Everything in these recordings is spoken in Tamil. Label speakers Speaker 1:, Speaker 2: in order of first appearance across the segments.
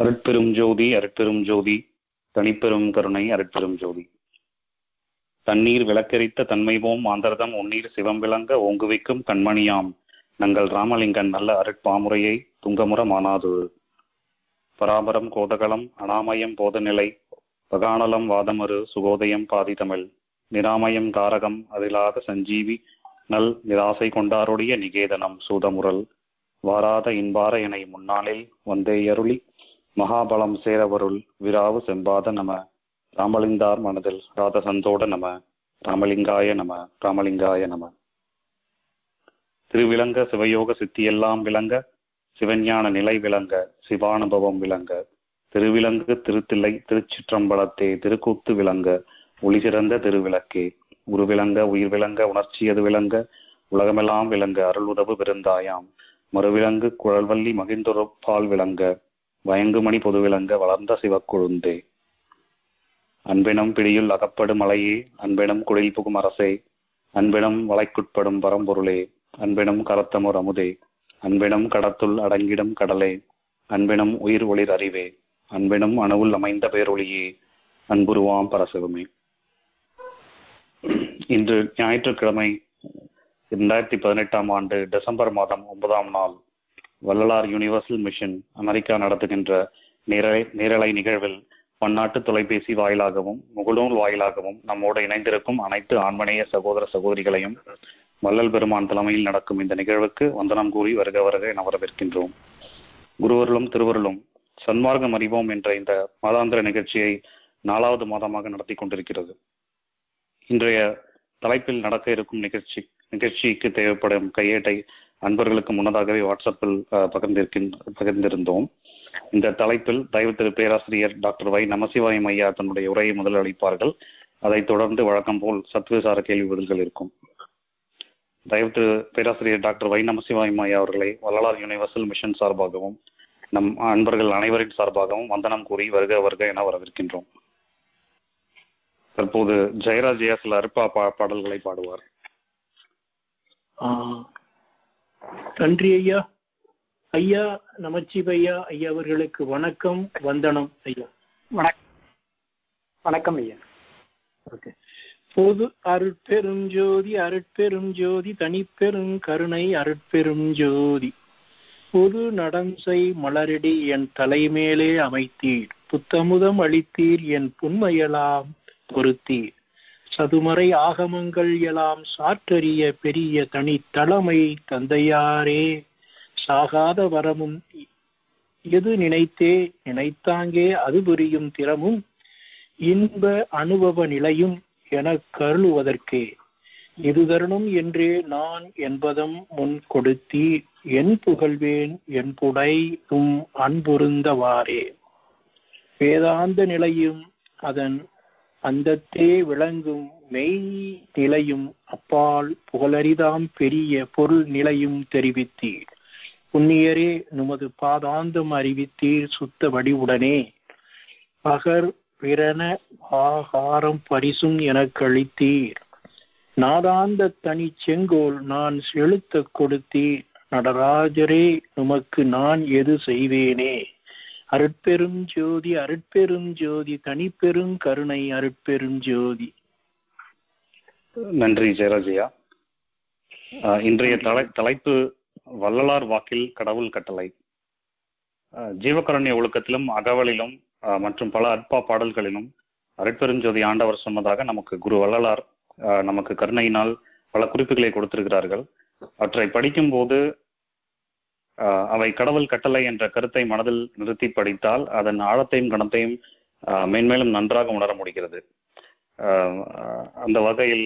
Speaker 1: அருட்பெரும் ஜோதி அருட்பெரும் ஜோதி தனிப்பெரும் கருணை அருட்பெரும் ஜோதி தண்ணீர் விளக்கரித்த தன்மைவோம் ஆந்தரதம் உன்னீர் சிவம் விளங்க ஓங்குவிக்கும் கண்மணியாம் நங்கள் ராமலிங்கன் நல்ல அருட்பாமுறையை துங்கமுற மானாது பராபரம் கோதகலம் அனாமயம் போதநிலை பகானலம் வாதமரு சுகோதயம் பாதிதமிழ் நிராமயம் தாரகம் அதிலாத சஞ்சீவி நல் நிராசை கொண்டாருடைய நிகேதனம் சூதமுரல் வாராத இன்பார என முன்னாளில் வந்தேயருளி மகாபலம் சேரவருள் விராவு செம்பாத நம ராமலிங்கார் மனதில் ராதசந்தோட நம ராமலிங்காய நம ராமலிங்காய நம திருவிளங்க சிவயோக சித்தியெல்லாம் விளங்க சிவஞான நிலை விளங்க சிவானுபவம் விளங்க திருவிலங்கு திருத்தில்லை திருச்சிற்றம்பலத்தே திருக்கூத்து விளங்க ஒளி சிறந்த திருவிளக்கே உருவிளங்க உயிர் விளங்க உணர்ச்சியது விளங்க உலகமெல்லாம் விளங்க அருளுதவு பெருந்தாயாம் மறுவிலங்கு குழல்வள்ளி மகிழ்ந்தொருப்பால் விளங்க வயங்குமணி பொது விளங்க வளர்ந்த சிவக்கொழுந்தே அன்பெனும் பிடியுள் அகப்படும் மலையே அன்பெனும் குடில் புகும் அரசே அன்பெனும் வளைக்குட்படும் பரம்பொருளே அன்பெனும் கரத்தமுர் அமுதே அன்பெனும் கடத்துள் அடங்கிடும் கடலே அன்பெனும் உயிர் ஒளிர் அறிவே அன்பெனும் அணுவுள் அமைந்த பேரொளியே அன்புருவாம் பரசிவமே இன்று ஞாயிற்றுக்கிழமை இரண்டாயிரத்தி பதினெட்டாம் ஆண்டு டிசம்பர் மாதம் ஒன்பதாம் நாள் வள்ளலார் யூனிவர்சல் மிஷன் அமெரிக்கா நடத்துகின்ற நேரலை நேரலை நிகழ்வில் பன்னாட்டு தொலைபேசி வாயிலாகவும் முகநூல் வாயிலாகவும் நம்மோடு இணைந்திருக்கும் அனைத்து ஆண்மனைய சகோதர சகோதரிகளையும் வள்ளல் பெருமான் தலைமையில் நடக்கும் இந்த நிகழ்வுக்கு வந்தனம் கூறி வருக வருக என வரவேற்கின்றோம் குருவருளும் திருவருளும் சன்மார்க்கம் அறிவோம் என்ற இந்த மாதாந்திர நிகழ்ச்சியை நாலாவது மாதமாக நடத்தி கொண்டிருக்கிறது இன்றைய தலைப்பில் நடக்க இருக்கும் நிகழ்ச்சி நிகழ்ச்சிக்கு தேவைப்படும் கையேட்டை அன்பர்களுக்கு முன்னதாகவே வாட்ஸ்அப்பில் பகிர்ந்திருக்கின் பகிர்ந்திருந்தோம் இந்த தலைப்பில் தயவு திரு பேராசிரியர் டாக்டர் வை நமசிவாயம் ஐயா தன்னுடைய உரையை முதல் அளிப்பார்கள் அதைத் தொடர்ந்து வழக்கம் போல் சத்விசார கேள்வி பதில்கள் இருக்கும் தயவு திரு பேராசிரியர் டாக்டர் வை நமசிவாயம் ஐயா அவர்களை வள்ளலார் யூனிவர்சல் மிஷன் சார்பாகவும் நம் அன்பர்கள் அனைவரின் சார்பாகவும் வந்தனம் கூறி வருக வருக என வரவேற்கின்றோம் தற்போது ஜெயராஜ் ஐயா சில அருப்பா பா பாடல்களை பாடுவார்
Speaker 2: நன்றி ஐயா ஐயா நமச்சிவையா ஐயா அவர்களுக்கு வணக்கம் வந்தனம் ஐயா
Speaker 3: வணக்கம் ஐயா
Speaker 2: ஓகே பொது அருட்பெரும் ஜோதி அருட்பெரும் ஜோதி தனிப்பெரும் கருணை அருட்பெரும் ஜோதி பொது நடம்சை மலரடி என் தலைமேலே அமைத்தீர் புத்தமுதம் அளித்தீர் என் புன்மையெல்லாம் பொருத்தீர் சதுமறை ஆகமங்கள் எல்லாம் சாற்றறிய பெரிய தனித்தலைமை தந்தையாரே சாகாத வரமும் எது நினைத்தே நினைத்தாங்கே அது புரியும் திறமும் இன்ப அனுபவ நிலையும் என கருளுவதற்கே இது தருணம் என்றே நான் என்பதம் முன் கொடுத்தி என் புகழ்வேன் என் புடை தும் அன்புருந்தவாறே வேதாந்த நிலையும் அதன் அந்தத்தே விளங்கும் மெய் நிலையும் அப்பால் புகழரிதாம் பெரிய பொருள் நிலையும் தெரிவித்தீர் புண்ணியரே நுமது பாதாந்தம் அறிவித்தீர் சுத்த வடிவுடனே பகர் பிறன ஆகாரம் பரிசும் எனக் அளித்தீர் நாதாந்த தனி செங்கோல் நான் செலுத்த கொடுத்தீர் நடராஜரே உமக்கு நான் எது செய்வேனே அருட்பெரும் ஜோதி அருட்பெரும் ஜோதி தனிப்பெரும் கருணை அருட்பெரும் ஜோதி
Speaker 1: நன்றி ஜெயராஜையா இன்றைய தலை தலைப்பு வள்ளலார் வாக்கில் கடவுள் கட்டளை ஜீவகரண்ய ஒழுக்கத்திலும் அகவலிலும் மற்றும் பல அற்பா பாடல்களிலும் அருட்பெருஞ்சோதி ஆண்டவர் சொன்னதாக நமக்கு குரு வள்ளலார் நமக்கு கருணையினால் பல குறிப்புகளை கொடுத்திருக்கிறார்கள் அவற்றை படிக்கும் போது அவை கடவுள் கட்டளை என்ற கருத்தை மனதில் நிறுத்தி படித்தால் அதன் ஆழத்தையும் கணத்தையும் மேன்மேலும் நன்றாக உணர முடிகிறது அந்த வகையில்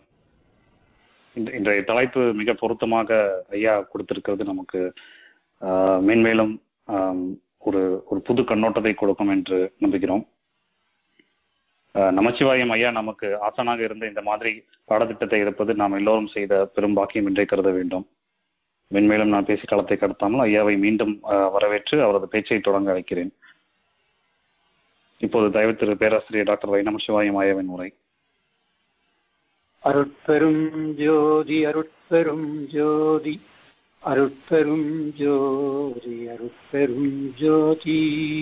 Speaker 1: இன்றைய தலைப்பு மிக பொருத்தமாக ஐயா கொடுத்திருக்கிறது நமக்கு மேன்மேலும் ஒரு ஒரு புது கண்ணோட்டத்தை கொடுக்கும் என்று நம்புகிறோம் நமச்சிவாயம் ஐயா நமக்கு ஆசனாக இருந்த இந்த மாதிரி பாடத்திட்டத்தை இருப்பது நாம் எல்லோரும் செய்த பெரும் பாக்கியம் என்றே கருத வேண்டும் மென்மேலும் நான் பேசி களத்தை கடத்தாமல் ஐயாவை மீண்டும் வரவேற்று அவரது பேச்சை தொடங்க வைக்கிறேன் இப்போது தயவு திரு பேராசிரியர் டாக்டர் வை நமசிவாயம் ஐயாவின் உரை
Speaker 3: அருட்பெரும் ஜோதி அருட்பெரும் ஜோதி
Speaker 2: அருட்பெரும் ஜோதி அருட்பெரும் ஜோதி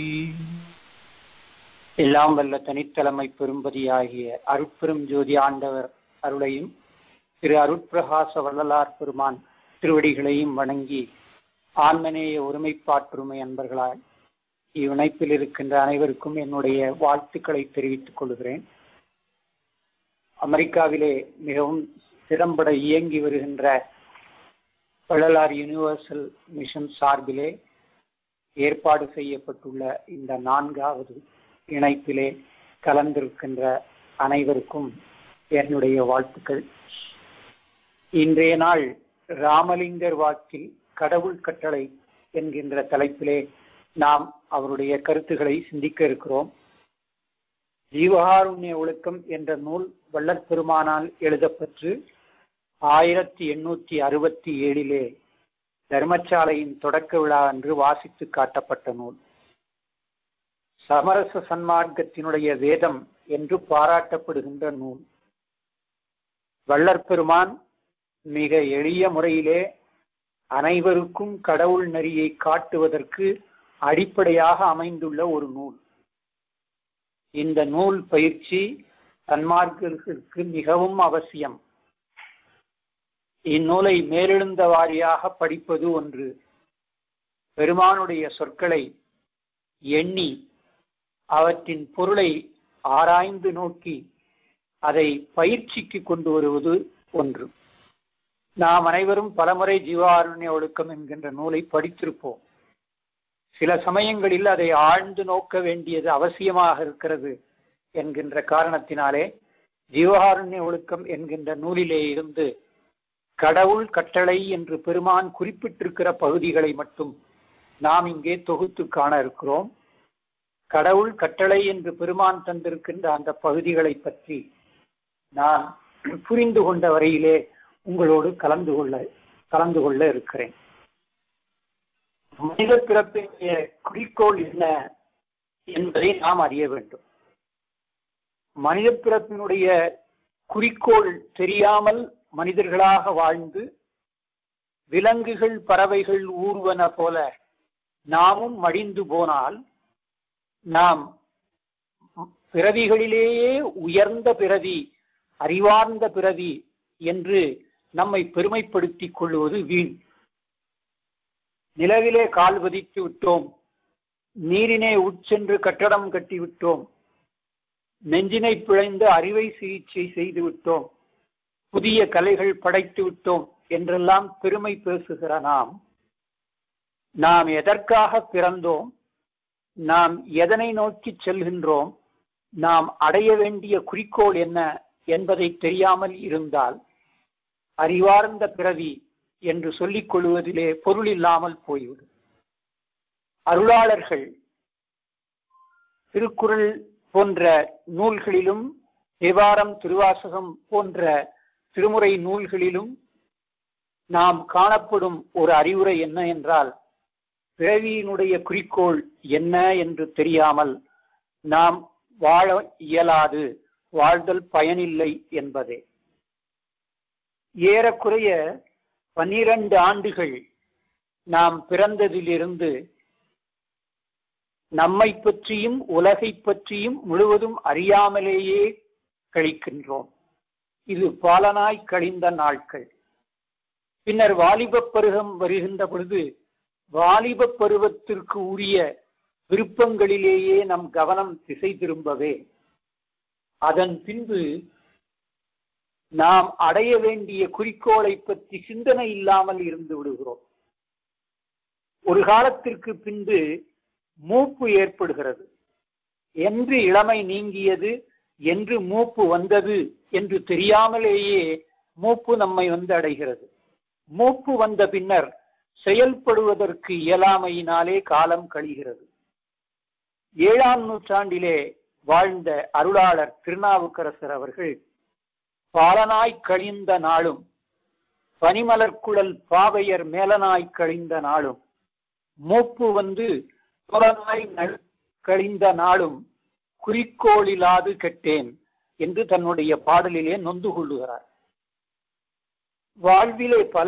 Speaker 2: எல்லாம் வல்ல தனித்தலைமை பெரும்பதியாகிய அருட்பெரும் ஜோதி ஆண்டவர் அருளையும் திரு அருட்பிரகாச வள்ளலார் பெருமான் திருவடிகளையும் வணங்கி ஆன்மநேய ஒருமைப்பாற்றுமை அன்பர்களாய் இவ்விணைப்பில் இருக்கின்ற அனைவருக்கும் என்னுடைய வாழ்த்துக்களை தெரிவித்துக் கொள்கிறேன் அமெரிக்காவிலே மிகவும் திறம்பட இயங்கி வருகின்ற வள்ளலார் யூனிவர்சல் மிஷன் சார்பிலே ஏற்பாடு செய்யப்பட்டுள்ள இந்த நான்காவது இணைப்பிலே கலந்திருக்கின்ற அனைவருக்கும் என்னுடைய வாழ்த்துக்கள் இன்றைய நாள் ராமலிங்கர் வாக்கில் கடவுள் கட்டளை என்கின்ற தலைப்பிலே நாம் அவருடைய கருத்துக்களை சிந்திக்க இருக்கிறோம் ஜீவகாருண்ய ஒழுக்கம் என்ற நூல் வள்ளற் பெருமானால் எழுதப்பெற்று ஆயிரத்தி எண்ணூற்றி அறுபத்தி ஏழிலே தர்மசாலையின் தொடக்க விழா அன்று வாசித்து காட்டப்பட்ட நூல் சமரச சன்மார்க்கத்தினுடைய வேதம் என்று பாராட்டப்படுகின்ற நூல் வள்ளற்பெருமான் மிக எளிய முறையிலே அனைவருக்கும் கடவுள் நெறியை காட்டுவதற்கு அடிப்படையாக அமைந்துள்ள ஒரு நூல் இந்த நூல் பயிற்சி தன்மார்களுக்கு மிகவும் அவசியம் இந்நூலை மேலெழுந்த வாரியாக படிப்பது ஒன்று பெருமானுடைய சொற்களை எண்ணி அவற்றின் பொருளை ஆராய்ந்து நோக்கி அதை பயிற்சிக்கு கொண்டு வருவது ஒன்று நாம் அனைவரும் பலமுறை ஜீவாருண்ய ஒழுக்கம் என்கின்ற நூலை படித்திருப்போம் சில சமயங்களில் அதை ஆழ்ந்து நோக்க வேண்டியது அவசியமாக இருக்கிறது என்கின்ற காரணத்தினாலே ஜீவகாருண்ய ஒழுக்கம் என்கின்ற நூலிலே இருந்து கடவுள் கட்டளை என்று பெருமான் குறிப்பிட்டிருக்கிற பகுதிகளை மட்டும் நாம் இங்கே தொகுத்து காண இருக்கிறோம் கடவுள் கட்டளை என்று பெருமான் தந்திருக்கின்ற அந்த பகுதிகளை பற்றி நான் புரிந்து கொண்ட வரையிலே உங்களோடு கலந்து கொள்ள கலந்து கொள்ள இருக்கிறேன் மனித பிறப்பினுடைய குறிக்கோள் என்ன என்பதை நாம் அறிய வேண்டும் மனித பிறப்பினுடைய குறிக்கோள் தெரியாமல் மனிதர்களாக வாழ்ந்து விலங்குகள் பறவைகள் ஊர்வன போல நாமும் மடிந்து போனால் நாம் பிறவிகளிலேயே உயர்ந்த பிறவி அறிவார்ந்த பிறவி என்று நம்மை பெருமைப்படுத்திக் கொள்வது வீண் நிலவிலே கால் பதித்து விட்டோம் நீரினே உட்சென்று கட்டடம் கட்டிவிட்டோம் நெஞ்சினை பிழைந்து அறிவை சிகிச்சை செய்து விட்டோம் புதிய கலைகள் படைத்து விட்டோம் என்றெல்லாம் பெருமை பேசுகிற நாம் நாம் எதற்காக பிறந்தோம் நாம் எதனை நோக்கி செல்கின்றோம் நாம் அடைய வேண்டிய குறிக்கோள் என்ன என்பதை தெரியாமல் இருந்தால் அறிவார்ந்த பிறவி என்று சொல்லிக் கொள்வதிலே பொருள் இல்லாமல் போய்விடும் அருளாளர்கள் திருக்குறள் போன்ற நூல்களிலும் தேவாரம் திருவாசகம் போன்ற திருமுறை நூல்களிலும் நாம் காணப்படும் ஒரு அறிவுரை என்ன என்றால் பிறவியினுடைய குறிக்கோள் என்ன என்று தெரியாமல் நாம் வாழ இயலாது வாழ்தல் பயனில்லை என்பதே ஏறக்குறைய பன்னிரண்டு ஆண்டுகள் நாம் பிறந்ததிலிருந்து நம்மை பற்றியும் உலகை பற்றியும் முழுவதும் அறியாமலேயே கழிக்கின்றோம் இது பாலனாய் கழிந்த நாட்கள் பின்னர் வாலிப பருவம் வருகின்ற பொழுது வாலிப பருவத்திற்கு உரிய விருப்பங்களிலேயே நம் கவனம் திசை திரும்பவே அதன் பின்பு நாம் அடைய வேண்டிய குறிக்கோளை பற்றி சிந்தனை இல்லாமல் இருந்து விடுகிறோம் ஒரு காலத்திற்கு பின்பு மூப்பு ஏற்படுகிறது என்று இளமை நீங்கியது என்று மூப்பு வந்தது என்று தெரியாமலேயே மூப்பு நம்மை வந்து அடைகிறது மூப்பு வந்த பின்னர் செயல்படுவதற்கு இயலாமையினாலே காலம் கழிகிறது ஏழாம் நூற்றாண்டிலே வாழ்ந்த அருளாளர் திருநாவுக்கரசர் அவர்கள் பாலனாய் கழிந்த நாளும் பனிமலர்குழல் பாவையர் மேலனாய் கழிந்த நாளும் மூப்பு வந்து புலனாய் கழிந்த நாளும் குறிக்கோளிலாது கெட்டேன் என்று தன்னுடைய பாடலிலே நொந்து கொள்ளுகிறார் வாழ்விலே பலர்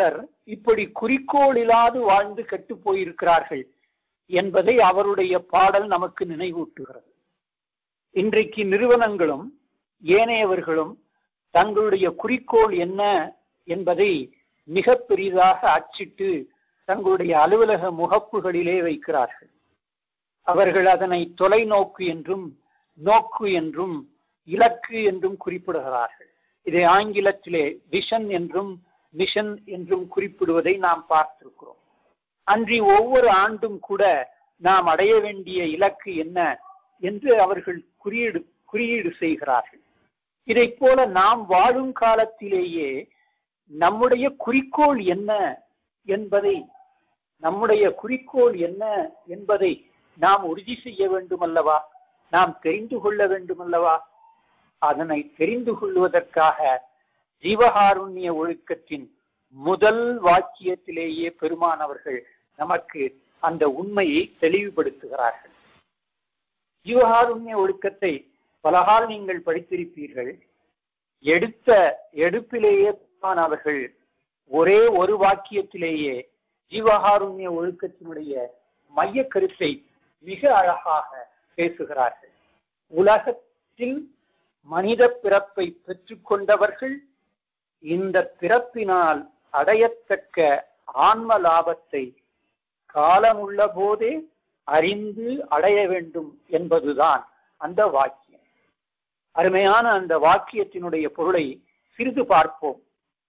Speaker 2: இப்படி குறிக்கோள் இல்லாது வாழ்ந்து கெட்டு போயிருக்கிறார்கள் என்பதை அவருடைய பாடல் நமக்கு நினைவூட்டுகிறது இன்றைக்கு நிறுவனங்களும் ஏனையவர்களும் தங்களுடைய குறிக்கோள் என்ன என்பதை மிக பெரிதாக அச்சிட்டு தங்களுடைய அலுவலக முகப்புகளிலே வைக்கிறார்கள் அவர்கள் அதனை தொலைநோக்கு என்றும் நோக்கு என்றும் இலக்கு என்றும் குறிப்பிடுகிறார்கள் இதை ஆங்கிலத்திலே விஷன் என்றும் மிஷன் என்றும் குறிப்பிடுவதை நாம் பார்த்திருக்கிறோம் அன்றி ஒவ்வொரு ஆண்டும் கூட நாம் அடைய வேண்டிய இலக்கு என்ன என்று அவர்கள் குறியீடு குறியீடு செய்கிறார்கள் இதை போல நாம் வாழும் காலத்திலேயே நம்முடைய குறிக்கோள் என்ன என்பதை நம்முடைய குறிக்கோள் என்ன என்பதை நாம் உறுதி செய்ய வேண்டும் அல்லவா நாம் தெரிந்து கொள்ள வேண்டும் அல்லவா அதனை தெரிந்து கொள்வதற்காக ஜீவகாருண்ய ஒழுக்கத்தின் முதல் வாக்கியத்திலேயே பெருமானவர்கள் நமக்கு அந்த உண்மையை தெளிவுபடுத்துகிறார்கள் ஜீவகாருண்ய ஒழுக்கத்தை பலகால் நீங்கள் படித்திருப்பீர்கள் எடுத்த எடுப்பிலேயே பெருமான் அவர்கள் ஒரே ஒரு வாக்கியத்திலேயே ஜீவகாருண்ய ஒழுக்கத்தினுடைய மைய கருத்தை மிக அழகாக பேசுகிறார்கள் உலகத்தில் மனித பிறப்பை பெற்றுக்கொண்டவர்கள் இந்த பிறப்பினால் அடையத்தக்க ஆன்ம லாபத்தை காலமுள்ள போதே அறிந்து அடைய வேண்டும் என்பதுதான் அந்த வாக்கியம் அருமையான அந்த வாக்கியத்தினுடைய பொருளை சிறிது பார்ப்போம்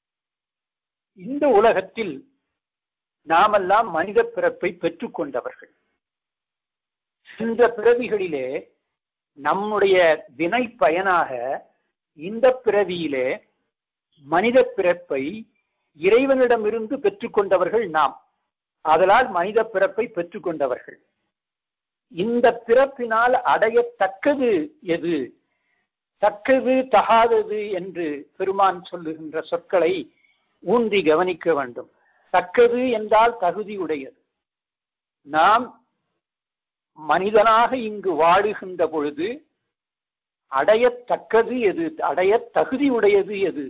Speaker 2: இந்த உலகத்தில் நாமெல்லாம் மனித பிறப்பை பெற்றுக்கொண்டவர்கள் சென்ற பிறவிகளிலே நம்முடைய வினை பயனாக இந்த பிறவியிலே மனித பிறப்பை இறைவனிடமிருந்து பெற்றுக்கொண்டவர்கள் நாம் அதனால் மனித பிறப்பை பெற்றுக்கொண்டவர்கள் இந்த பிறப்பினால் அடையத்தக்கது எது தக்கது தகாதது என்று பெருமான் சொல்லுகின்ற சொற்களை ஊன்றி கவனிக்க வேண்டும் தக்கது என்றால் தகுதி உடையது நாம் மனிதனாக இங்கு வாழுகின்ற பொழுது அடையத்தக்கது எது அடைய தகுதி உடையது எது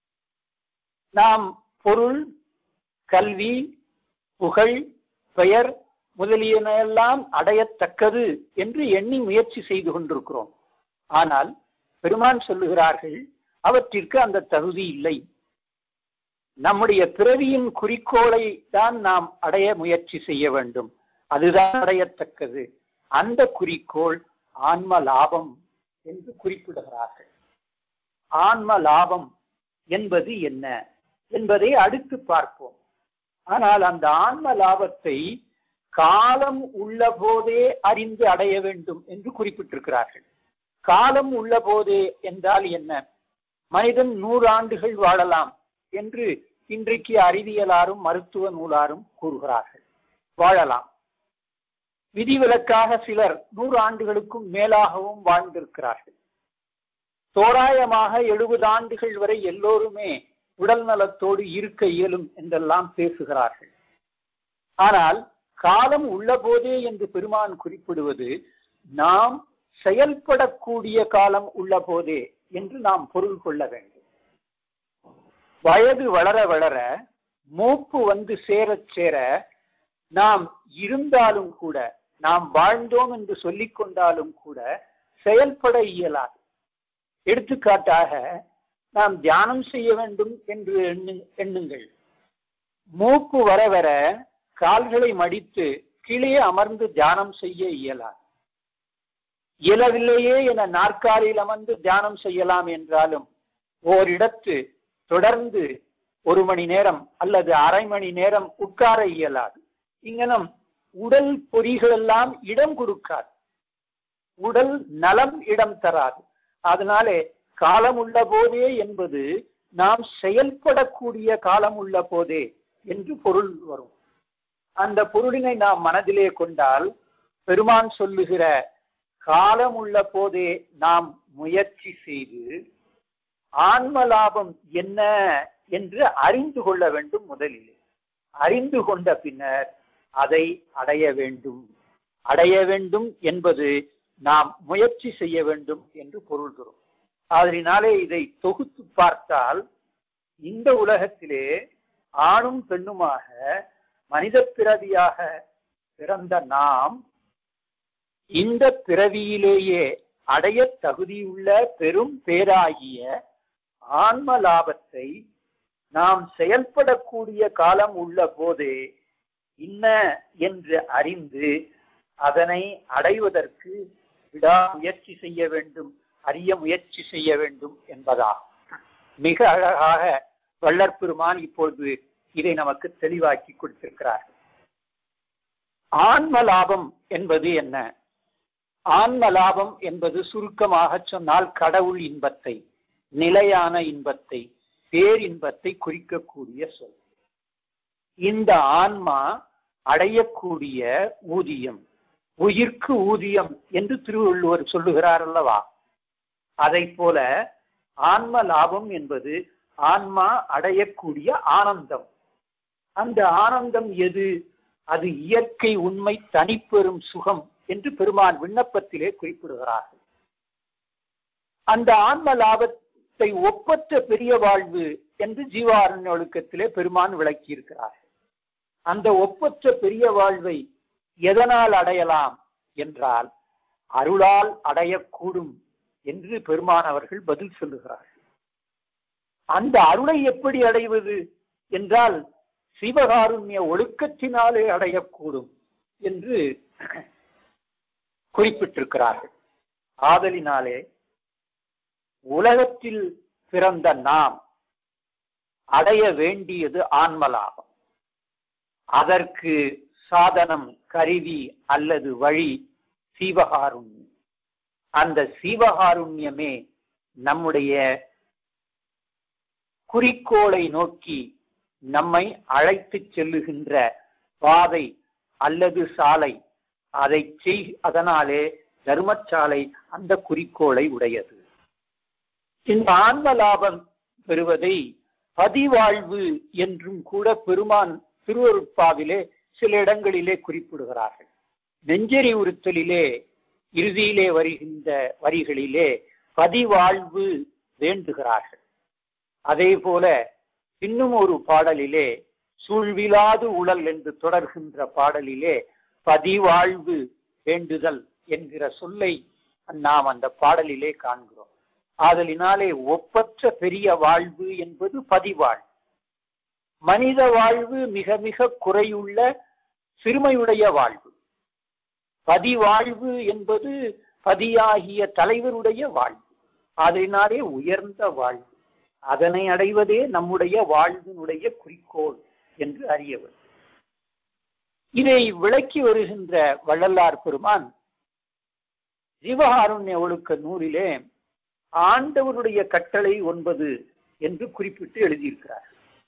Speaker 2: நாம் பொருள் கல்வி புகழ் பெயர் முதலியனையெல்லாம் அடையத்தக்கது என்று எண்ணி முயற்சி செய்து கொண்டிருக்கிறோம் ஆனால் பெருமான் சொல்லுகிறார்கள் அவற்றிற்கு அந்த தகுதி இல்லை நம்முடைய பிறவியின் குறிக்கோளை தான் நாம் அடைய முயற்சி செய்ய வேண்டும் அதுதான் அடையத்தக்கது அந்த குறிக்கோள் ஆன்ம லாபம் என்று குறிப்பிடுகிறார்கள் ஆன்ம லாபம் என்பது என்ன என்பதை அடுத்து பார்ப்போம் ஆனால் அந்த ஆன்ம லாபத்தை காலம் உள்ள போதே அறிந்து அடைய வேண்டும் என்று குறிப்பிட்டிருக்கிறார்கள் காலம் உள்ள போதே என்றால் என்ன மனிதன் நூறு ஆண்டுகள் வாழலாம் என்று இன்றைக்கு அறிவியலாரும் மருத்துவ நூலாரும் கூறுகிறார்கள் வாழலாம் விதிவிலக்காக சிலர் நூறு ஆண்டுகளுக்கும் மேலாகவும் வாழ்ந்திருக்கிறார்கள் தோராயமாக எழுபது ஆண்டுகள் வரை எல்லோருமே உடல் நலத்தோடு இருக்க இயலும் என்றெல்லாம் பேசுகிறார்கள் ஆனால் காலம் உள்ள போதே என்று பெருமான் குறிப்பிடுவது நாம் செயல்படக்கூடிய காலம் உள்ள போதே என்று நாம் பொருள் கொள்ள வேண்டும் வயது வளர வளர மூப்பு வந்து சேரச் சேர நாம் இருந்தாலும் கூட நாம் வாழ்ந்தோம் என்று சொல்லிக் கொண்டாலும் கூட செயல்பட இயலாது எடுத்துக்காட்டாக நாம் தியானம் செய்ய வேண்டும் என்று எண்ணு எண்ணுங்கள் மூப்பு வர வர கால்களை மடித்து கீழே அமர்ந்து தியானம் செய்ய இயலாது இயலவில்லையே என நாற்காலியில் அமர்ந்து தியானம் செய்யலாம் என்றாலும் ஓரிடத்து தொடர்ந்து ஒரு மணி நேரம் அல்லது அரை மணி நேரம் உட்கார இயலாது இங்கனம் உடல் பொறிகள் எல்லாம் இடம் கொடுக்காது உடல் நலம் இடம் தராது அதனாலே காலம் உள்ள போதே என்பது நாம் செயல்படக்கூடிய காலம் உள்ள போதே என்று பொருள் வரும் அந்த பொருளினை நாம் மனதிலே கொண்டால் பெருமான் சொல்லுகிற காலம் உள்ள போதே நாம் முயற்சி செய்து ஆன்ம லாபம் என்ன என்று அறிந்து கொள்ள வேண்டும் முதலில் அறிந்து கொண்ட பின்னர் அதை அடைய வேண்டும் அடைய வேண்டும் என்பது நாம் முயற்சி செய்ய வேண்டும் என்று பொருள் தரும் அதனாலே இதை தொகுத்து பார்த்தால் இந்த உலகத்திலே ஆணும் பெண்ணுமாக மனித பிறவியாக பிறந்த நாம் இந்த பிறவியிலேயே அடைய தகுதியுள்ள பெரும் பேராகிய ஆன்ம லாபத்தை நாம் செயல்படக்கூடிய காலம் உள்ள போதே இன்ன என்று அறிந்து அதனை அடைவதற்கு விடாமுயற்சி செய்ய வேண்டும் அறிய முயற்சி செய்ய வேண்டும் என்பதாகும் மிக அழகாக வள்ளற்பெருமான் இப்பொழுது இதை நமக்கு தெளிவாக்கி கொடுத்திருக்கிறார் ஆன்ம லாபம் என்பது என்ன ஆன்ம லாபம் என்பது சுருக்கமாக சொன்னால் கடவுள் இன்பத்தை நிலையான இன்பத்தை பேரின்பத்தை குறிக்கக்கூடிய சொல் இந்த ஆன்மா அடையக்கூடிய ஊதியம் உயிர்க்கு ஊதியம் என்று திருவள்ளுவர் சொல்லுகிறார் அல்லவா அதை போல ஆன்ம லாபம் என்பது ஆன்மா அடையக்கூடிய ஆனந்தம் அந்த ஆனந்தம் எது அது இயற்கை உண்மை தனிப்பெரும் சுகம் என்று பெருமான் விண்ணப்பத்திலே குறிப்பிடுகிறார்கள் அந்த ஆன்ம லாபத்தை ஒப்பற்ற பெரிய வாழ்வு என்று ஜீவாரண்ய ஒழுக்கத்திலே பெருமான் விளக்கி இருக்கிறார்கள் அந்த ஒப்பற்ற பெரிய வாழ்வை எதனால் அடையலாம் என்றால் அருளால் அடையக்கூடும் என்று பெருமான் அவர்கள் பதில் சொல்லுகிறார்கள் அந்த அருளை எப்படி அடைவது என்றால் சிவகாருண்ய ஒழுக்கத்தினாலே அடையக்கூடும் என்று குறிப்பிட்டிருக்கிறார்கள் ஆதலினாலே உலகத்தில் பிறந்த நாம் அடைய வேண்டியது ஆன்மலாபம் அதற்கு சாதனம் கருவி அல்லது வழி சீவகாருண்யம் அந்த சீவகாருண்யமே நம்முடைய குறிக்கோளை நோக்கி நம்மை அழைத்து செல்லுகின்ற பாதை அல்லது சாலை அதை செய் அதனாலே தர்மச்சாலை அந்த குறிக்கோளை உடையது இந்த ஆன்ம லாபம் பெறுவதை பதிவாழ்வு என்றும் கூட பெருமான் திருவருட்பாவிலே சில இடங்களிலே குறிப்பிடுகிறார்கள் நெஞ்சரி உறுத்தலிலே இறுதியிலே வருகின்ற வரிகளிலே பதிவாழ்வு வேண்டுகிறார்கள் அதே போல இன்னும் ஒரு பாடலிலே சூழ்விலாது உழல் என்று தொடர்கின்ற பாடலிலே பதிவாழ்வு வேண்டுதல் என்கிற சொல்லை நாம் அந்த பாடலிலே காண்கிறோம் ஆதலினாலே ஒப்பற்ற பெரிய வாழ்வு என்பது பதிவாழ்வு மனித வாழ்வு மிக மிக குறையுள்ள சிறுமையுடைய வாழ்வு பதிவாழ்வு என்பது பதியாகிய தலைவருடைய வாழ்வு அதனாலே உயர்ந்த வாழ்வு அதனை அடைவதே நம்முடைய வாழ்வினுடைய குறிக்கோள் என்று அறியவர் இதை விளக்கி வருகின்ற வள்ளலார் பெருமான் ஜீவகாருண்ய ஒழுக்க நூலிலே ஆண்டவருடைய கட்டளை ஒன்பது என்று குறிப்பிட்டு எழுதியிருக்கிறார்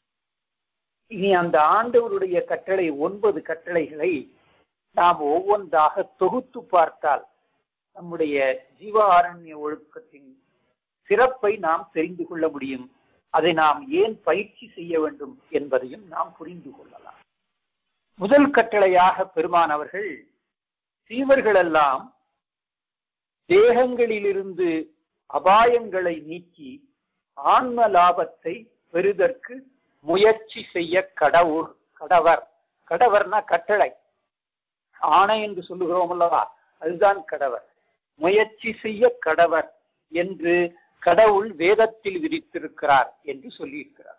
Speaker 2: இனி அந்த ஆண்டவருடைய கட்டளை ஒன்பது கட்டளைகளை நாம் ஒவ்வொன்றாக தொகுத்து பார்த்தால் நம்முடைய ஜீவாரண்ய ஒழுக்கத்தின் சிறப்பை நாம் தெரிந்து கொள்ள முடியும் அதை நாம் ஏன் பயிற்சி செய்ய வேண்டும் என்பதையும் நாம் புரிந்து கொள்ளலாம் முதல் கட்டளையாக பெருமான் அவர்கள் சீவர்களெல்லாம் தேகங்களிலிருந்து அபாயங்களை நீக்கி ஆன்ம லாபத்தை பெறுதற்கு முயற்சி செய்ய கடவுள் கடவர் கடவர்னா கட்டளை ஆணை என்று சொல்லுகிறோம் அல்லவா அதுதான் கடவர் முயற்சி செய்ய கடவர் என்று கடவுள் வேதத்தில் விதித்திருக்கிறார் என்று சொல்லியிருக்கிறார்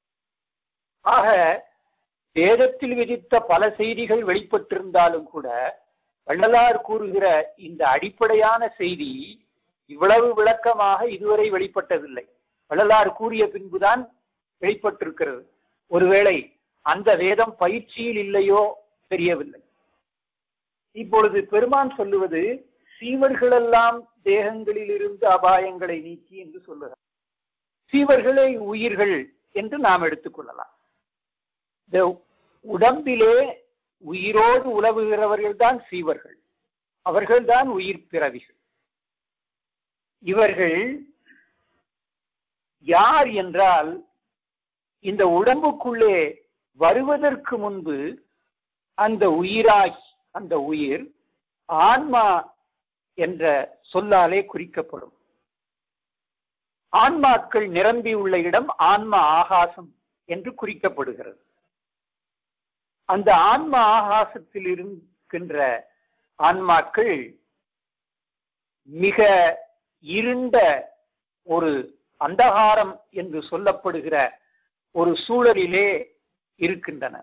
Speaker 2: ஆக வேதத்தில் விதித்த பல செய்திகள் வெளிப்பட்டிருந்தாலும் கூட வள்ளலார் கூறுகிற இந்த அடிப்படையான செய்தி இவ்வளவு விளக்கமாக இதுவரை வெளிப்பட்டதில்லை வள்ளலார் கூறிய பின்புதான் வெளிப்பட்டிருக்கிறது ஒருவேளை அந்த வேதம் பயிற்சியில் இல்லையோ தெரியவில்லை இப்பொழுது பெருமான் சொல்லுவது சீவர்களெல்லாம் தேகங்களில் இருந்து அபாயங்களை நீக்கி என்று சொல்லுகிறார் சீவர்களை உயிர்கள் என்று நாம் எடுத்துக்கொள்ளலாம் இந்த உடம்பிலே உயிரோடு உலவுகிறவர்கள் தான் சீவர்கள் அவர்கள்தான் உயிர் பிறவிகள் இவர்கள் யார் என்றால் இந்த உடம்புக்குள்ளே வருவதற்கு முன்பு அந்த உயிராய் அந்த உயிர் ஆன்மா என்ற சொல்லாலே குறிக்கப்படும் ஆன்மாக்கள் நிரம்பியுள்ள இடம் ஆன்மா ஆகாசம் என்று குறிக்கப்படுகிறது அந்த ஆன்ம ஆகாசத்தில் இருக்கின்ற ஆன்மாக்கள் மிக இருண்ட ஒரு அந்தகாரம் என்று சொல்லப்படுகிற ஒரு சூழலிலே இருக்கின்றன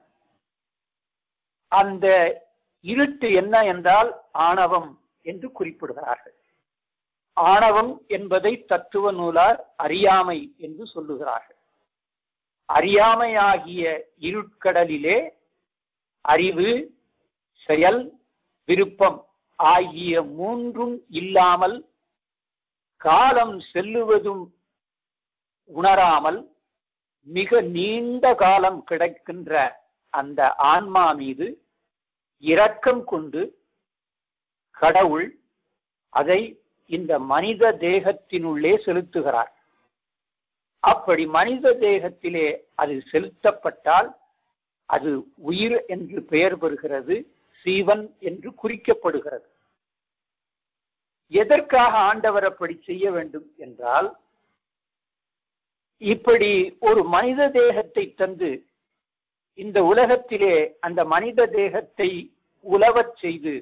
Speaker 2: அந்த இருட்டு என்ன என்றால் ஆணவம் என்று குறிப்பிடுகிறார்கள் ஆணவம் என்பதை தத்துவ நூலார் அறியாமை என்று சொல்லுகிறார்கள் அறியாமையாகிய இருட்கடலிலே அறிவு செயல் விருப்பம் ஆகிய மூன்றும் இல்லாமல் காலம் செல்லுவதும் உணராமல் மிக நீண்ட காலம் கிடைக்கின்ற அந்த ஆன்மா மீது இரக்கம் கொண்டு கடவுள் அதை இந்த மனித தேகத்தினுள்ளே செலுத்துகிறார் அப்படி மனித தேகத்திலே அது செலுத்தப்பட்டால் அது உயிர் என்று பெயர் பெறுகிறது சீவன் என்று குறிக்கப்படுகிறது எதற்காக ஆண்டவர் அப்படி செய்ய வேண்டும் என்றால் இப்படி ஒரு மனித தேகத்தை தந்து இந்த உலகத்திலே அந்த மனித தேகத்தை உலவச் செய்து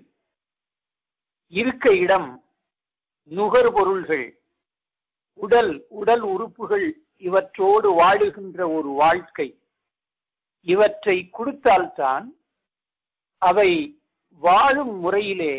Speaker 2: இருக்க இடம் நுகர்பொருள்கள் உடல் உடல் உறுப்புகள் இவற்றோடு வாழுகின்ற ஒரு வாழ்க்கை இவற்றை கொடுத்தால்தான் அவை வாழும் முறையிலே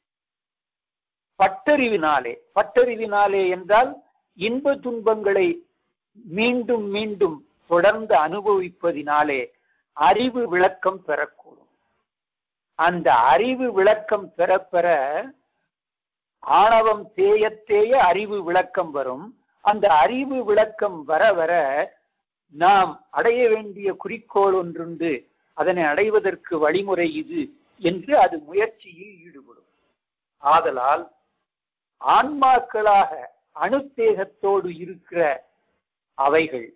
Speaker 2: பட்டறிவினாலே பட்டறிவினாலே என்றால் இன்ப துன்பங்களை மீண்டும் மீண்டும் தொடர்ந்து அனுபவிப்பதினாலே அறிவு விளக்கம் பெறக்கூடும் அந்த அறிவு விளக்கம் பெற பெற ஆணவம் தேய தேய அறிவு விளக்கம் வரும் அந்த அறிவு விளக்கம் வர வர நாம் அடைய வேண்டிய குறிக்கோள் ஒன்றுண்டு அதனை அடைவதற்கு வழிமுறை இது என்று அது முயற்சியில் ஈடுபடும் ஆதலால் ஆன்மாக்களாக அணுத்தேகத்தோடு இருக்கிற அவைகள்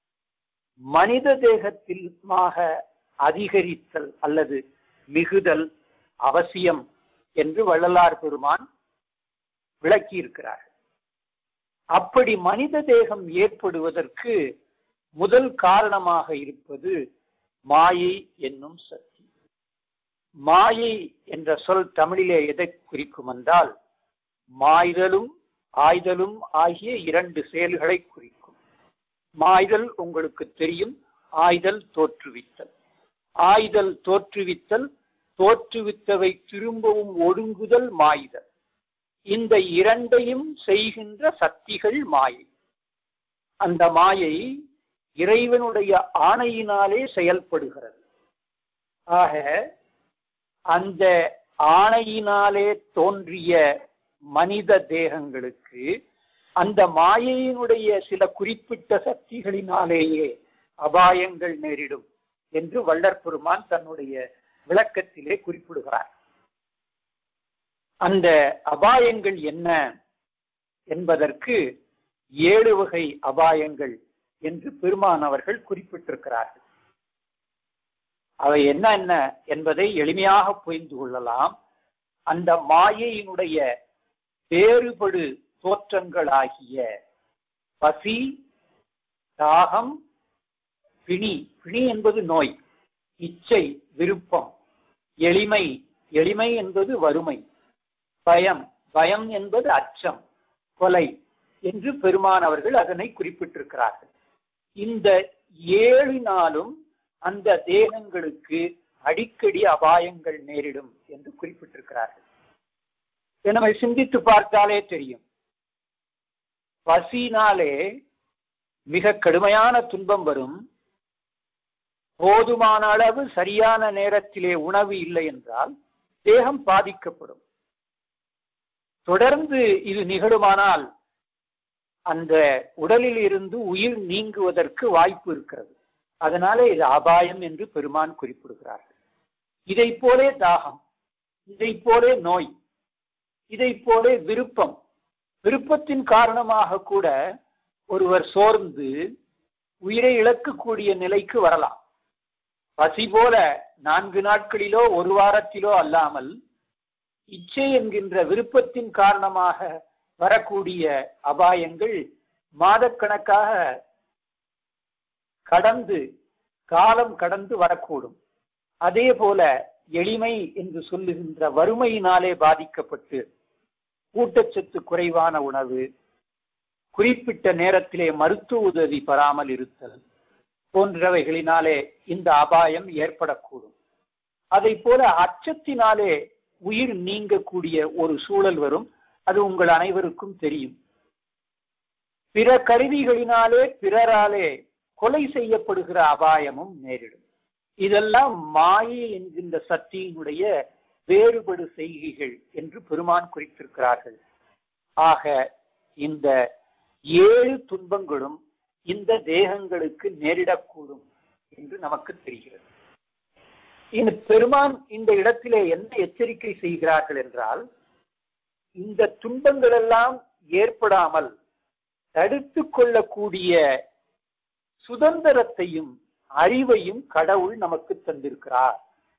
Speaker 2: மனித தேகத்திலுமாக அதிகரித்தல் அல்லது மிகுதல் அவசியம் என்று வள்ளலார் பெருமான் விளக்கியிருக்கிறார் அப்படி மனித தேகம் ஏற்படுவதற்கு முதல் காரணமாக இருப்பது மாயை என்னும் சக்தி மாயை என்ற சொல் தமிழிலே எதை குறிக்கும் என்றால் மாய்தலும் ஆய்தலும் ஆகிய இரண்டு செயல்களை குறிக்கும் மாய்தல் உங்களுக்கு தெரியும் ஆய்தல் தோற்றுவித்தல் ஆய்தல் தோற்றுவித்தல் தோற்றுவித்தவை திரும்பவும் ஒடுங்குதல் மாய்தல் இந்த இரண்டையும் செய்கின்ற சக்திகள் மாயை அந்த மாயை இறைவனுடைய ஆணையினாலே செயல்படுகிறது ஆக அந்த ஆணையினாலே தோன்றிய மனித தேகங்களுக்கு அந்த மாயையினுடைய சில குறிப்பிட்ட சக்திகளினாலேயே அபாயங்கள் நேரிடும் என்று வள்ளற் பெருமான் தன்னுடைய விளக்கத்திலே குறிப்பிடுகிறார் அந்த அபாயங்கள் என்ன என்பதற்கு ஏழு வகை அபாயங்கள் என்று பெருமான் அவர்கள் குறிப்பிட்டிருக்கிறார்கள் அவை என்ன என்ன என்பதை எளிமையாக புரிந்து கொள்ளலாம் அந்த மாயையினுடைய வேறுபடு தோற்றங்களாகிய பசி தாகம் பிணி பிணி என்பது நோய் இச்சை விருப்பம் எளிமை எளிமை என்பது வறுமை பயம் பயம் என்பது அச்சம் கொலை என்று பெருமான் அவர்கள் அதனை குறிப்பிட்டிருக்கிறார்கள் இந்த ஏழு நாளும் அந்த தேகங்களுக்கு அடிக்கடி அபாயங்கள் நேரிடும் என்று குறிப்பிட்டிருக்கிறார்கள் இதை நம்ம சிந்தித்து பார்த்தாலே தெரியும் பசினாலே மிக கடுமையான துன்பம் வரும் போதுமான அளவு சரியான நேரத்திலே உணவு இல்லை என்றால் தேகம் பாதிக்கப்படும் தொடர்ந்து இது நிகழுமானால் அந்த உடலில் இருந்து உயிர் நீங்குவதற்கு வாய்ப்பு இருக்கிறது அதனாலே இது அபாயம் என்று பெருமான் குறிப்பிடுகிறார்கள் இதை போலே தாகம் இதை போலே நோய் இதை போலே விருப்பம் விருப்பத்தின் காரணமாக கூட ஒருவர் சோர்ந்து உயிரை இழக்கக்கூடிய நிலைக்கு வரலாம் பசி போல நான்கு நாட்களிலோ ஒரு வாரத்திலோ அல்லாமல் இச்சை என்கின்ற விருப்பத்தின் காரணமாக வரக்கூடிய அபாயங்கள் மாதக்கணக்காக கடந்து காலம் கடந்து வரக்கூடும் அதே போல எளிமை என்று சொல்லுகின்ற வறுமையினாலே பாதிக்கப்பட்டு ஊட்டச்சத்து குறைவான உணவு குறிப்பிட்ட நேரத்திலே மருத்துவ உதவி பெறாமல் இருத்தல் போன்றவைகளினாலே இந்த அபாயம் ஏற்படக்கூடும் அதை போல அச்சத்தினாலே உயிர் நீங்கக்கூடிய ஒரு சூழல் வரும் அது உங்கள் அனைவருக்கும் தெரியும் பிற கருவிகளினாலே பிறராலே கொலை செய்யப்படுகிற அபாயமும் நேரிடும் இதெல்லாம் மாயை என்கின்ற சக்தியினுடைய வேறுபடு செய்கைகள் என்று பெருமான் குறித்திருக்கிறார்கள் ஆக இந்த ஏழு துன்பங்களும் இந்த தேகங்களுக்கு நேரிடக்கூடும் என்று நமக்கு தெரிகிறது இந்த பெருமான் இந்த இடத்திலே என்ன எச்சரிக்கை செய்கிறார்கள் என்றால் இந்த துன்பங்கள் எல்லாம் ஏற்படாமல் தடுத்து கொள்ளக்கூடிய சுதந்திரத்தையும் அறிவையும் கடவுள் நமக்கு தந்திருக்கிறார்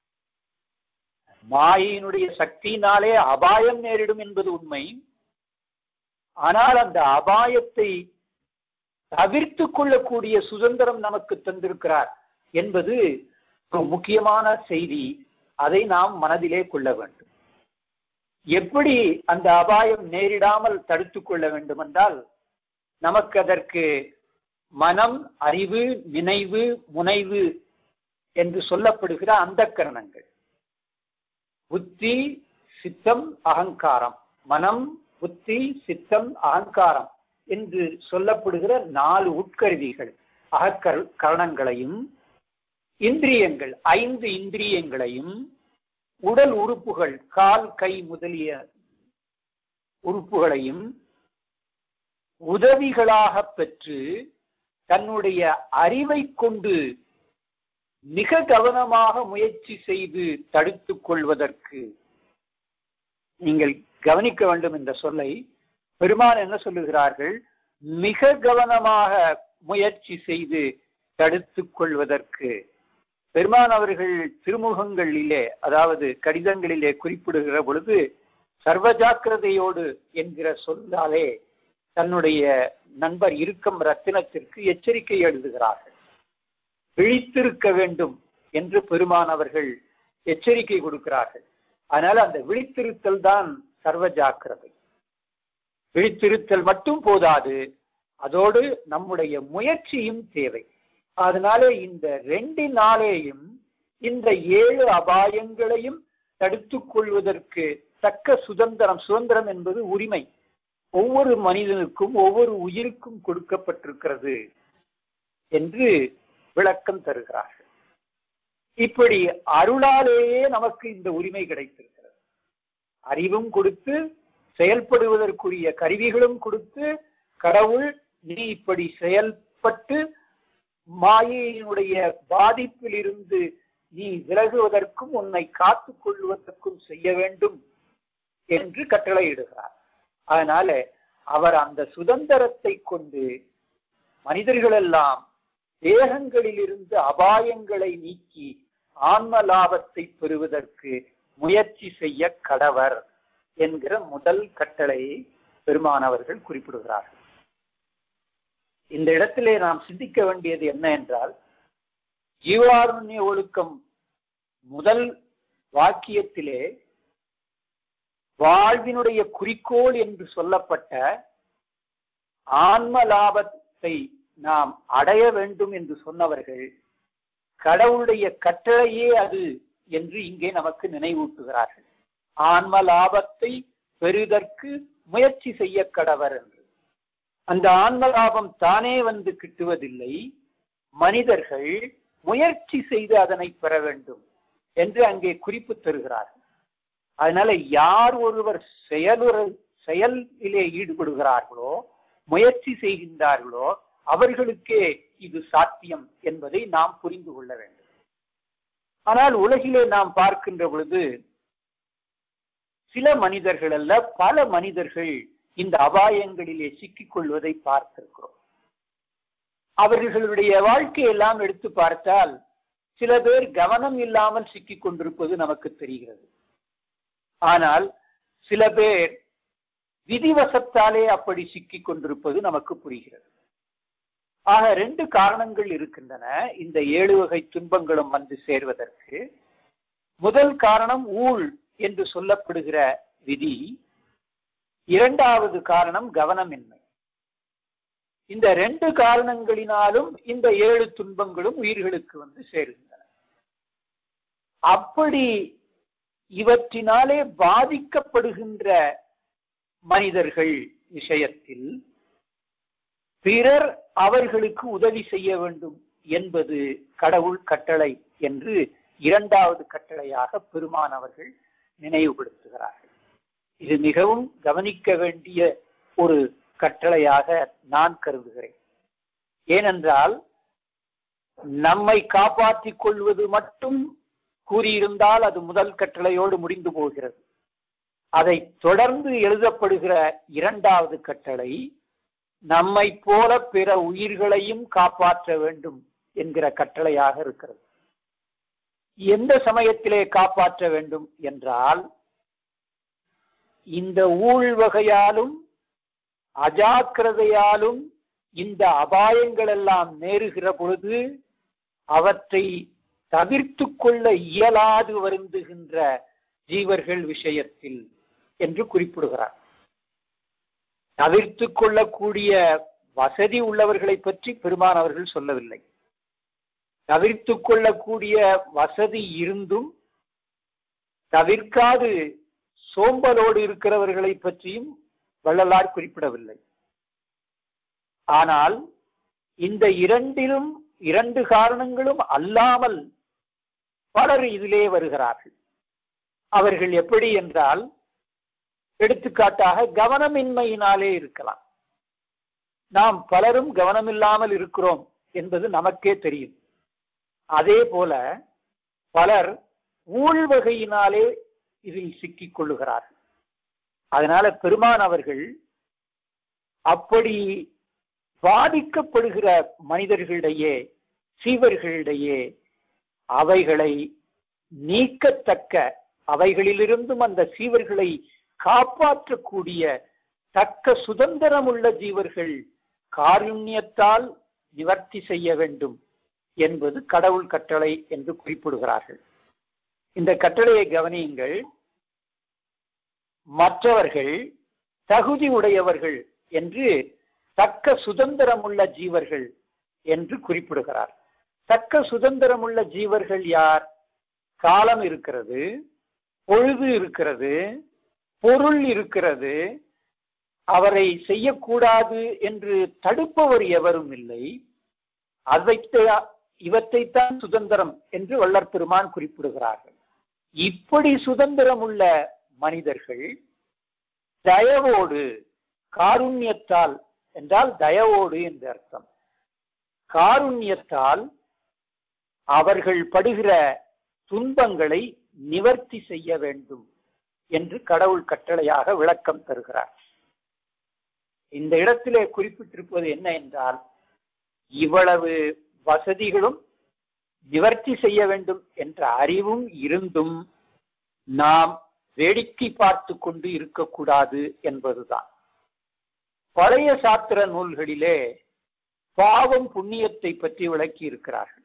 Speaker 2: மாயினுடைய சக்தியினாலே அபாயம் நேரிடும் என்பது உண்மை ஆனால் அந்த அபாயத்தை தவிர்த்து கொள்ளக்கூடிய சுதந்திரம் நமக்கு தந்திருக்கிறார் என்பது ஒரு முக்கியமான செய்தி அதை நாம் மனதிலே கொள்ள வேண்டும் எப்படி அந்த அபாயம் நேரிடாமல் தடுத்துக் கொள்ள வேண்டும் என்றால் நமக்கு அதற்கு மனம் அறிவு நினைவு முனைவு என்று சொல்லப்படுகிற அந்த கரணங்கள் புத்தி சித்தம் அகங்காரம் மனம் புத்தி சித்தம் அகங்காரம் என்று சொல்லப்படுகிற நாலு உட்கருவிகள் அகக்கர் கரணங்களையும் இந்திரியங்கள் ஐந்து இந்திரியங்களையும் உடல் உறுப்புகள் கால் கை முதலிய உறுப்புகளையும் உதவிகளாக பெற்று தன்னுடைய அறிவை கொண்டு மிக கவனமாக முயற்சி செய்து தடுத்துக் கொள்வதற்கு நீங்கள் கவனிக்க வேண்டும் என்ற சொல்லை பெருமான் என்ன சொல்லுகிறார்கள் மிக கவனமாக முயற்சி செய்து தடுத்துக் கொள்வதற்கு பெருமான் அவர்கள் திருமுகங்களிலே அதாவது கடிதங்களிலே குறிப்பிடுகிற பொழுது சர்வ ஜாக்கிரதையோடு என்கிற சொல்லாலே தன்னுடைய நண்பர் இருக்கும் ரத்தினத்திற்கு எச்சரிக்கை எழுதுகிறார்கள் விழித்திருக்க வேண்டும் என்று பெருமான் அவர்கள் எச்சரிக்கை கொடுக்கிறார்கள் அதனால அந்த விழித்திருத்தல் தான் சர்வ ஜாக்கிரதை விழித்திருத்தல் மட்டும் போதாது அதோடு நம்முடைய முயற்சியும் தேவை அதனால இந்த ரெண்டு நாளேயும் இந்த ஏழு அபாயங்களையும் தடுத்துக் கொள்வதற்கு தக்க சுதந்திரம் சுதந்திரம் என்பது உரிமை ஒவ்வொரு மனிதனுக்கும் ஒவ்வொரு உயிருக்கும் கொடுக்கப்பட்டிருக்கிறது என்று விளக்கம் தருகிறார்கள் இப்படி அருளாலேயே நமக்கு இந்த உரிமை கிடைத்திருக்கிறது அறிவும் கொடுத்து செயல்படுவதற்குரிய கருவிகளும் கொடுத்து கடவுள் நீ இப்படி செயல்பட்டு மாயையினுடைய பாதிப்பில் இருந்து நீ விலகுவதற்கும் உன்னை காத்துக் கொள்வதற்கும் செய்ய வேண்டும் என்று கட்டளையிடுகிறார் அதனால அவர் அந்த சுதந்திரத்தை கொண்டு மனிதர்கள் எல்லாம் தேகங்களிலிருந்து அபாயங்களை நீக்கி ஆன்ம லாபத்தை பெறுவதற்கு முயற்சி செய்ய கடவர் என்கிற முதல் கட்டளையை பெருமானவர்கள் குறிப்பிடுகிறார்கள் இந்த இடத்திலே நாம் சிந்திக்க வேண்டியது என்ன என்றால் ஜீவாருண்ய ஒழுக்கம் முதல் வாக்கியத்திலே வாழ்வினுடைய குறிக்கோள் என்று சொல்லப்பட்ட ஆன்ம லாபத்தை நாம் அடைய வேண்டும் என்று சொன்னவர்கள் கடவுளுடைய கட்டளையே அது என்று இங்கே நமக்கு நினைவூட்டுகிறார்கள் ஆன்ம லாபத்தை பெறுதற்கு முயற்சி செய்ய கடவர் என்று அந்த ஆன்ம லாபம் தானே வந்து கிட்டுவதில்லை மனிதர்கள் முயற்சி செய்து அதனை பெற வேண்டும் என்று அங்கே குறிப்பு தருகிறார்கள் அதனால யார் ஒருவர் செயலுற செயலிலே ஈடுபடுகிறார்களோ முயற்சி செய்கின்றார்களோ அவர்களுக்கே இது சாத்தியம் என்பதை நாம் புரிந்து கொள்ள வேண்டும் ஆனால் உலகிலே நாம் பார்க்கின்ற பொழுது சில மனிதர்கள் அல்ல பல மனிதர்கள் இந்த அபாயங்களிலே சிக்கிக் கொள்வதை பார்த்திருக்கிறோம் அவர்களுடைய வாழ்க்கையெல்லாம் எடுத்து பார்த்தால் சில பேர் கவனம் இல்லாமல் சிக்கிக் கொண்டிருப்பது நமக்கு தெரிகிறது ஆனால் சில பேர் விதிவசத்தாலே அப்படி சிக்கிக் கொண்டிருப்பது நமக்கு புரிகிறது ஆக ரெண்டு காரணங்கள் இருக்கின்றன இந்த ஏழு வகை துன்பங்களும் வந்து சேர்வதற்கு முதல் காரணம் ஊழ் என்று சொல்லப்படுகிற விதி இரண்டாவது காரணம் கவனமின்மை இந்த ரெண்டு காரணங்களினாலும் இந்த ஏழு துன்பங்களும் உயிர்களுக்கு வந்து சேருகின்றன அப்படி இவற்றினாலே பாதிக்கப்படுகின்ற மனிதர்கள் விஷயத்தில் பிறர் அவர்களுக்கு உதவி செய்ய வேண்டும் என்பது கடவுள் கட்டளை என்று இரண்டாவது கட்டளையாக பெருமான் அவர்கள் நினைவுபடுத்துகிறார்கள் இது மிகவும் கவனிக்க வேண்டிய ஒரு கட்டளையாக நான் கருதுகிறேன் ஏனென்றால் நம்மை காப்பாற்றிக் கொள்வது மட்டும் கூறியிருந்தால் அது முதல் கட்டளையோடு முடிந்து போகிறது அதை தொடர்ந்து எழுதப்படுகிற இரண்டாவது கட்டளை நம்மை போல பிற உயிர்களையும் காப்பாற்ற வேண்டும் என்கிற கட்டளையாக இருக்கிறது எந்த சமயத்திலே காப்பாற்ற வேண்டும் என்றால் இந்த ஊழ் வகையாலும் அஜாக்கிரதையாலும் இந்த அபாயங்கள் எல்லாம் நேருகிற பொழுது அவற்றை தவிர்த்து கொள்ள இயலாது வருந்துகின்ற ஜீவர்கள் விஷயத்தில் என்று குறிப்பிடுகிறார் தவிர்த்து கொள்ளக்கூடிய வசதி உள்ளவர்களை பற்றி பெருமான் அவர்கள் சொல்லவில்லை தவிர்த்து கொள்ளக்கூடிய வசதி இருந்தும் தவிர்க்காது சோம்பலோடு இருக்கிறவர்களை பற்றியும் வள்ளலார் குறிப்பிடவில்லை ஆனால் இந்த இரண்டிலும் இரண்டு காரணங்களும் அல்லாமல் பலர் இதிலே வருகிறார்கள் அவர்கள் எப்படி என்றால் எடுத்துக்காட்டாக கவனமின்மையினாலே இருக்கலாம் நாம் பலரும் கவனமில்லாமல் இருக்கிறோம் என்பது நமக்கே தெரியும் அதே போல பலர் ஊழ்வகையினாலே இதில் சிக்கிக் கொள்ளுகிறார்கள் அதனால பெருமான் அவர்கள் அப்படி பாதிக்கப்படுகிற மனிதர்களிடையே சீவர்களிடையே அவைகளை நீக்கத்தக்க அவைகளிலிருந்தும் அந்த சீவர்களை காப்பாற்றக்கூடிய தக்க சுதந்திரம் உள்ள ஜீவர்கள் காருண்யத்தால் நிவர்த்தி செய்ய வேண்டும் என்பது கடவுள் கட்டளை என்று குறிப்பிடுகிறார்கள் இந்த கட்டளையை கவனியுங்கள் மற்றவர்கள் தகுதி உடையவர்கள் என்று தக்க சுதந்திரமுள்ள ஜீவர்கள் என்று குறிப்பிடுகிறார் தக்க சுதந்திரமுள்ள ஜீவர்கள் யார் காலம் இருக்கிறது பொழுது இருக்கிறது பொருள் இருக்கிறது அவரை செய்யக்கூடாது என்று தடுப்பவர் எவரும் இல்லை அவைத்தை இவற்றைத்தான் சுதந்திரம் என்று வள்ளற் பெருமான் குறிப்பிடுகிறார்கள் இப்படி சுதந்திரம் உள்ள மனிதர்கள் தயவோடு காருண்யத்தால் என்றால் தயவோடு என்று அர்த்தம் காருண்யத்தால் அவர்கள் படுகிற துன்பங்களை நிவர்த்தி செய்ய வேண்டும் என்று கடவுள் கட்டளையாக விளக்கம் தருகிறார் இந்த இடத்திலே குறிப்பிட்டிருப்பது என்ன என்றால் இவ்வளவு வசதிகளும் நிவர்த்தி செய்ய வேண்டும் என்ற அறிவும் இருந்தும் நாம் வேடிக்கை பார்த்து கொண்டு இருக்கக்கூடாது என்பதுதான் பழைய சாத்திர நூல்களிலே பாவம் புண்ணியத்தை பற்றி விளக்கி இருக்கிறார்கள்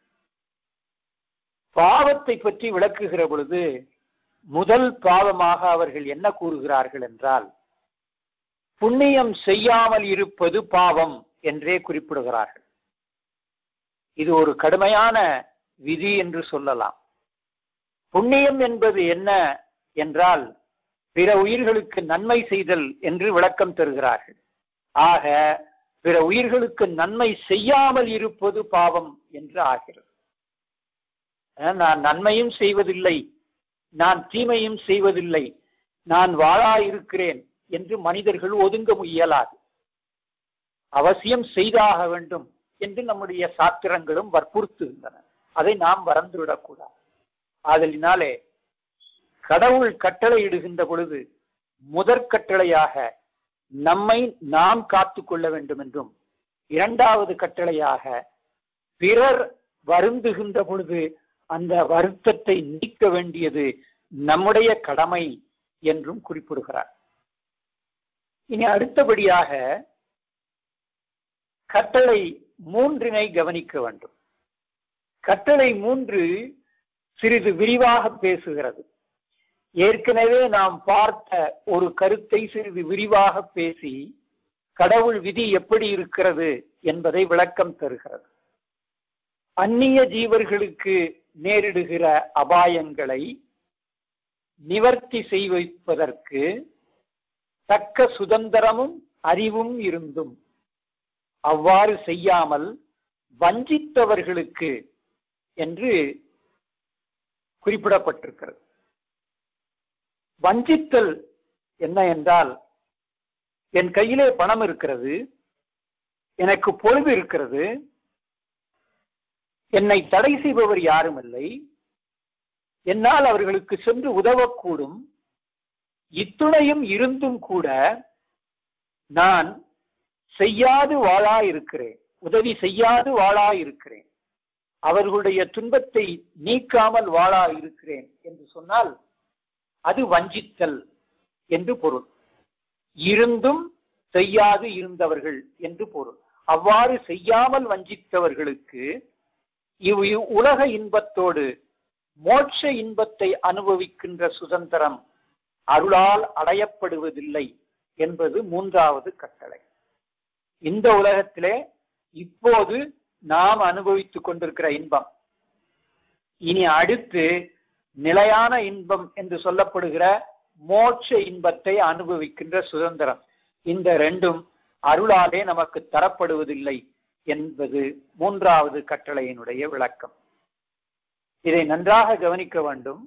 Speaker 2: பாவத்தை பற்றி விளக்குகிற பொழுது முதல் பாவமாக அவர்கள் என்ன கூறுகிறார்கள் என்றால் புண்ணியம் செய்யாமல் இருப்பது பாவம் என்றே குறிப்பிடுகிறார்கள் இது ஒரு கடுமையான விதி என்று சொல்லலாம் புண்ணியம் என்பது என்ன என்றால் பிற உயிர்களுக்கு நன்மை செய்தல் என்று விளக்கம் தருகிறார்கள் ஆக பிற உயிர்களுக்கு நன்மை செய்யாமல் இருப்பது பாவம் என்று ஆகிறது நான் நன்மையும் செய்வதில்லை நான் தீமையும் செய்வதில்லை நான் வாழா இருக்கிறேன் என்று மனிதர்கள் ஒதுங்க முயலாது அவசியம் செய்தாக வேண்டும் என்று நம்முடைய சாத்திரங்களும் வற்புறுத்துகின்றன அதை நாம் மறந்துவிடக்கூடாது ஆதலினாலே கடவுள் கட்டளை இடுகின்ற பொழுது முதற் கட்டளையாக நம்மை நாம் காத்து கொள்ள வேண்டும் என்றும் இரண்டாவது கட்டளையாக பிறர் வருந்துகின்ற பொழுது அந்த வருத்தத்தை நீக்க வேண்டியது நம்முடைய கடமை என்றும் குறிப்பிடுகிறார் இனி அடுத்தபடியாக கட்டளை மூன்றினை கவனிக்க வேண்டும் கட்டளை மூன்று சிறிது விரிவாக பேசுகிறது ஏற்கனவே நாம் பார்த்த ஒரு கருத்தை சிறிது விரிவாக பேசி கடவுள் விதி எப்படி இருக்கிறது என்பதை விளக்கம் தருகிறது அந்நிய ஜீவர்களுக்கு நேரிடுகிற அபாயங்களை நிவர்த்தி செய்வதற்கு தக்க சுதந்திரமும் அறிவும் இருந்தும் அவ்வாறு செய்யாமல் வஞ்சித்தவர்களுக்கு என்று குறிப்பிடப்பட்டிருக்கிறது வஞ்சித்தல் என்ன என்றால் என் கையிலே பணம் இருக்கிறது எனக்கு பொழுது இருக்கிறது என்னை தடை செய்பவர் யாரும் இல்லை என்னால் அவர்களுக்கு சென்று உதவக்கூடும் இத்துணையும் இருந்தும் கூட நான் செய்யாது வாழா இருக்கிறேன் உதவி செய்யாது வாழா இருக்கிறேன் அவர்களுடைய துன்பத்தை நீக்காமல் வாழா இருக்கிறேன் என்று சொன்னால் அது வஞ்சித்தல் என்று பொருள் இருந்தும் செய்யாது இருந்தவர்கள் என்று பொருள் அவ்வாறு செய்யாமல் வஞ்சித்தவர்களுக்கு இவ் இவ் உலக இன்பத்தோடு மோட்ச இன்பத்தை அனுபவிக்கின்ற சுதந்திரம் அருளால் அடையப்படுவதில்லை என்பது மூன்றாவது கட்டளை இந்த உலகத்திலே இப்போது நாம் அனுபவித்துக் கொண்டிருக்கிற இன்பம் இனி அடுத்து நிலையான இன்பம் என்று சொல்லப்படுகிற மோட்ச இன்பத்தை அனுபவிக்கின்ற சுதந்திரம் இந்த ரெண்டும் அருளாலே நமக்கு தரப்படுவதில்லை என்பது மூன்றாவது கட்டளையினுடைய விளக்கம் இதை நன்றாக கவனிக்க வேண்டும்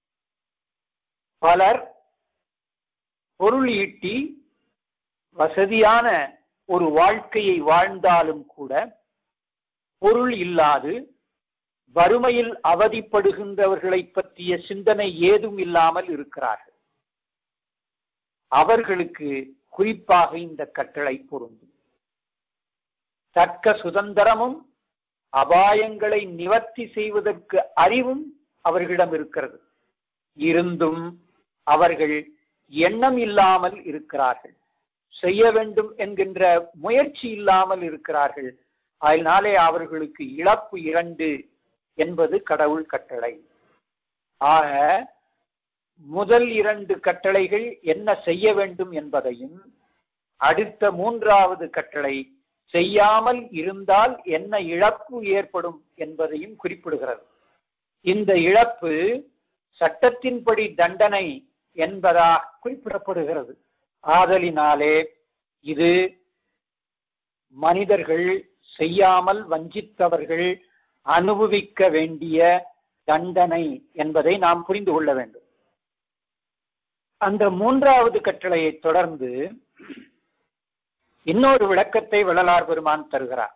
Speaker 2: பலர் பொருள் ஈட்டி வசதியான ஒரு வாழ்க்கையை வாழ்ந்தாலும் கூட பொருள் இல்லாது வறுமையில் அவதிப்படுகின்றவர்களை பற்றிய சிந்தனை ஏதும் இல்லாமல் இருக்கிறார்கள் அவர்களுக்கு குறிப்பாக இந்த கட்டளை பொருந்தும் தக்க சுதந்திரமும் அபாயங்களை நிவர்த்தி செய்வதற்கு அறிவும் அவர்களிடம் இருக்கிறது இருந்தும் அவர்கள் எண்ணம் இல்லாமல் இருக்கிறார்கள் செய்ய வேண்டும் என்கின்ற முயற்சி இல்லாமல் இருக்கிறார்கள் அதனாலே அவர்களுக்கு இழப்பு இரண்டு என்பது கடவுள் கட்டளை ஆக முதல் இரண்டு கட்டளைகள் என்ன செய்ய வேண்டும் என்பதையும் அடுத்த மூன்றாவது கட்டளை செய்யாமல் இருந்தால் என்ன இழப்பு ஏற்படும் என்பதையும் குறிப்பிடுகிறது இந்த இழப்பு சட்டத்தின்படி தண்டனை என்பதாக குறிப்பிடப்படுகிறது ஆதலினாலே இது மனிதர்கள் செய்யாமல் வஞ்சித்தவர்கள் அனுபவிக்க வேண்டிய தண்டனை என்பதை நாம் புரிந்து கொள்ள வேண்டும் அந்த மூன்றாவது கட்டளையை தொடர்ந்து இன்னொரு விளக்கத்தை வள்ளலார் பெருமான் தருகிறார்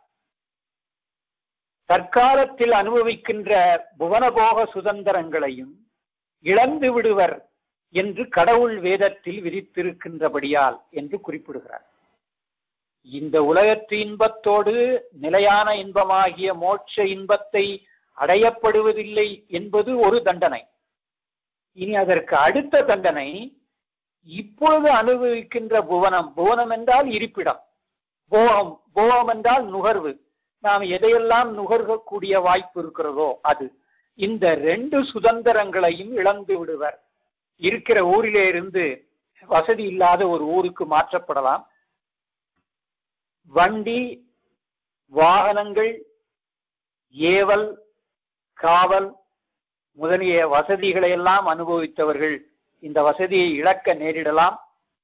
Speaker 2: தற்காலத்தில் அனுபவிக்கின்ற புவனபோக சுதந்திரங்களையும் இழந்து விடுவர் என்று கடவுள் வேதத்தில் விதித்திருக்கின்றபடியால் என்று குறிப்பிடுகிறார் இந்த உலகத்து இன்பத்தோடு நிலையான இன்பமாகிய மோட்ச இன்பத்தை அடையப்படுவதில்லை என்பது ஒரு தண்டனை இனி அதற்கு அடுத்த தண்டனை இப்பொழுது அனுபவிக்கின்ற புவனம் புவனம் என்றால் இருப்பிடம் போகம் போகம் என்றால் நுகர்வு நாம் எதையெல்லாம் நுகர்கக்கூடிய வாய்ப்பு இருக்கிறதோ அது இந்த ரெண்டு சுதந்திரங்களையும் இழந்து விடுவர் இருக்கிற ஊரிலே இருந்து வசதி இல்லாத ஒரு ஊருக்கு மாற்றப்படலாம் வண்டி வாகனங்கள் ஏவல் காவல் முதலிய வசதிகளை எல்லாம் அனுபவித்தவர்கள் இந்த வசதியை இழக்க நேரிடலாம்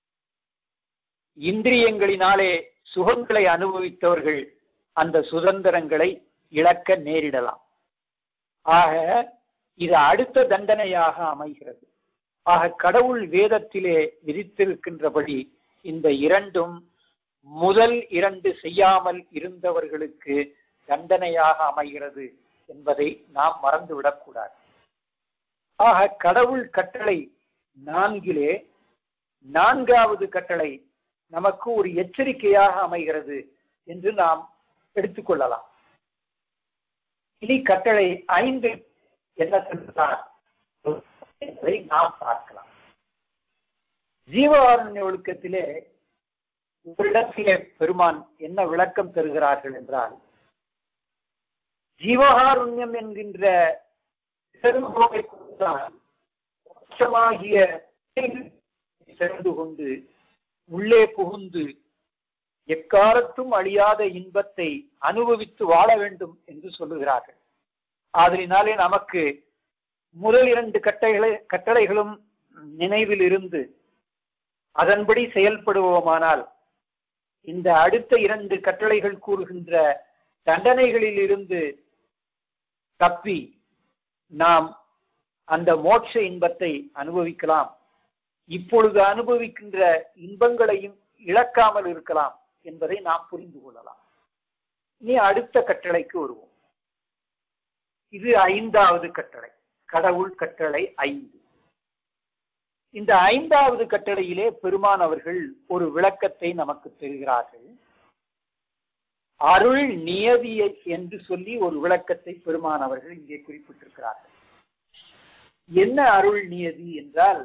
Speaker 2: இந்திரியங்களினாலே சுகங்களை அனுபவித்தவர்கள் அந்த சுதந்திரங்களை இழக்க நேரிடலாம் ஆக இது அடுத்த தண்டனையாக அமைகிறது ஆக கடவுள் வேதத்திலே விதித்திருக்கின்றபடி இந்த இரண்டும் முதல் இரண்டு செய்யாமல் இருந்தவர்களுக்கு தண்டனையாக அமைகிறது என்பதை நாம் மறந்துவிடக்கூடாது ஆக கடவுள் கட்டளை நான்கிலே நான்காவது கட்டளை நமக்கு ஒரு எச்சரிக்கையாக அமைகிறது என்று நாம் எடுத்துக்கொள்ளலாம் இனி கட்டளை ஐந்து என்ன சொல்கிறார் என்பதை நாம் பார்க்கலாம் ஜீவாரண்ய ஒழுக்கத்திலே இடத்திலே பெருமான் என்ன விளக்கம் தருகிறார்கள் என்றால் ஜீவகாருண்யம் என்கின்ற பெருங்கோவை கொடுத்தான் மோட்சமாகிய சேர்ந்து கொண்டு உள்ளே புகுந்து எக்காலத்தும் அழியாத இன்பத்தை அனுபவித்து வாழ வேண்டும் என்று சொல்லுகிறார்கள் ஆதலினாலே நமக்கு முதல் இரண்டு கட்டளை கட்டளைகளும் நினைவில் இருந்து அதன்படி செயல்படுவோமானால் இந்த அடுத்த இரண்டு கட்டளைகள் கூறுகின்ற தண்டனைகளில் இருந்து தப்பி நாம் அந்த மோட்ச இன்பத்தை அனுபவிக்கலாம் இப்பொழுது அனுபவிக்கின்ற இன்பங்களையும் இழக்காமல் இருக்கலாம் என்பதை நாம் புரிந்து கொள்ளலாம் இனி அடுத்த கட்டளைக்கு வருவோம் இது ஐந்தாவது கட்டளை கடவுள் கட்டளை ஐந்து இந்த ஐந்தாவது கட்டளையிலே பெருமான் அவர்கள் ஒரு விளக்கத்தை நமக்கு தருகிறார்கள் அருள் நியதியை என்று சொல்லி ஒரு விளக்கத்தை பெருமான் அவர்கள் இங்கே குறிப்பிட்டிருக்கிறார்கள் என்ன அருள் நியதி என்றால்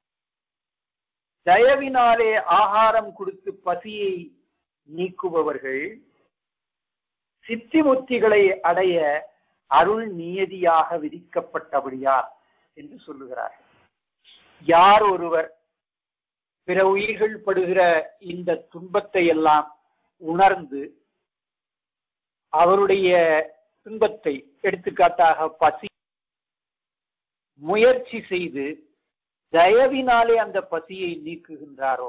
Speaker 2: தயவினாலே ஆகாரம் கொடுத்து பசியை நீக்குபவர்கள் சித்திமுத்திகளை அடைய அருள் நியதியாக விதிக்கப்பட்டபடியார் என்று சொல்லுகிறார்கள் யார் ஒருவர் பிற உயிர்கள் படுகிற இந்த துன்பத்தை எல்லாம் உணர்ந்து அவருடைய துன்பத்தை எடுத்துக்காட்டாக பசி முயற்சி செய்து தயவினாலே அந்த பசியை நீக்குகின்றாரோ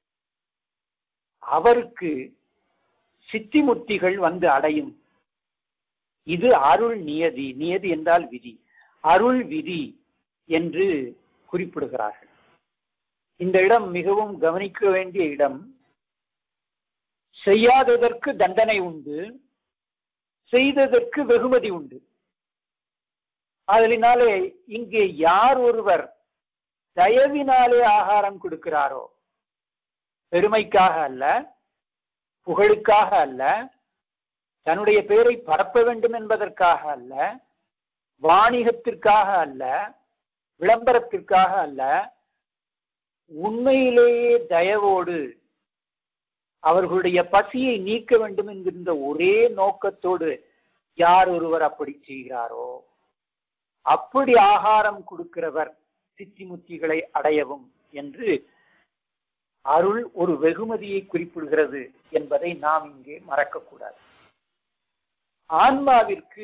Speaker 2: அவருக்கு சித்திமுத்திகள் வந்து அடையும் இது அருள் நியதி நியதி என்றால் விதி அருள் விதி என்று குறிப்பிடுகிறார்கள் இந்த இடம் மிகவும் கவனிக்க வேண்டிய இடம் செய்யாததற்கு தண்டனை உண்டு செய்ததற்கு வெகுமதி உண்டு அதனாலே இங்கே யார் ஒருவர் தயவினாலே ஆகாரம் கொடுக்கிறாரோ பெருமைக்காக அல்ல புகழுக்காக அல்ல தன்னுடைய பெயரை பரப்ப வேண்டும் என்பதற்காக அல்ல வாணிகத்திற்காக அல்ல விளம்பரத்திற்காக அல்ல உண்மையிலேயே தயவோடு அவர்களுடைய பசியை நீக்க வேண்டும் என்கின்ற ஒரே நோக்கத்தோடு யார் ஒருவர் அப்படி செய்கிறாரோ அப்படி ஆகாரம் கொடுக்கிறவர் சித்திமுத்திகளை அடையவும் என்று அருள் ஒரு வெகுமதியை குறிப்பிடுகிறது என்பதை நாம் இங்கே மறக்கக்கூடாது ஆன்மாவிற்கு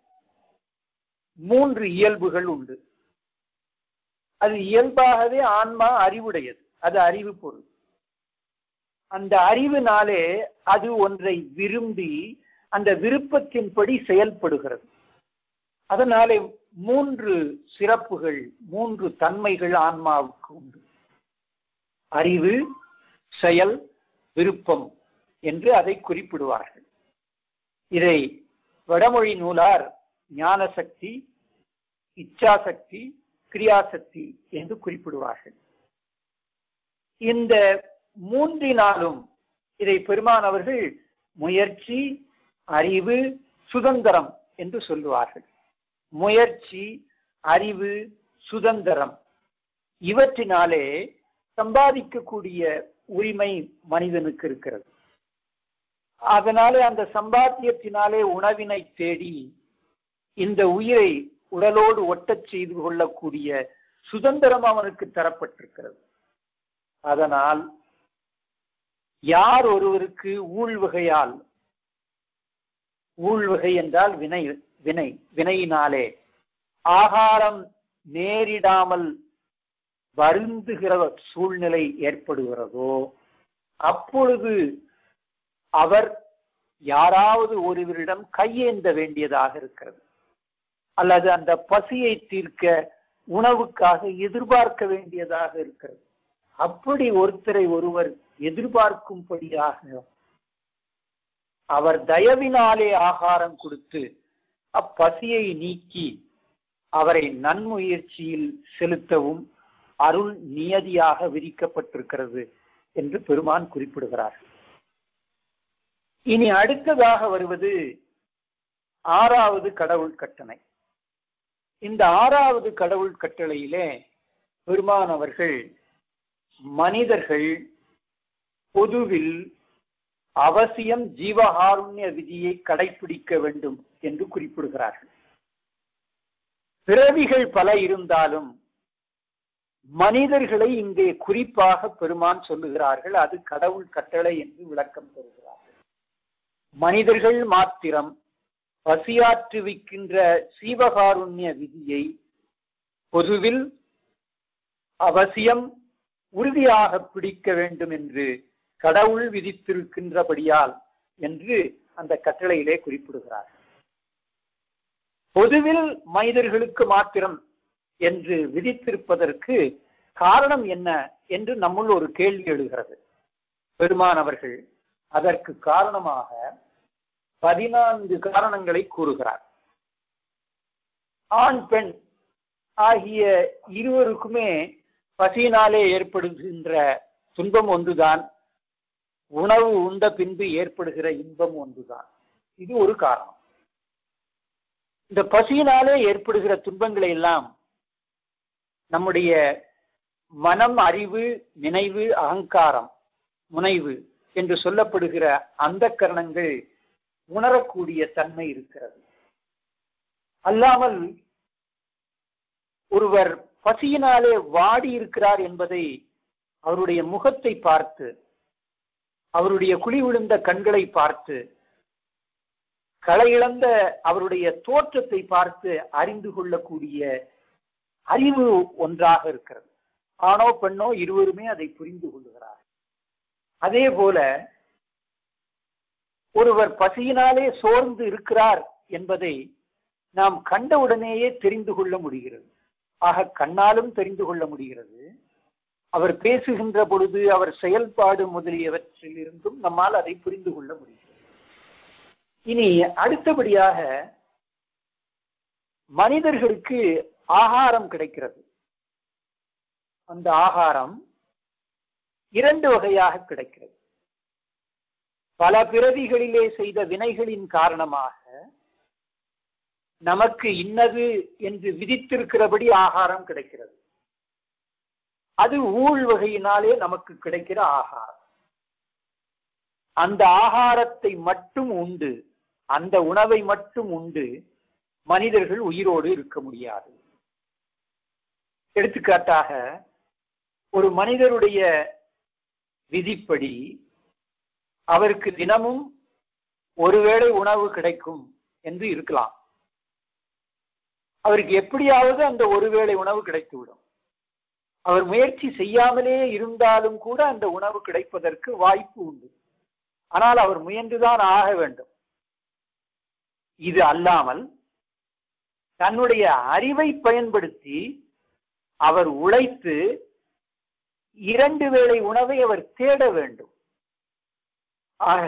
Speaker 2: மூன்று இயல்புகள் உண்டு அது இயல்பாகவே ஆன்மா அறிவுடையது அது அறிவு பொருள் அந்த அறிவினாலே அது ஒன்றை விரும்பி அந்த விருப்பத்தின்படி செயல்படுகிறது அதனாலே மூன்று சிறப்புகள் மூன்று தன்மைகள் ஆன்மாவுக்கு உண்டு அறிவு செயல் விருப்பம் என்று அதை குறிப்பிடுவார்கள் இதை வடமொழி நூலார் ஞான சக்தி இச்சாசக்தி கிரியாசக்தி என்று குறிப்பிடுவார்கள் இந்த மூன்றினாலும் இதை பெருமான் அவர்கள் முயற்சி அறிவு சுதந்திரம் என்று சொல்லுவார்கள் முயற்சி அறிவு சுதந்திரம் இவற்றினாலே சம்பாதிக்கக்கூடிய உரிமை மனிதனுக்கு இருக்கிறது அதனாலே அந்த சம்பாத்தியத்தினாலே உணவினை தேடி இந்த உயிரை உடலோடு ஒட்டச் செய்து கொள்ளக்கூடிய சுதந்திரம் அவனுக்கு தரப்பட்டிருக்கிறது அதனால் யார் ஒருவருக்கு ஊழ்வகையால் ஊழ்வகை என்றால் வினை வினை வினையினாலே ஆகாரம் நேரிடாமல் வருந்துகிற சூழ்நிலை ஏற்படுகிறதோ அப்பொழுது அவர் யாராவது ஒருவரிடம் கையேந்த வேண்டியதாக இருக்கிறது அல்லது அந்த பசியை தீர்க்க உணவுக்காக எதிர்பார்க்க வேண்டியதாக இருக்கிறது அப்படி ஒருத்தரை ஒருவர் எதிர்பார்க்கும்படியாக அவர் தயவினாலே ஆகாரம் கொடுத்து அப்பசியை நீக்கி அவரை நன்முயற்சியில் செலுத்தவும் அருள் நியதியாக விதிக்கப்பட்டிருக்கிறது என்று பெருமான் குறிப்பிடுகிறார் இனி அடுத்ததாக வருவது ஆறாவது கடவுள் கட்டளை இந்த ஆறாவது கடவுள் கட்டளையிலே பெருமான் அவர்கள் மனிதர்கள் பொதுவில் அவசியம் ஜீவகாருண்ய விதியை கடைபிடிக்க வேண்டும் என்று குறிப்பிடுகிறார்கள் பிறவிகள் பல இருந்தாலும் மனிதர்களை இங்கே குறிப்பாக பெருமான் சொல்லுகிறார்கள் அது கடவுள் கட்டளை என்று விளக்கம் தருகிறார்கள் மனிதர்கள் மாத்திரம் பசியாற்றுவிக்கின்ற சீவகாருண்ய விதியை பொதுவில் அவசியம் உறுதியாக பிடிக்க வேண்டும் என்று கடவுள் விதித்திருக்கின்றபடியால் என்று அந்த கட்டளையிலே குறிப்பிடுகிறார் பொதுவில் மனிதர்களுக்கு மாத்திரம் என்று விதித்திருப்பதற்கு காரணம் என்ன என்று நம்முள் ஒரு கேள்வி எழுகிறது பெருமானவர்கள் அதற்கு காரணமாக பதினான்கு காரணங்களை கூறுகிறார் ஆண் பெண் ஆகிய இருவருக்குமே பசியினாலே ஏற்படுகின்ற துன்பம் ஒன்றுதான் உணவு உண்ட பின்பு ஏற்படுகிற இன்பம் ஒன்றுதான் இது ஒரு காரணம் இந்த பசியினாலே ஏற்படுகிற துன்பங்களை எல்லாம் நம்முடைய மனம் அறிவு நினைவு அகங்காரம் முனைவு என்று சொல்லப்படுகிற அந்த கரணங்கள் உணரக்கூடிய தன்மை இருக்கிறது அல்லாமல் ஒருவர் பசியினாலே வாடி இருக்கிறார் என்பதை அவருடைய முகத்தை பார்த்து அவருடைய குழி விழுந்த கண்களை பார்த்து களை இழந்த அவருடைய தோற்றத்தை பார்த்து அறிந்து கொள்ளக்கூடிய அறிவு ஒன்றாக இருக்கிறது ஆணோ பெண்ணோ இருவருமே அதை புரிந்து கொள்ளுகிறார் அதே போல ஒருவர் பசியினாலே சோர்ந்து இருக்கிறார் என்பதை நாம் கண்டவுடனேயே தெரிந்து கொள்ள முடிகிறது ஆக கண்ணாலும் தெரிந்து கொள்ள முடிகிறது அவர் பேசுகின்ற பொழுது அவர் செயல்பாடு முதலியவற்றில் இருந்தும் நம்மால் அதை புரிந்து கொள்ள முடிகிறது இனி அடுத்தபடியாக மனிதர்களுக்கு ஆகாரம் கிடைக்கிறது அந்த ஆகாரம் இரண்டு வகையாக கிடைக்கிறது பல பிறவிகளிலே செய்த வினைகளின் காரணமாக நமக்கு இன்னது என்று விதித்திருக்கிறபடி ஆகாரம் கிடைக்கிறது அது ஊழ் வகையினாலே நமக்கு கிடைக்கிற ஆகாரம் அந்த ஆகாரத்தை மட்டும் உண்டு அந்த உணவை மட்டும் உண்டு மனிதர்கள் உயிரோடு இருக்க முடியாது எடுத்துக்காட்டாக ஒரு மனிதருடைய விதிப்படி அவருக்கு தினமும் ஒருவேளை உணவு கிடைக்கும் என்று இருக்கலாம் அவருக்கு எப்படியாவது அந்த ஒருவேளை உணவு கிடைத்துவிடும் அவர் முயற்சி செய்யாமலே இருந்தாலும் கூட அந்த உணவு கிடைப்பதற்கு வாய்ப்பு உண்டு ஆனால் அவர் முயன்றுதான் ஆக வேண்டும் இது அல்லாமல் தன்னுடைய அறிவை பயன்படுத்தி அவர் உழைத்து இரண்டு வேளை உணவை அவர் தேட வேண்டும் ஆக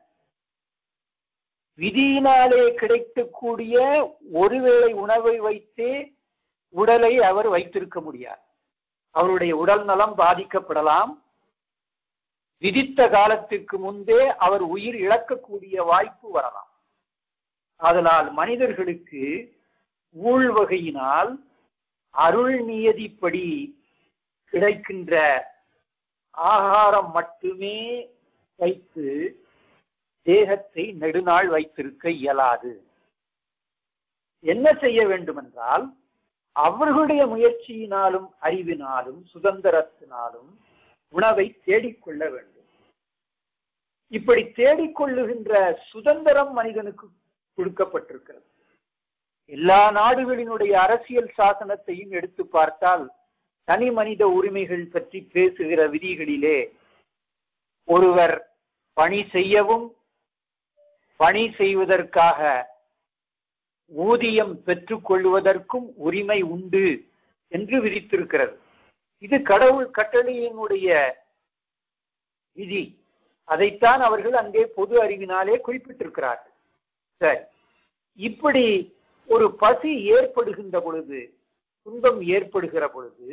Speaker 2: விதியினாலே கிடைக்கக்கூடிய ஒருவேளை உணவை வைத்தே உடலை அவர் வைத்திருக்க முடியாது அவருடைய உடல் நலம் பாதிக்கப்படலாம் விதித்த காலத்திற்கு முன்பே அவர் உயிர் இழக்கக்கூடிய வாய்ப்பு வரலாம் அதனால் மனிதர்களுக்கு ஊழ் வகையினால் அருள் நியதிப்படி கிடைக்கின்ற ஆகாரம் மட்டுமே வைத்து தேகத்தை நெடுநாள் வைத்திருக்க இயலாது என்ன செய்ய வேண்டும் என்றால் அவர்களுடைய முயற்சியினாலும் அறிவினாலும் சுதந்திரத்தினாலும் உணவை தேடிக்கொள்ள வேண்டும் இப்படி தேடிக்கொள்ளுகின்ற சுதந்திரம் மனிதனுக்கு கொடுக்கப்பட்டிருக்கிறது எல்லா நாடுகளினுடைய அரசியல் சாசனத்தையும் எடுத்து பார்த்தால் தனி மனித உரிமைகள் பற்றி பேசுகிற விதிகளிலே ஒருவர் பணி செய்யவும் பணி செய்வதற்காக ஊதியம் பெற்றுக் கொள்வதற்கும் உரிமை உண்டு என்று விதித்திருக்கிறது இது கடவுள் கட்டளையினுடைய விதி அதைத்தான் அவர்கள் அங்கே பொது அறிவினாலே குறிப்பிட்டிருக்கிறார்கள் சரி இப்படி ஒரு பசி ஏற்படுகின்ற பொழுது துன்பம் ஏற்படுகிற பொழுது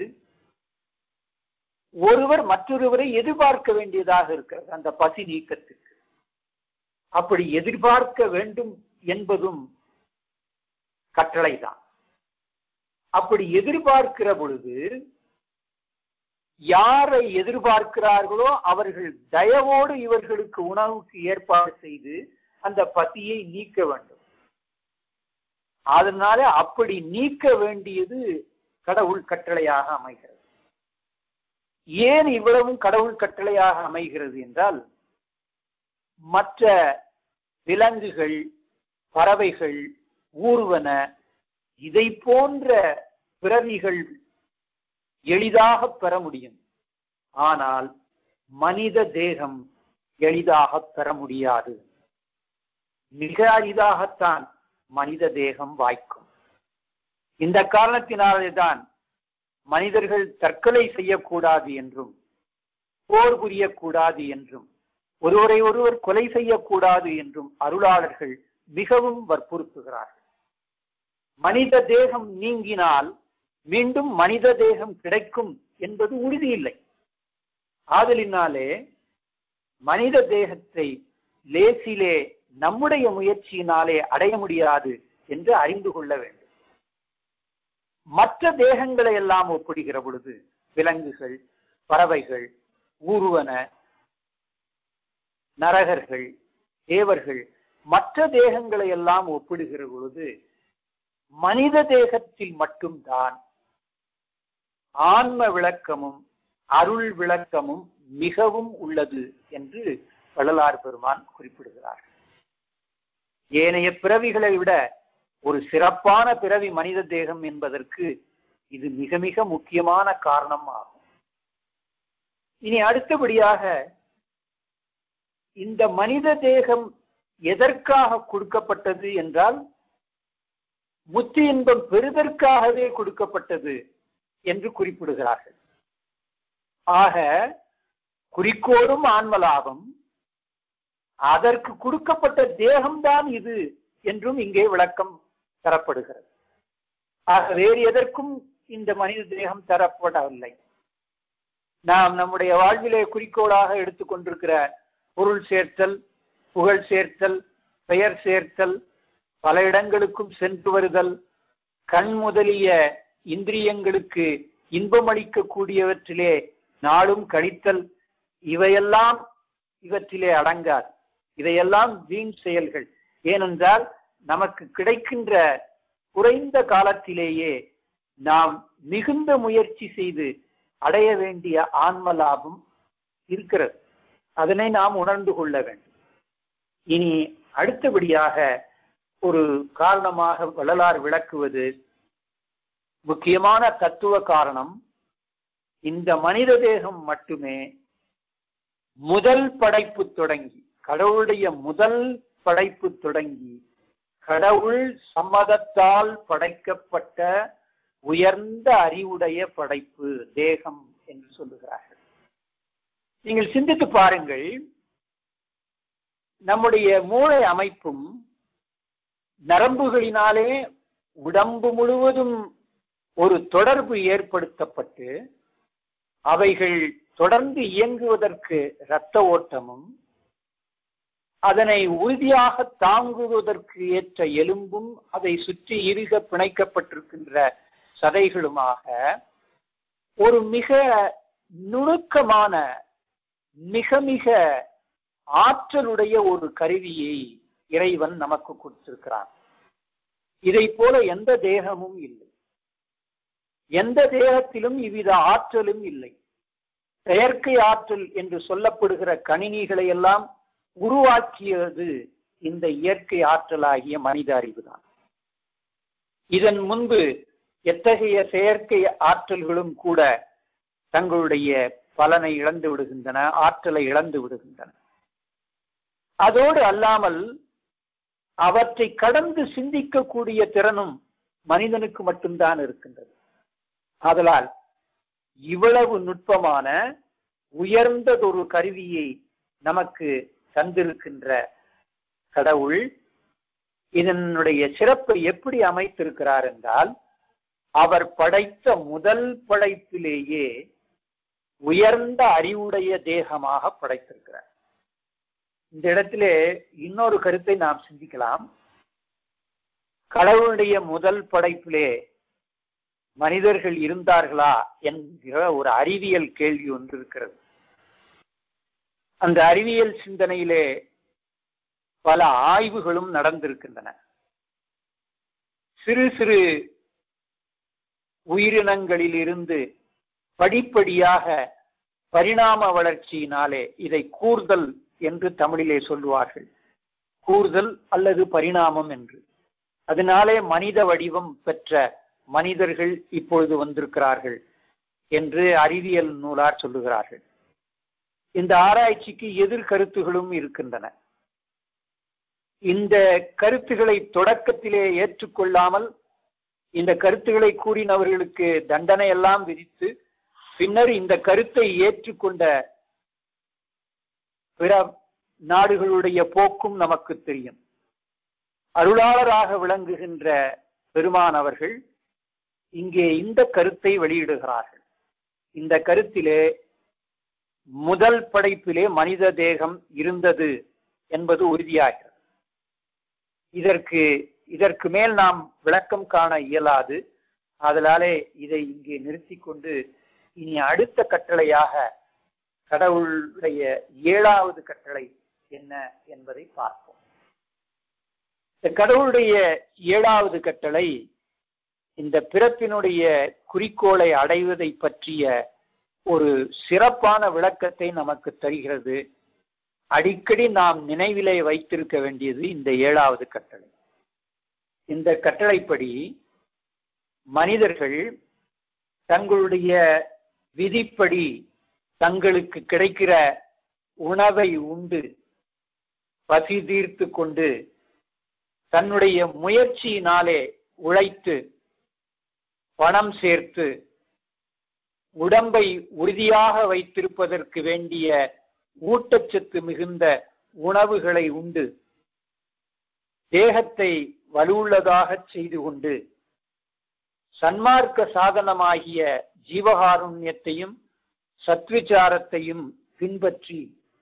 Speaker 2: ஒருவர் மற்றொருவரை எதிர்பார்க்க வேண்டியதாக இருக்கிறது அந்த பசி நீக்கத்துக்கு அப்படி எதிர்பார்க்க வேண்டும் என்பதும் கட்டளைதான் அப்படி எதிர்பார்க்கிற பொழுது யாரை எதிர்பார்க்கிறார்களோ அவர்கள் தயவோடு இவர்களுக்கு உணவுக்கு ஏற்பாடு செய்து அந்த பசியை நீக்க வேண்டும் அதனால அப்படி நீக்க வேண்டியது கடவுள் கட்டளையாக அமைகிறது ஏன் இவ்வளவும் கடவுள் கட்டளையாக அமைகிறது என்றால் மற்ற விலங்குகள் பறவைகள் ஊர்வன இதை போன்ற பிறவிகள் எளிதாக பெற முடியும் ஆனால் மனித தேகம் எளிதாக பெற முடியாது மிக அரிதாகத்தான் மனித தேகம் வாய்க்கும் இந்த காரணத்தினாலே தான் மனிதர்கள் தற்கொலை செய்யக்கூடாது என்றும் போர் புரியக்கூடாது என்றும் ஒருவரை ஒருவர் கொலை செய்யக்கூடாது என்றும் அருளாளர்கள் மிகவும் வற்புறுத்துகிறார்கள் மனித தேகம் நீங்கினால் மீண்டும் மனித தேகம் கிடைக்கும் என்பது உறுதி இல்லை ஆதலினாலே மனித தேகத்தை லேசிலே நம்முடைய முயற்சியினாலே அடைய முடியாது என்று அறிந்து கொள்ள வேண்டும் மற்ற தேகங்களை எல்லாம் ஒப்பிடுகிற பொழுது விலங்குகள் பறவைகள் ஊர்வன நரகர்கள் தேவர்கள் மற்ற தேகங்களை எல்லாம் ஒப்பிடுகிற பொழுது மனித தேகத்தில் மட்டும்தான் ஆன்ம விளக்கமும் அருள் விளக்கமும் மிகவும் உள்ளது என்று வள்ளலார் பெருமான் குறிப்பிடுகிறார் ஏனைய பிறவிகளை விட ஒரு சிறப்பான பிறவி மனித தேகம் என்பதற்கு இது மிக மிக முக்கியமான காரணம் ஆகும் இனி அடுத்தபடியாக இந்த மனித தேகம் எதற்காக கொடுக்கப்பட்டது என்றால் முத்தி இன்பம் பெறுதற்காகவே கொடுக்கப்பட்டது என்று குறிப்பிடுகிறார்கள் ஆக குறிக்கோளும் ஆன்மலாபம் அதற்கு கொடுக்கப்பட்ட தேகம்தான் இது என்றும் இங்கே விளக்கம் தரப்படுகிறது ஆக வேறு எதற்கும் இந்த மனித தேகம் தரப்படவில்லை நாம் நம்முடைய வாழ்விலே குறிக்கோளாக எடுத்துக்கொண்டிருக்கிற பொருள் சேர்த்தல் புகழ் சேர்த்தல் பெயர் சேர்த்தல் பல இடங்களுக்கும் சென்று வருதல் கண் முதலிய இந்திரியங்களுக்கு இன்பமளிக்க கூடியவற்றிலே நாளும் கழித்தல் இவையெல்லாம் இவற்றிலே அடங்காது இதையெல்லாம் வீண் செயல்கள் ஏனென்றால் நமக்கு கிடைக்கின்ற குறைந்த காலத்திலேயே நாம் மிகுந்த முயற்சி செய்து அடைய வேண்டிய ஆன்ம லாபம் இருக்கிறது அதனை நாம் உணர்ந்து கொள்ள வேண்டும் இனி அடுத்தபடியாக ஒரு காரணமாக வள்ளலார் விளக்குவது முக்கியமான தத்துவ காரணம் இந்த மனித தேகம் மட்டுமே முதல் படைப்பு தொடங்கி கடவுளுடைய முதல் படைப்பு தொடங்கி கடவுள் சம்மதத்தால் படைக்கப்பட்ட உயர்ந்த அறிவுடைய படைப்பு தேகம் என்று சொல்லுகிறார்கள் நீங்கள் சிந்தித்து பாருங்கள் நம்முடைய மூளை அமைப்பும் நரம்புகளினாலே உடம்பு முழுவதும் ஒரு தொடர்பு ஏற்படுத்தப்பட்டு அவைகள் தொடர்ந்து இயங்குவதற்கு இரத்த ஓட்டமும் அதனை உறுதியாக தாங்குவதற்கு ஏற்ற எலும்பும் அதை சுற்றி இறுக பிணைக்கப்பட்டிருக்கின்ற சதைகளுமாக ஒரு மிக நுணுக்கமான மிக மிக ஆற்றலுடைய ஒரு கருவியை இறைவன் நமக்கு கொடுத்திருக்கிறான் இதை போல எந்த தேகமும் இல்லை எந்த தேகத்திலும் இவ்வித ஆற்றலும் இல்லை செயற்கை ஆற்றல் என்று சொல்லப்படுகிற கணினிகளை எல்லாம் உருவாக்கியது இந்த இயற்கை ஆற்றலாகிய மனித அறிவுதான் இதன் முன்பு எத்தகைய செயற்கை ஆற்றல்களும் கூட தங்களுடைய பலனை இழந்து விடுகின்றன ஆற்றலை இழந்து விடுகின்றன அதோடு அல்லாமல் அவற்றை கடந்து சிந்திக்கக்கூடிய திறனும் மனிதனுக்கு மட்டும்தான் இருக்கின்றது ஆதலால் இவ்வளவு நுட்பமான உயர்ந்ததொரு கருவியை நமக்கு தந்திருக்கின்ற கடவுள் இதனுடைய சிறப்பை எப்படி அமைத்திருக்கிறார் என்றால் அவர் படைத்த முதல் படைப்பிலேயே உயர்ந்த அறிவுடைய தேகமாக படைத்திருக்கிறார் இந்த இடத்திலே இன்னொரு கருத்தை நாம் சிந்திக்கலாம் கடவுளுடைய முதல் படைப்பிலே மனிதர்கள் இருந்தார்களா என்கிற ஒரு அறிவியல் கேள்வி ஒன்று இருக்கிறது அந்த அறிவியல் சிந்தனையிலே பல ஆய்வுகளும் நடந்திருக்கின்றன சிறு சிறு உயிரினங்களிலிருந்து படிப்படியாக பரிணாம வளர்ச்சியினாலே இதை கூர்தல் என்று தமிழிலே சொல்லுவார்கள் கூர்தல் அல்லது பரிணாமம் என்று அதனாலே மனித வடிவம் பெற்ற மனிதர்கள் இப்பொழுது வந்திருக்கிறார்கள் என்று அறிவியல் நூலார் சொல்லுகிறார்கள் இந்த ஆராய்ச்சிக்கு எதிர் கருத்துகளும் இருக்கின்றன இந்த கருத்துக்களை தொடக்கத்திலே ஏற்றுக்கொள்ளாமல் இந்த கருத்துக்களை கூறினவர்களுக்கு தண்டனை எல்லாம் விதித்து பின்னர் இந்த கருத்தை ஏற்றுக்கொண்ட பிற நாடுகளுடைய போக்கும் நமக்கு தெரியும் அருளாளராக விளங்குகின்ற பெருமான் அவர்கள் இங்கே இந்த கருத்தை வெளியிடுகிறார்கள் இந்த கருத்திலே முதல் படைப்பிலே மனித தேகம் இருந்தது என்பது உறுதியாகிறது இதற்கு இதற்கு மேல் நாம் விளக்கம் காண இயலாது அதனாலே இதை இங்கே நிறுத்தி கொண்டு இனி அடுத்த கட்டளையாக கடவுளுடைய ஏழாவது கட்டளை என்ன என்பதை பார்ப்போம் இந்த கடவுளுடைய ஏழாவது கட்டளை இந்த பிறப்பினுடைய குறிக்கோளை அடைவதை பற்றிய ஒரு சிறப்பான விளக்கத்தை நமக்கு தருகிறது அடிக்கடி நாம் நினைவிலே வைத்திருக்க வேண்டியது இந்த ஏழாவது கட்டளை இந்த கட்டளைப்படி மனிதர்கள் தங்களுடைய விதிப்படி தங்களுக்கு கிடைக்கிற உணவை உண்டு பசி தீர்த்து கொண்டு தன்னுடைய முயற்சியினாலே உழைத்து பணம் சேர்த்து உடம்பை உறுதியாக வைத்திருப்பதற்கு வேண்டிய ஊட்டச்சத்து மிகுந்த உணவுகளை உண்டு தேகத்தை வலுவுள்ளதாக செய்து கொண்டு சன்மார்க்க சாதனமாகிய ஜீவகாருண்யத்தையும் சத்விச்சாரத்தையும் பின்பற்றி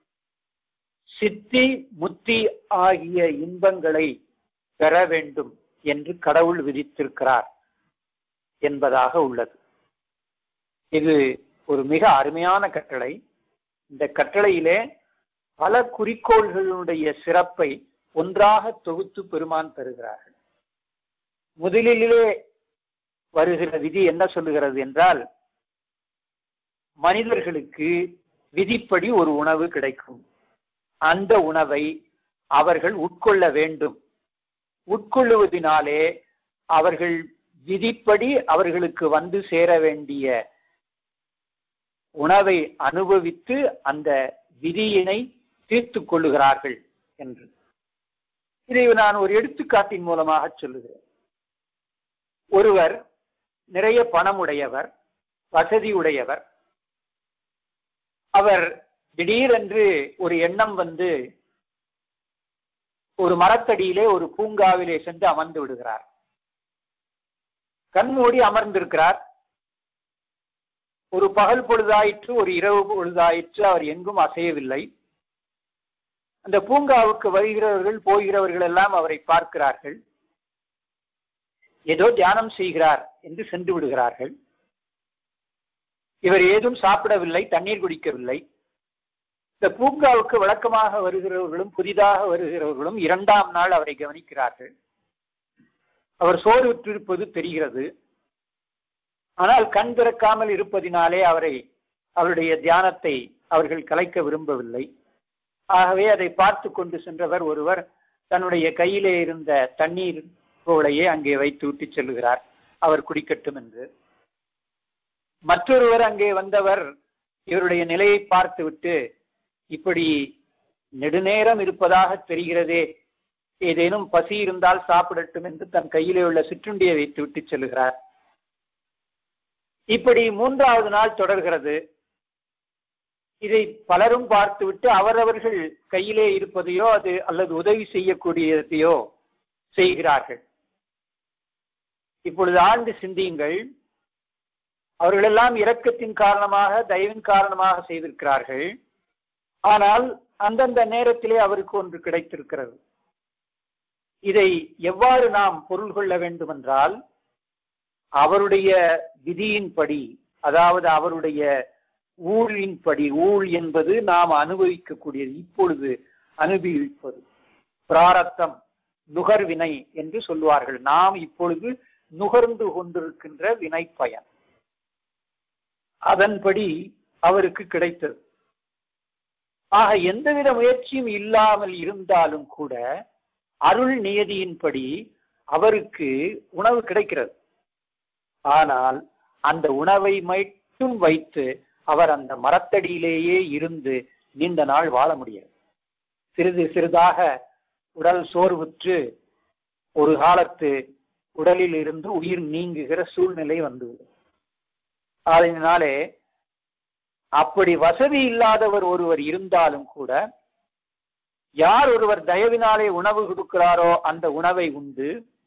Speaker 2: சித்தி முத்தி ஆகிய இன்பங்களை பெற வேண்டும் என்று கடவுள் விதித்திருக்கிறார் என்பதாக உள்ளது இது ஒரு மிக அருமையான கட்டளை இந்த கட்டளையிலே பல குறிக்கோள்களுடைய சிறப்பை ஒன்றாக தொகுத்து பெருமான் தருகிறார்கள் முதலிலே வருகிற விதி என்ன சொல்லுகிறது என்றால் மனிதர்களுக்கு விதிப்படி ஒரு உணவு கிடைக்கும் அந்த உணவை அவர்கள் உட்கொள்ள வேண்டும் உட்கொள்ளுவதினாலே அவர்கள் விதிப்படி அவர்களுக்கு வந்து சேர வேண்டிய உணவை அனுபவித்து அந்த விதியினை தீர்த்து கொள்ளுகிறார்கள் என்று இதை நான் ஒரு எடுத்துக்காட்டின் மூலமாக சொல்லுகிறேன் ஒருவர் நிறைய பணமுடையவர் வசதி உடையவர் அவர் திடீரென்று ஒரு எண்ணம் வந்து ஒரு மரத்தடியிலே ஒரு பூங்காவிலே சென்று அமர்ந்து விடுகிறார் கண்மூடி அமர்ந்திருக்கிறார் ஒரு பகல் பொழுதாயிற்று ஒரு இரவு பொழுதாயிற்று அவர் எங்கும் அசையவில்லை அந்த பூங்காவுக்கு வருகிறவர்கள் போகிறவர்கள் எல்லாம் அவரை பார்க்கிறார்கள் ஏதோ தியானம் செய்கிறார் என்று சென்று விடுகிறார்கள் இவர் ஏதும் சாப்பிடவில்லை தண்ணீர் குடிக்கவில்லை இந்த பூங்காவுக்கு வழக்கமாக வருகிறவர்களும் புதிதாக வருகிறவர்களும் இரண்டாம் நாள் அவரை கவனிக்கிறார்கள் அவர் சோறு விட்டிருப்பது தெரிகிறது ஆனால் கண் திறக்காமல் இருப்பதினாலே அவரை அவருடைய தியானத்தை அவர்கள் கலைக்க விரும்பவில்லை ஆகவே அதை பார்த்து கொண்டு சென்றவர் ஒருவர் தன்னுடைய கையிலே இருந்த தண்ணீர் கோளையே அங்கே வைத்து விட்டு செல்லுகிறார் அவர் குடிக்கட்டும் என்று மற்றொருவர் அங்கே வந்தவர் இவருடைய நிலையை பார்த்துவிட்டு இப்படி நெடுநேரம் இருப்பதாக தெரிகிறதே ஏதேனும் பசி இருந்தால் சாப்பிடட்டும் என்று தன் கையிலே உள்ள சிற்றுண்டியை வைத்து விட்டு செல்லுகிறார் இப்படி மூன்றாவது நாள் தொடர்கிறது இதை பலரும் பார்த்துவிட்டு அவரவர்கள் கையிலே இருப்பதையோ அது அல்லது உதவி செய்யக்கூடியதையோ செய்கிறார்கள் இப்பொழுது ஆழ்ந்து சிந்தியுங்கள் அவர்களெல்லாம் இரக்கத்தின் காரணமாக தயவின் காரணமாக செய்திருக்கிறார்கள் ஆனால் அந்தந்த நேரத்திலே அவருக்கு ஒன்று கிடைத்திருக்கிறது இதை எவ்வாறு நாம் பொருள் கொள்ள வேண்டுமென்றால் அவருடைய விதியின்படி அதாவது அவருடைய ஊழின்படி ஊழ் என்பது நாம் அனுபவிக்கக்கூடியது இப்பொழுது அனுபவிப்பது பிராரத்தம் நுகர்வினை என்று சொல்லுவார்கள் நாம் இப்பொழுது நுகர்ந்து கொண்டிருக்கின்ற வினை பயன் அதன்படி அவருக்கு கிடைத்தது ஆக எந்தவித முயற்சியும் இல்லாமல் இருந்தாலும் கூட அருள் நியதியின்படி அவருக்கு உணவு கிடைக்கிறது ஆனால் அந்த உணவை மட்டும் வைத்து அவர் அந்த மரத்தடியிலேயே இருந்து நீண்ட நாள் வாழ முடியாது சிறிது சிறிதாக உடல் சோர்வுற்று ஒரு காலத்து உடலில் இருந்து உயிர் நீங்குகிற சூழ்நிலை வந்துவிடும் அதனாலே அப்படி வசதி இல்லாதவர் ஒருவர் இருந்தாலும் கூட யார் ஒருவர் தயவினாலே உணவு கொடுக்கிறாரோ அந்த உணவை உண்டு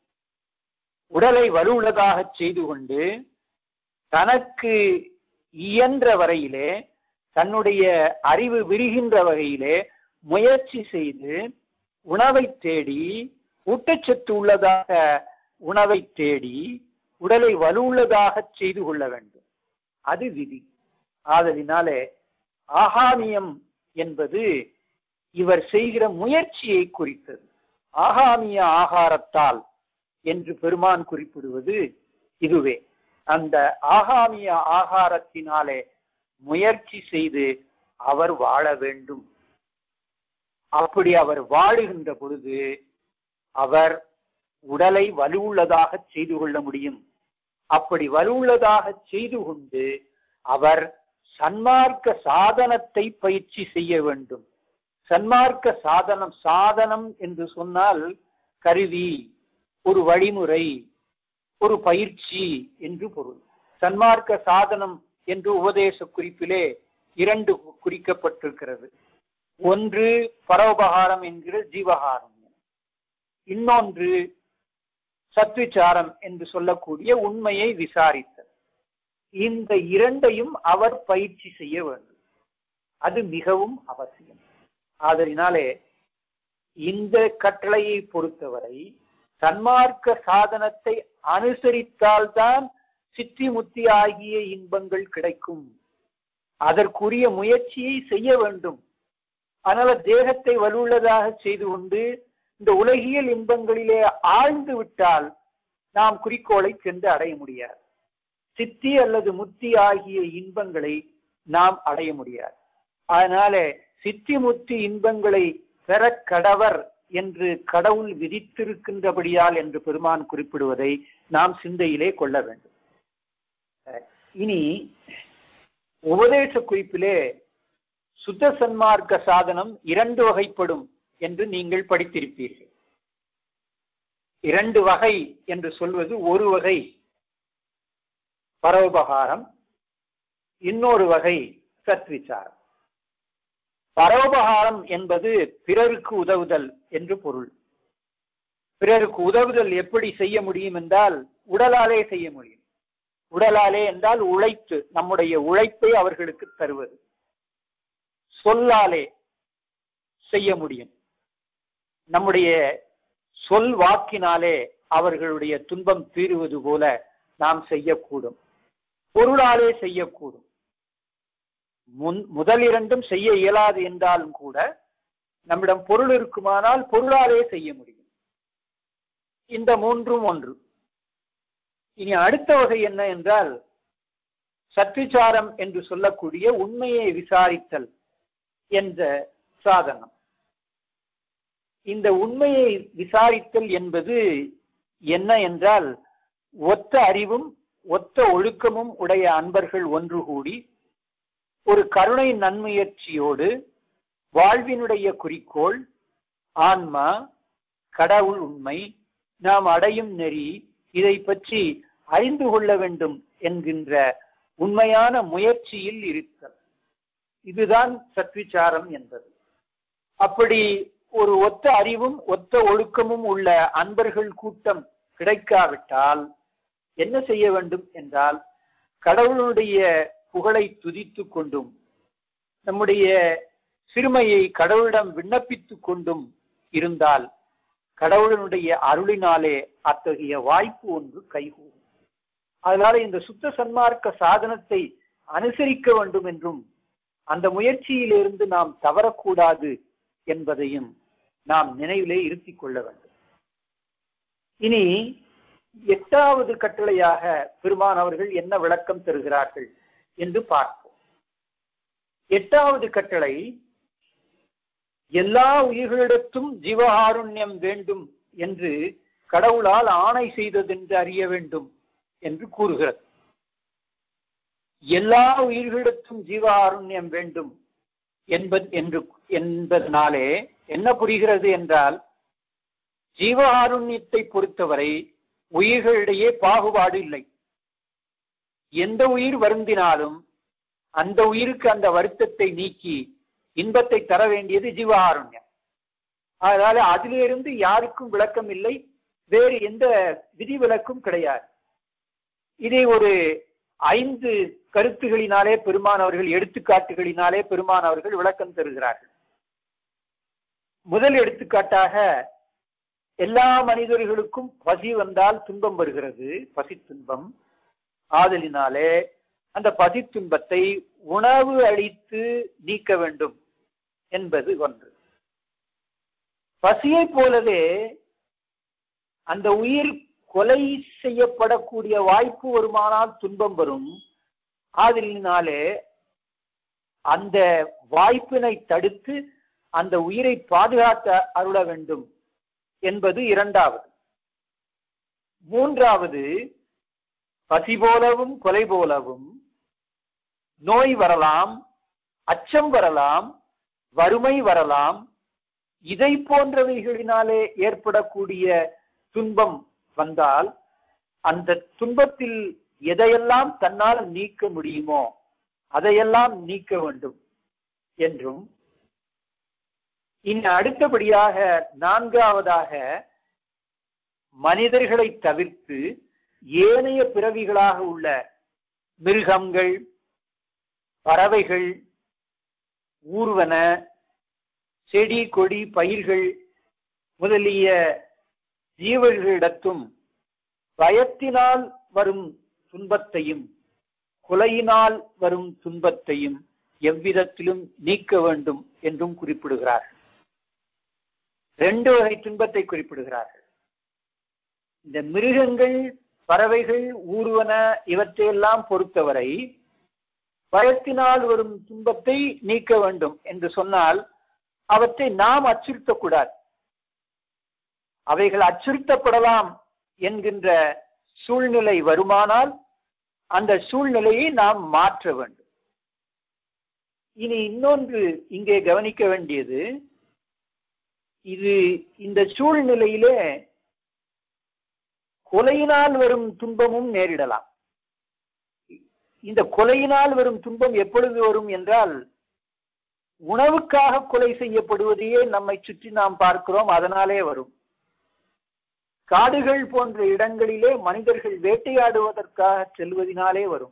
Speaker 2: உடலை வலுவுள்ளதாக செய்து கொண்டு தனக்கு இயன்ற வரையிலே தன்னுடைய அறிவு விரிகின்ற வகையிலே முயற்சி செய்து உணவை தேடி ஊட்டச்சத்து உள்ளதாக உணவை தேடி உடலை வலுவுள்ளதாக செய்து கொள்ள வேண்டும் அது விதி ஆதலினாலே ஆகாமியம் என்பது இவர் செய்கிற முயற்சியை குறித்தது ஆகாமிய ஆகாரத்தால் என்று பெருமான் குறிப்பிடுவது இதுவே அந்த ஆகாமிய ஆகாரத்தினாலே முயற்சி செய்து அவர் வாழ வேண்டும் அப்படி அவர் வாழுகின்ற பொழுது அவர் உடலை வலுவுள்ளதாக செய்து கொள்ள முடியும் அப்படி வலுவுள்ளதாக செய்து கொண்டு அவர் சன்மார்க்க சாதனத்தை பயிற்சி செய்ய வேண்டும் சன்மார்க்க சாதனம் சாதனம் என்று சொன்னால் கருவி ஒரு வழிமுறை ஒரு பயிற்சி என்று பொருள் சன்மார்க்க சாதனம் என்று உபதேச குறிப்பிலே இரண்டு குறிக்கப்பட்டிருக்கிறது ஒன்று பரோபகாரம் என்கிற ஜீவகாரம் இன்னொன்று சத்விச்சாரம் என்று சொல்லக்கூடிய உண்மையை விசாரித்தல் இந்த இரண்டையும் அவர் பயிற்சி செய்ய வேண்டும் அது மிகவும் அவசியம் ஆதலினாலே இந்த கட்டளையை பொறுத்தவரை சன்மார்க்க சாதனத்தை அனுசரித்தால்தான் சித்தி முத்தி ஆகிய இன்பங்கள் கிடைக்கும் அதற்குரிய முயற்சியை செய்ய வேண்டும் அதனால தேகத்தை வலுவுள்ளதாக செய்து கொண்டு இந்த உலகியல் இன்பங்களிலே ஆழ்ந்து விட்டால் நாம் குறிக்கோளை சென்று அடைய முடியாது சித்தி அல்லது முத்தி ஆகிய இன்பங்களை நாம் அடைய முடியாது அதனால சித்தி முத்தி இன்பங்களை பெற கடவர் என்று கடவுள் விதித்திருக்கின்றபடியால் என்று பெருமான் குறிப்பிடுவதை நாம் சிந்தையிலே கொள்ள வேண்டும் இனி உபதேச குறிப்பிலே சுத்த சன்மார்க்க சாதனம் இரண்டு வகைப்படும் என்று நீங்கள் படித்திருப்பீர்கள் இரண்டு வகை என்று சொல்வது ஒரு வகை பரோபகாரம் இன்னொரு வகை சத்விச்சாரம் பரோபகாரம் என்பது பிறருக்கு உதவுதல் என்று பொருள் பிறருக்கு உதவுதல் எப்படி செய்ய முடியும் என்றால் உடலாலே செய்ய முடியும் உடலாலே என்றால் உழைத்து நம்முடைய உழைப்பை அவர்களுக்கு தருவது சொல்லாலே செய்ய முடியும் நம்முடைய சொல் வாக்கினாலே அவர்களுடைய துன்பம் தீருவது போல நாம் செய்யக்கூடும் பொருளாலே செய்யக்கூடும் முன் முதல் இரண்டும் செய்ய இயலாது என்றாலும் கூட நம்மிடம் பொருள் இருக்குமானால் பொருளாலே செய்ய முடியும் இந்த மூன்றும் ஒன்று இனி அடுத்த வகை என்ன என்றால் சத்விச்சாரம் என்று சொல்லக்கூடிய உண்மையை விசாரித்தல் என்ற சாதனம் இந்த உண்மையை விசாரித்தல் என்பது என்ன என்றால் ஒத்த அறிவும் ஒத்த ஒழுக்கமும் உடைய அன்பர்கள் ஒன்று கூடி ஒரு கருணை நன்முயற்சியோடு வாழ்வினுடைய குறிக்கோள் ஆன்மா கடவுள் உண்மை நாம் அடையும் நெறி இதை பற்றி அறிந்து கொள்ள வேண்டும் என்கின்ற உண்மையான முயற்சியில் இருத்தல் இதுதான் சத்விச்சாரம் என்பது அப்படி ஒரு ஒத்த அறிவும் ஒத்த ஒழுக்கமும் உள்ள அன்பர்கள் கூட்டம் கிடைக்காவிட்டால் என்ன செய்ய வேண்டும் என்றால் கடவுளுடைய புகழை துதித்து கொண்டும் நம்முடைய சிறுமையை கடவுளிடம் விண்ணப்பித்துக் கொண்டும் இருந்தால் கடவுளினுடைய அருளினாலே அத்தகைய வாய்ப்பு ஒன்று கைகூடும் அதனால இந்த சுத்த சன்மார்க்க சாதனத்தை அனுசரிக்க வேண்டும் என்றும் அந்த முயற்சியிலிருந்து நாம் தவறக்கூடாது என்பதையும் நாம் நினைவிலே இருத்திக் கொள்ள வேண்டும் இனி எட்டாவது கட்டளையாக பெருமான் அவர்கள் என்ன விளக்கம் தருகிறார்கள் என்று பார்ப்போம் எட்டாவது கட்டளை எல்லா உயிர்களிடத்தும் ஜீவகாருண்யம் வேண்டும் என்று கடவுளால் ஆணை செய்ததென்று அறிய வேண்டும் என்று கூறுகிறது எல்லா உயிர்களிடத்தும் ஜீவகாருண்யம் வேண்டும் என்பது என்று என்பதனாலே என்ன புரிகிறது என்றால் ஜீவகாருண்யத்தை பொறுத்தவரை உயிர்களிடையே பாகுபாடு இல்லை எந்த உயிர் வருந்தினாலும் அந்த உயிருக்கு அந்த வருத்தத்தை நீக்கி இன்பத்தை தர வேண்டியது ஜீவகாருண்யம் அதனால அதிலிருந்து யாருக்கும் விளக்கம் இல்லை வேறு எந்த விதிவிலக்கும் கிடையாது இதை ஒரு ஐந்து கருத்துகளினாலே பெருமானவர்கள் எடுத்துக்காட்டுகளினாலே பெருமானவர்கள் விளக்கம் தருகிறார்கள் முதல் எடுத்துக்காட்டாக எல்லா மனிதர்களுக்கும் பசி வந்தால் துன்பம் வருகிறது பசி துன்பம் ஆதலினாலே அந்த பசி துன்பத்தை உணவு அளித்து நீக்க வேண்டும் என்பது ஒன்று பசியை போலவே அந்த உயிர் கொலை செய்யப்படக்கூடிய வாய்ப்பு வருமானால் துன்பம் வரும் ஆதலினாலே அந்த வாய்ப்பினை தடுத்து அந்த உயிரை பாதுகாக்க அருள வேண்டும் என்பது இரண்டாவது மூன்றாவது பசி போலவும் கொலை போலவும் நோய் வரலாம் அச்சம் வரலாம் வறுமை வரலாம் இதை போன்றவைகளினாலே ஏற்படக்கூடிய துன்பம் வந்தால் அந்த துன்பத்தில் எதையெல்லாம் தன்னால் நீக்க முடியுமோ அதையெல்லாம் நீக்க வேண்டும் என்றும் இனி அடுத்தபடியாக நான்காவதாக மனிதர்களை தவிர்த்து ஏனைய பிறவிகளாக உள்ள மிருகங்கள் பறவைகள் ஊர்வன செடி கொடி பயிர்கள் முதலிய ஜீவர்களிடத்தும் பயத்தினால் வரும் துன்பத்தையும் கொலையினால் வரும் துன்பத்தையும் எவ்விதத்திலும் நீக்க வேண்டும் என்றும் குறிப்பிடுகிறார்கள் ரெண்டு வகை துன்பத்தை குறிப்பிடுகிறார்கள் இந்த மிருகங்கள் பறவைகள் ஊர்வன இவற்றையெல்லாம் பொறுத்தவரை பயத்தினால் வரும் துன்பத்தை நீக்க வேண்டும் என்று சொன்னால் அவற்றை நாம் அச்சுறுத்தக்கூடாது அவைகள் அச்சுறுத்தப்படலாம் என்கின்ற சூழ்நிலை வருமானால் அந்த சூழ்நிலையை நாம் மாற்ற வேண்டும் இனி இன்னொன்று இங்கே கவனிக்க வேண்டியது இது இந்த சூழ்நிலையிலே கொலையினால் வரும் துன்பமும் நேரிடலாம் இந்த கொலையினால் வரும் துன்பம் எப்பொழுது வரும் என்றால் உணவுக்காக கொலை செய்யப்படுவதையே நம்மை சுற்றி நாம் பார்க்கிறோம் அதனாலே வரும் காடுகள் போன்ற இடங்களிலே மனிதர்கள் வேட்டையாடுவதற்காக செல்வதனாலே வரும்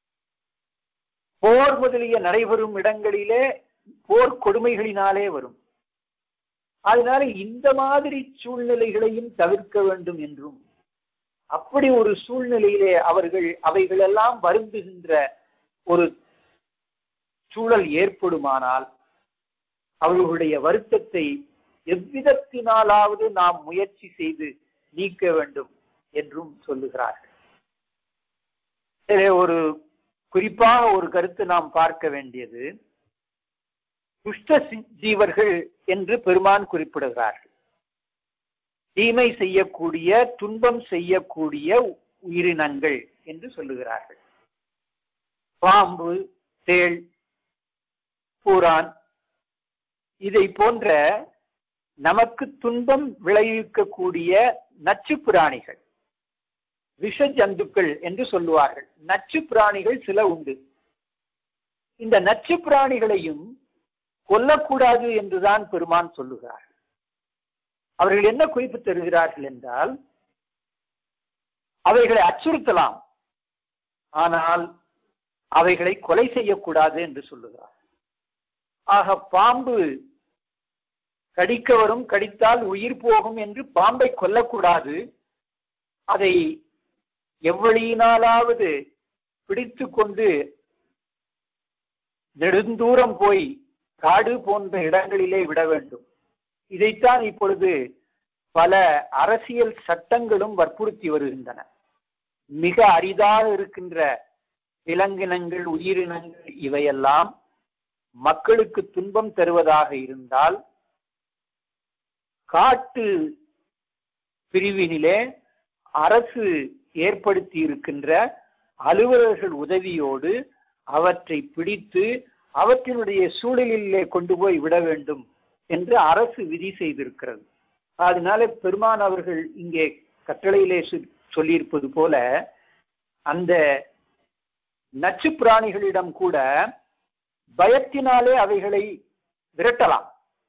Speaker 2: போர் முதலிய நடைபெறும் இடங்களிலே போர் கொடுமைகளினாலே வரும் அதனால இந்த மாதிரி சூழ்நிலைகளையும் தவிர்க்க வேண்டும் என்றும் அப்படி ஒரு சூழ்நிலையிலே அவர்கள் அவைகளெல்லாம் வருந்துகின்ற ஒரு சூழல் ஏற்படுமானால் அவர்களுடைய வருத்தத்தை எவ்விதத்தினாலாவது நாம் முயற்சி செய்து நீக்க வேண்டும் என்றும் சொல்லுகிறார்கள் ஒரு குறிப்பாக ஒரு கருத்து நாம் பார்க்க வேண்டியது துஷ்ட ஜீவர்கள் என்று பெருமான் குறிப்பிடுகிறார்கள் தீமை செய்யக்கூடிய துன்பம் செய்யக்கூடிய உயிரினங்கள் என்று சொல்லுகிறார்கள் பாம்பு தேள் பூரான் இதை போன்ற நமக்கு துன்பம் விளைவிக்கக்கூடிய நச்சு பிராணிகள் விஷ ஜந்துக்கள் என்று சொல்லுவார்கள் நச்சு பிராணிகள் சில உண்டு இந்த நச்சு பிராணிகளையும் கொல்லக்கூடாது என்றுதான் பெருமான் சொல்லுகிறார் அவர்கள் என்ன குறிப்பு தருகிறார்கள் என்றால் அவைகளை அச்சுறுத்தலாம் ஆனால் அவைகளை கொலை செய்யக்கூடாது என்று சொல்லுகிறார் ஆக பாம்பு கடிக்க வரும் கடித்தால் உயிர் போகும் என்று பாம்பை கொல்லக்கூடாது அதை எவ்வழியினாலாவது பிடித்து கொண்டு நெடுந்தூரம் போய் காடு போன்ற இடங்களிலே விட வேண்டும் இதைத்தான் இப்பொழுது பல அரசியல் சட்டங்களும் வற்புறுத்தி வருகின்றன மிக அரிதாக இருக்கின்ற விலங்கினங்கள் உயிரினங்கள் இவையெல்லாம் மக்களுக்கு துன்பம் தருவதாக இருந்தால் காட்டு பிரிவினிலே அரசு ஏற்படுத்தி இருக்கின்ற அலுவலர்கள் உதவியோடு அவற்றை பிடித்து அவற்றினுடைய சூழலிலே கொண்டு போய் விட வேண்டும் என்று அரசு விதி செய்திருக்கிறது அதனால பெருமான் அவர்கள் இங்கே கட்டளையிலே சொல்லியிருப்பது போல அந்த நச்சு பிராணிகளிடம் கூட பயத்தினாலே அவைகளை விரட்டலாம்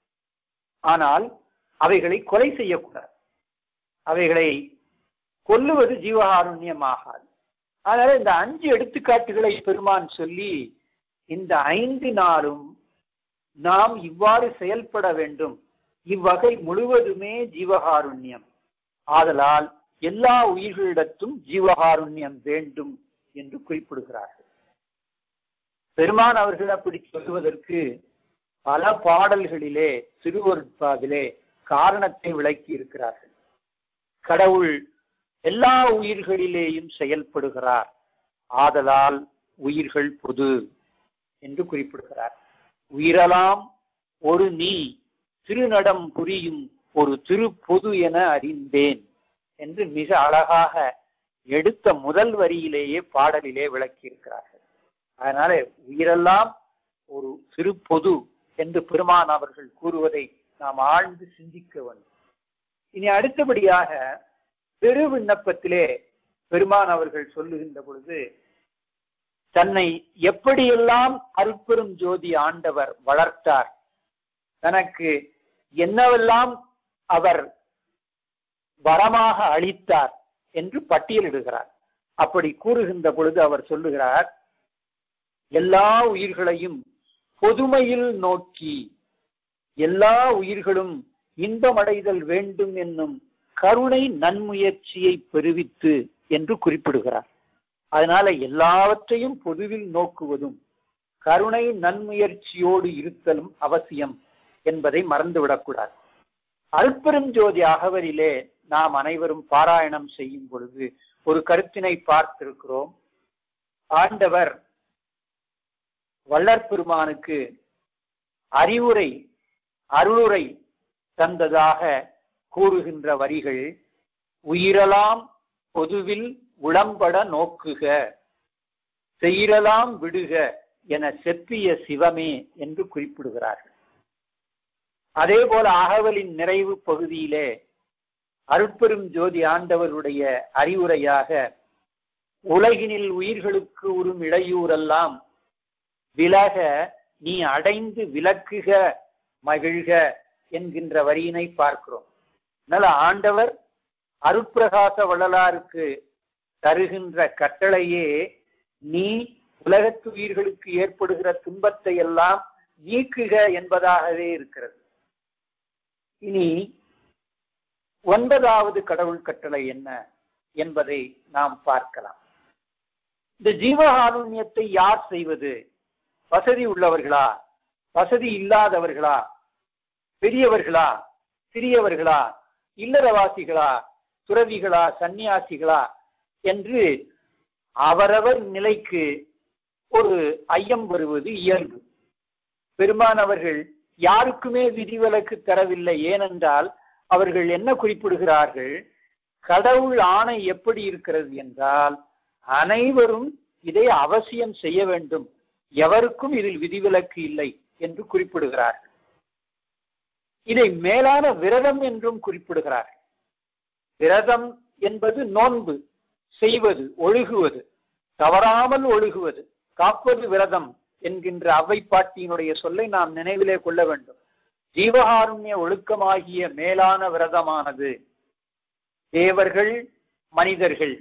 Speaker 2: ஆனால் அவைகளை கொலை செய்யக்கூடாது அவைகளை கொல்லுவது ஜீவகாருண்யமாகாது அதனால இந்த அஞ்சு எடுத்துக்காட்டுகளை பெருமான் சொல்லி இந்த ஐந்து நாளும் நாம் இவ்வாறு செயல்பட வேண்டும் இவ்வகை முழுவதுமே ஜீவகாருண்யம் ஆதலால் எல்லா உயிர்களிடத்தும் ஜீவகாருண்யம் வேண்டும் என்று குறிப்பிடுகிறார்கள் பெருமான் அவர்கள் அப்படி சொல்லுவதற்கு பல பாடல்களிலே திருவருட்பாவிலே காரணத்தை விளக்கி இருக்கிறார்கள் கடவுள் எல்லா உயிர்களிலேயும் செயல்படுகிறார் ஆதலால் உயிர்கள் பொது என்று குறிப்பிடுகிறார் உயிரலாம் ஒரு நீ திருநடம் புரியும் ஒரு திருப்பொது என அறிந்தேன் என்று மிக அழகாக எடுத்த முதல் வரியிலேயே பாடலிலே விளக்கியிருக்கிறார்கள் அதனால உயிரெல்லாம் ஒரு திருப்பொது என்று பெருமான் அவர்கள் கூறுவதை நாம் ஆழ்ந்து சிந்திக்க வேண்டும் இனி அடுத்தபடியாக பெரு விண்ணப்பத்திலே பெருமான் அவர்கள் சொல்லுகின்ற பொழுது தன்னை எப்படியெல்லாம் அருட்பெரும் ஜோதி ஆண்டவர் வளர்த்தார் தனக்கு என்னவெல்லாம் அவர் வரமாக அளித்தார் என்று பட்டியலிடுகிறார் அப்படி கூறுகின்ற பொழுது அவர் சொல்லுகிறார் எல்லா உயிர்களையும் பொதுமையில் நோக்கி எல்லா உயிர்களும் இன்பமடைதல் வேண்டும் என்னும் கருணை நன்முயற்சியை பெருவித்து என்று குறிப்பிடுகிறார் அதனால எல்லாவற்றையும் பொதுவில் நோக்குவதும் கருணை நன்முயற்சியோடு இருத்தலும் அவசியம் என்பதை மறந்துவிடக்கூடாது அல்பெரும் ஜோதி அகவலிலே நாம் அனைவரும் பாராயணம் செய்யும் பொழுது ஒரு கருத்தினை பார்த்திருக்கிறோம் ஆண்டவர் வள்ளற்பெருமானுக்கு அறிவுரை அருளுரை தந்ததாக கூறுகின்ற வரிகள் உயிரலாம் பொதுவில் உளம்பட நோக்குக செய்யலாம் விடுக என செப்பிய சிவமே என்று குறிப்பிடுகிறார்கள் அதே போல அகவலின் நிறைவு பகுதியிலே அருட்பெரும் ஜோதி ஆண்டவருடைய அறிவுரையாக உலகினில் உயிர்களுக்கு உறும் இடையூறெல்லாம் விலக நீ அடைந்து விலக்குக மகிழ்க என்கின்ற வரியினை பார்க்கிறோம் அதனால ஆண்டவர் அருட்பிரகாச வள்ளலாருக்கு தருகின்ற கட்டளையே நீ உலகத்து உயிர்களுக்கு ஏற்படுகிற துன்பத்தை எல்லாம் நீக்குக என்பதாகவே இருக்கிறது இனி ஒன்பதாவது கடவுள் கட்டளை என்ன என்பதை நாம் பார்க்கலாம் இந்த ஜீவகாருண்யத்தை யார் செய்வது வசதி உள்ளவர்களா வசதி இல்லாதவர்களா பெரியவர்களா சிறியவர்களா இல்லறவாசிகளா துறவிகளா சந்நியாசிகளா என்று அவரவர் நிலைக்கு ஒரு ஐயம் வருவது இயல்பு பெருமான் அவர்கள் யாருக்குமே விதிவிலக்கு தரவில்லை ஏனென்றால் அவர்கள் என்ன குறிப்பிடுகிறார்கள் கடவுள் ஆணை எப்படி இருக்கிறது என்றால் அனைவரும் இதை அவசியம் செய்ய வேண்டும் எவருக்கும் இதில் விதிவிலக்கு இல்லை என்று குறிப்பிடுகிறார்கள் இதை மேலான விரதம் என்றும் குறிப்பிடுகிறார்கள் விரதம் என்பது நோன்பு செய்வது ஒழுகுவது தவறாமல் ஒழுகுவது காப்பது விரதம் என்கின்ற அவை பாட்டியினுடைய சொல்லை நாம் நினைவிலே கொள்ள வேண்டும் ஜீவகாருண்ய ஒழுக்கமாகிய மேலான விரதமானது தேவர்கள் மனிதர்கள்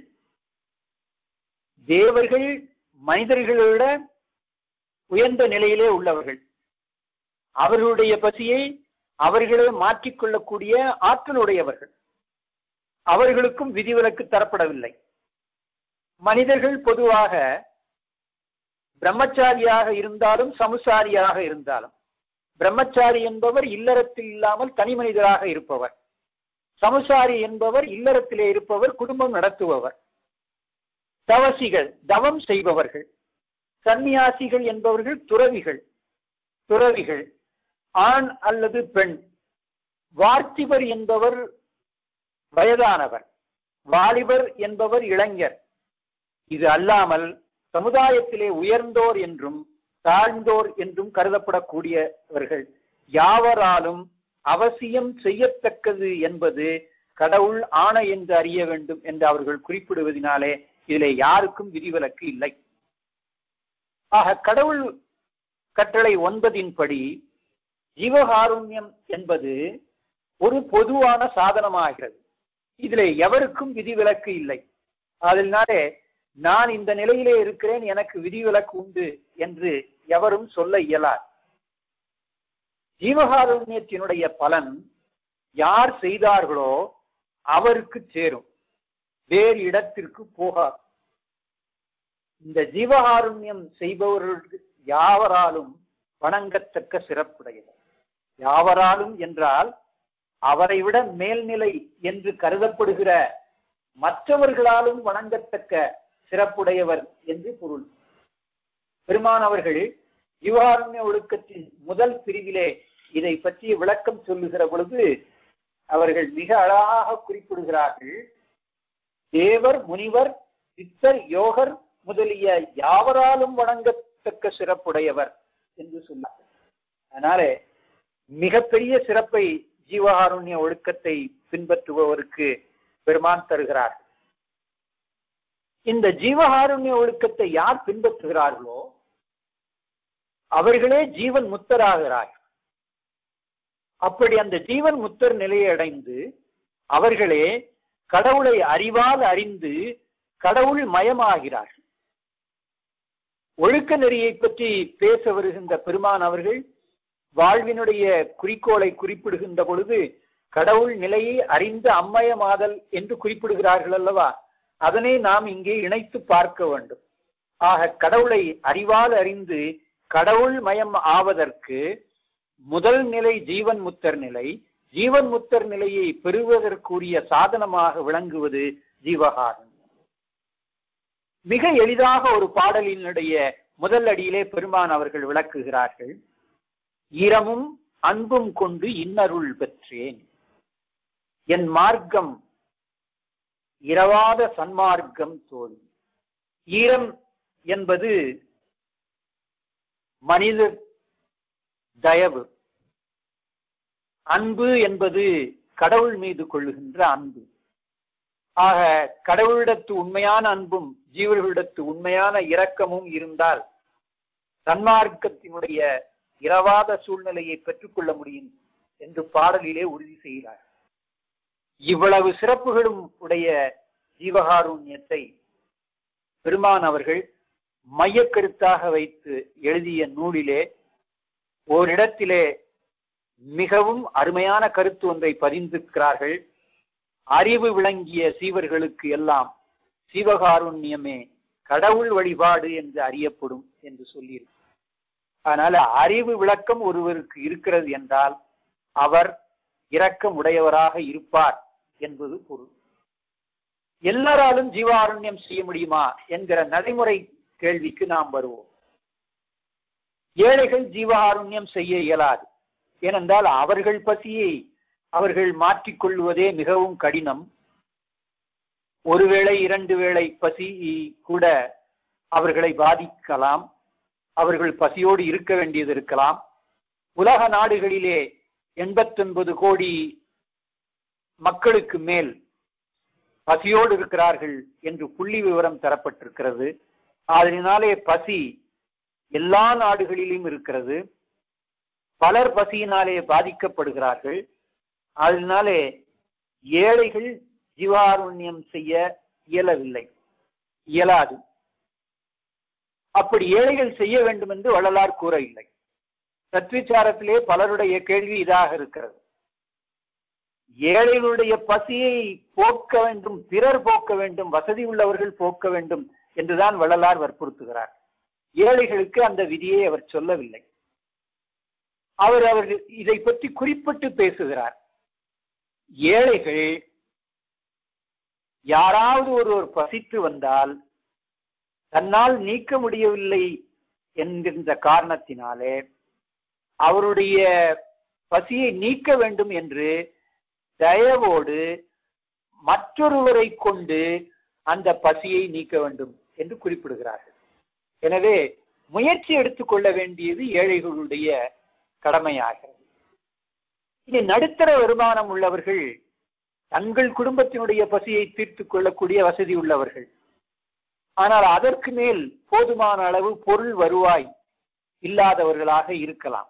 Speaker 2: தேவர்கள் மனிதர்களோட உயர்ந்த நிலையிலே உள்ளவர்கள் அவர்களுடைய பசியை அவர்களே மாற்றிக்கொள்ளக்கூடிய ஆற்றலுடையவர்கள் அவர்களுக்கும் விதிவிலக்கு தரப்படவில்லை மனிதர்கள் பொதுவாக பிரம்மச்சாரியாக இருந்தாலும் சமுசாரியாக இருந்தாலும் பிரம்மச்சாரி என்பவர் இல்லறத்தில் இல்லாமல் தனி மனிதராக இருப்பவர் சமுசாரி என்பவர் இல்லறத்திலே இருப்பவர் குடும்பம் நடத்துபவர் தவசிகள் தவம் செய்பவர்கள் சந்நியாசிகள் என்பவர்கள் துறவிகள் துறவிகள் ஆண் அல்லது பெண் வார்த்திபர் என்பவர் வயதானவர் வாலிபர் என்பவர் இளைஞர் இது அல்லாமல் சமுதாயத்திலே உயர்ந்தோர் என்றும் தாழ்ந்தோர் என்றும் கருதப்படக்கூடியவர்கள் யாவராலும் அவசியம் செய்யத்தக்கது என்பது கடவுள் ஆணை என்று அறிய வேண்டும் என்று அவர்கள் குறிப்பிடுவதனாலே இதிலே யாருக்கும் விதிவிலக்கு இல்லை ஆக கடவுள் கட்டளை ஒன்பதின்படி ஜீவகாருண்யம் என்பது ஒரு பொதுவான சாதனமாகிறது இதிலே எவருக்கும் விதிவிலக்கு இல்லை அதனாலே நான் இந்த நிலையிலே இருக்கிறேன் எனக்கு விதிவிலக்கு உண்டு என்று எவரும் சொல்ல இயலார் ஜீவகாருண்யத்தினுடைய பலன் யார் செய்தார்களோ அவருக்கு சேரும் வேறு இடத்திற்கு போகார் இந்த ஜீவகாருண்யம் செய்பவர்களுக்கு யாவராலும் வணங்கத்தக்க சிறப்புடையவர் யாவராலும் என்றால் அவரை விட மேல்நிலை என்று கருதப்படுகிற மற்றவர்களாலும் வணங்கத்தக்க சிறப்புடையவர் என்று பொருள் பெருமான் அவர்கள் ஜீவாருண்ய ஒழுக்கத்தின் முதல் பிரிவிலே இதை பற்றிய விளக்கம் சொல்லுகிற பொழுது அவர்கள் மிக அழகாக குறிப்பிடுகிறார்கள் தேவர் முனிவர் சித்தர் யோகர் முதலிய யாவராலும் வணங்கத்தக்க சிறப்புடையவர் என்று சொன்னார் அதனாலே மிகப்பெரிய சிறப்பை ஜீவகாருண்ய ஒழுக்கத்தை பின்பற்றுபவருக்கு பெருமான் தருகிறார் இந்த ஜீவகாருண்ய ஒழுக்கத்தை யார் பின்பற்றுகிறார்களோ அவர்களே ஜீவன் முத்தராகிறார்கள் அப்படி அந்த ஜீவன் முத்தர் நிலையை அடைந்து அவர்களே கடவுளை அறிவால் அறிந்து கடவுள் மயமாகிறார்கள் ஒழுக்க நெறியை பற்றி பேச வருகின்ற பெருமான் அவர்கள் வாழ்வினுடைய குறிக்கோளை குறிப்பிடுகின்ற பொழுது கடவுள் நிலையை அறிந்து அம்மயமாதல் என்று குறிப்பிடுகிறார்கள் அல்லவா அதனை நாம் இங்கே இணைத்து பார்க்க வேண்டும் ஆக கடவுளை அறிவால் அறிந்து கடவுள் மயம் ஆவதற்கு முதல் நிலை ஜீவன் முத்தர் நிலை ஜீவன் முத்தர் நிலையை பெறுவதற்குரிய சாதனமாக விளங்குவது ஜீவகாரன் மிக எளிதாக ஒரு பாடலினுடைய முதல் அடியிலே பெருமான் அவர்கள் விளக்குகிறார்கள் ஈரமும் அன்பும் கொண்டு இன்னருள் பெற்றேன் என் மார்க்கம் இரவாத சன்மார்க்கம் தோல் ஈரம் என்பது மனித தயவு அன்பு என்பது கடவுள் மீது கொள்ளுகின்ற அன்பு ஆக கடவுளிடத்து உண்மையான அன்பும் ஜீவர்களிடத்து உண்மையான இரக்கமும் இருந்தால் சன்மார்க்கத்தினுடைய இரவாத சூழ்நிலையை பெற்றுக்கொள்ள முடியும் என்று பாடலிலே உறுதி செய்கிறார் இவ்வளவு சிறப்புகளும் உடைய ஜீவகாருண்யத்தை பெருமான் அவர்கள் மையக்கருத்தாக வைத்து எழுதிய நூலிலே ஓரிடத்திலே மிகவும் அருமையான கருத்து ஒன்றை பதிந்திருக்கிறார்கள் அறிவு விளங்கிய சீவர்களுக்கு எல்லாம் சிவகாருண்யமே கடவுள் வழிபாடு என்று அறியப்படும் என்று சொல்லியிருக்கு அதனால அறிவு விளக்கம் ஒருவருக்கு இருக்கிறது என்றால் அவர் இரக்கம் உடையவராக இருப்பார் என்பது பொருள் எல்லாராலும் ஜீவாருண்யம் செய்ய முடியுமா என்கிற நடைமுறை கேள்விக்கு நாம் வருவோம் ஏழைகள் ஜீவாருண்யம் செய்ய இயலாது ஏனென்றால் அவர்கள் பசியை அவர்கள் மாற்றிக்கொள்வதே மிகவும் கடினம் ஒருவேளை இரண்டு வேளை பசி கூட அவர்களை பாதிக்கலாம் அவர்கள் பசியோடு இருக்க வேண்டியது இருக்கலாம் உலக நாடுகளிலே எண்பத்தொன்பது கோடி மக்களுக்கு மேல் பசியோடு இருக்கிறார்கள் என்று புள்ளி விவரம் தரப்பட்டிருக்கிறது அதனாலே பசி எல்லா நாடுகளிலும் இருக்கிறது பலர் பசியினாலே பாதிக்கப்படுகிறார்கள் அதனாலே ஏழைகள் ஜீவாருண்யம் செய்ய இயலவில்லை இயலாது அப்படி ஏழைகள் செய்ய வேண்டும் என்று வள்ளலார் கூற இல்லை சத்விச்சாரத்திலே பலருடைய கேள்வி இதாக இருக்கிறது ஏழைகளுடைய பசியை போக்க வேண்டும் பிறர் போக்க வேண்டும் வசதி உள்ளவர்கள் போக்க வேண்டும் என்றுதான் வள்ளலார் வற்புறுத்துகிறார் ஏழைகளுக்கு அந்த விதியை அவர் சொல்லவில்லை அவர் அவர் இதை பற்றி குறிப்பிட்டு பேசுகிறார் ஏழைகள் யாராவது ஒருவர் பசித்து வந்தால் தன்னால் நீக்க முடியவில்லை என்கின்ற காரணத்தினாலே அவருடைய பசியை நீக்க வேண்டும் என்று தயவோடு மற்றொருவரை கொண்டு அந்த பசியை நீக்க வேண்டும் என்று குறிப்பிடுகிறார்கள் எனவே முயற்சி எடுத்துக்கொள்ள வேண்டியது ஏழைகளுடைய கடமையாகிறது இனி நடுத்தர வருமானம் உள்ளவர்கள் தங்கள் குடும்பத்தினுடைய பசியை தீர்த்துக் கொள்ளக்கூடிய வசதி உள்ளவர்கள் ஆனால் அதற்கு மேல் போதுமான அளவு பொருள் வருவாய் இல்லாதவர்களாக இருக்கலாம்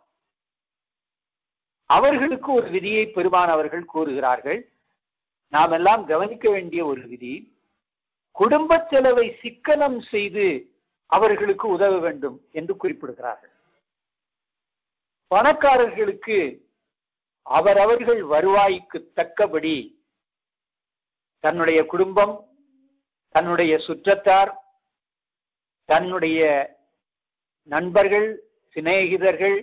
Speaker 2: அவர்களுக்கு ஒரு விதியை பெருமானவர்கள் கூறுகிறார்கள் நாம் எல்லாம் கவனிக்க வேண்டிய ஒரு விதி குடும்ப செலவை சிக்கனம் செய்து அவர்களுக்கு உதவ வேண்டும் என்று குறிப்பிடுகிறார்கள் பணக்காரர்களுக்கு அவரவர்கள் வருவாய்க்கு தக்கபடி தன்னுடைய குடும்பம் தன்னுடைய சுற்றத்தார் தன்னுடைய நண்பர்கள் சிநேகிதர்கள்